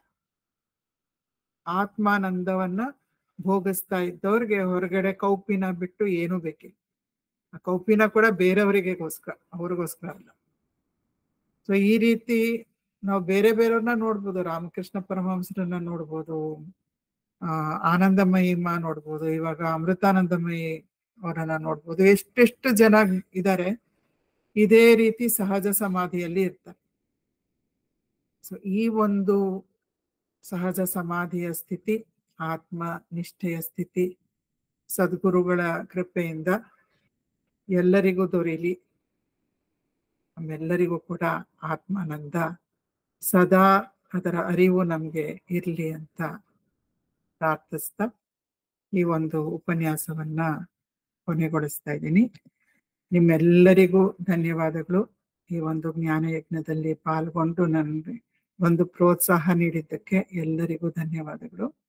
Speaker 1: ಆತ್ಮಾನಂದವನ್ನ ಭೋಗಿಸ್ತಾ ಇದ್ದವ್ರಿಗೆ ಹೊರಗಡೆ ಕೌಪಿನ ಬಿಟ್ಟು ಏನೂ ಬೇಕಿಲ್ಲ ಆ ಕೌಪಿನ ಕೂಡ ಬೇರೆಯವರಿಗೆಗೋಸ್ಕರ ಅವ್ರಿಗೋಸ್ಕರ ಅಲ್ಲ ಸೊ ಈ ರೀತಿ ನಾವು ಬೇರೆ ಬೇರೆಯವ್ರನ್ನ ನೋಡ್ಬೋದು ರಾಮಕೃಷ್ಣ ಪರಮಹಂಸರನ್ನ ನೋಡ್ಬೋದು ಆ ಆನಂದಮಯಿಮ ನೋಡ್ಬೋದು ಇವಾಗ ಅಮೃತಾನಂದಮಯಿ ಅವರನ್ನ ನೋಡ್ಬೋದು ಎಷ್ಟೆಷ್ಟು ಜನ ಇದ್ದಾರೆ ಇದೇ ರೀತಿ ಸಹಜ ಸಮಾಧಿಯಲ್ಲಿ ಇರ್ತಾರೆ ಸೊ ಈ ಒಂದು ಸಹಜ ಸಮಾಧಿಯ ಸ್ಥಿತಿ ಆತ್ಮ ನಿಷ್ಠೆಯ ಸ್ಥಿತಿ ಸದ್ಗುರುಗಳ ಕೃಪೆಯಿಂದ ಎಲ್ಲರಿಗೂ ದೊರೀಲಿ ನಮ್ಮೆಲ್ಲರಿಗೂ ಕೂಡ ಆತ್ಮಾನಂದ ಸದಾ ಅದರ ಅರಿವು ನಮಗೆ ಇರಲಿ ಅಂತ ಪ್ರಾರ್ಥಿಸ್ತಾ ಈ ಒಂದು ಉಪನ್ಯಾಸವನ್ನ ಕೊನೆಗೊಳಿಸ್ತಾ ಇದ್ದೀನಿ ನಿಮ್ಮೆಲ್ಲರಿಗೂ ಧನ್ಯವಾದಗಳು ಈ ಒಂದು ಜ್ಞಾನ ಯಜ್ಞದಲ್ಲಿ ಪಾಲ್ಗೊಂಡು ನನಗೆ ಒಂದು ಪ್ರೋತ್ಸಾಹ ನೀಡಿದ್ದಕ್ಕೆ ಎಲ್ಲರಿಗೂ ಧನ್ಯವಾದಗಳು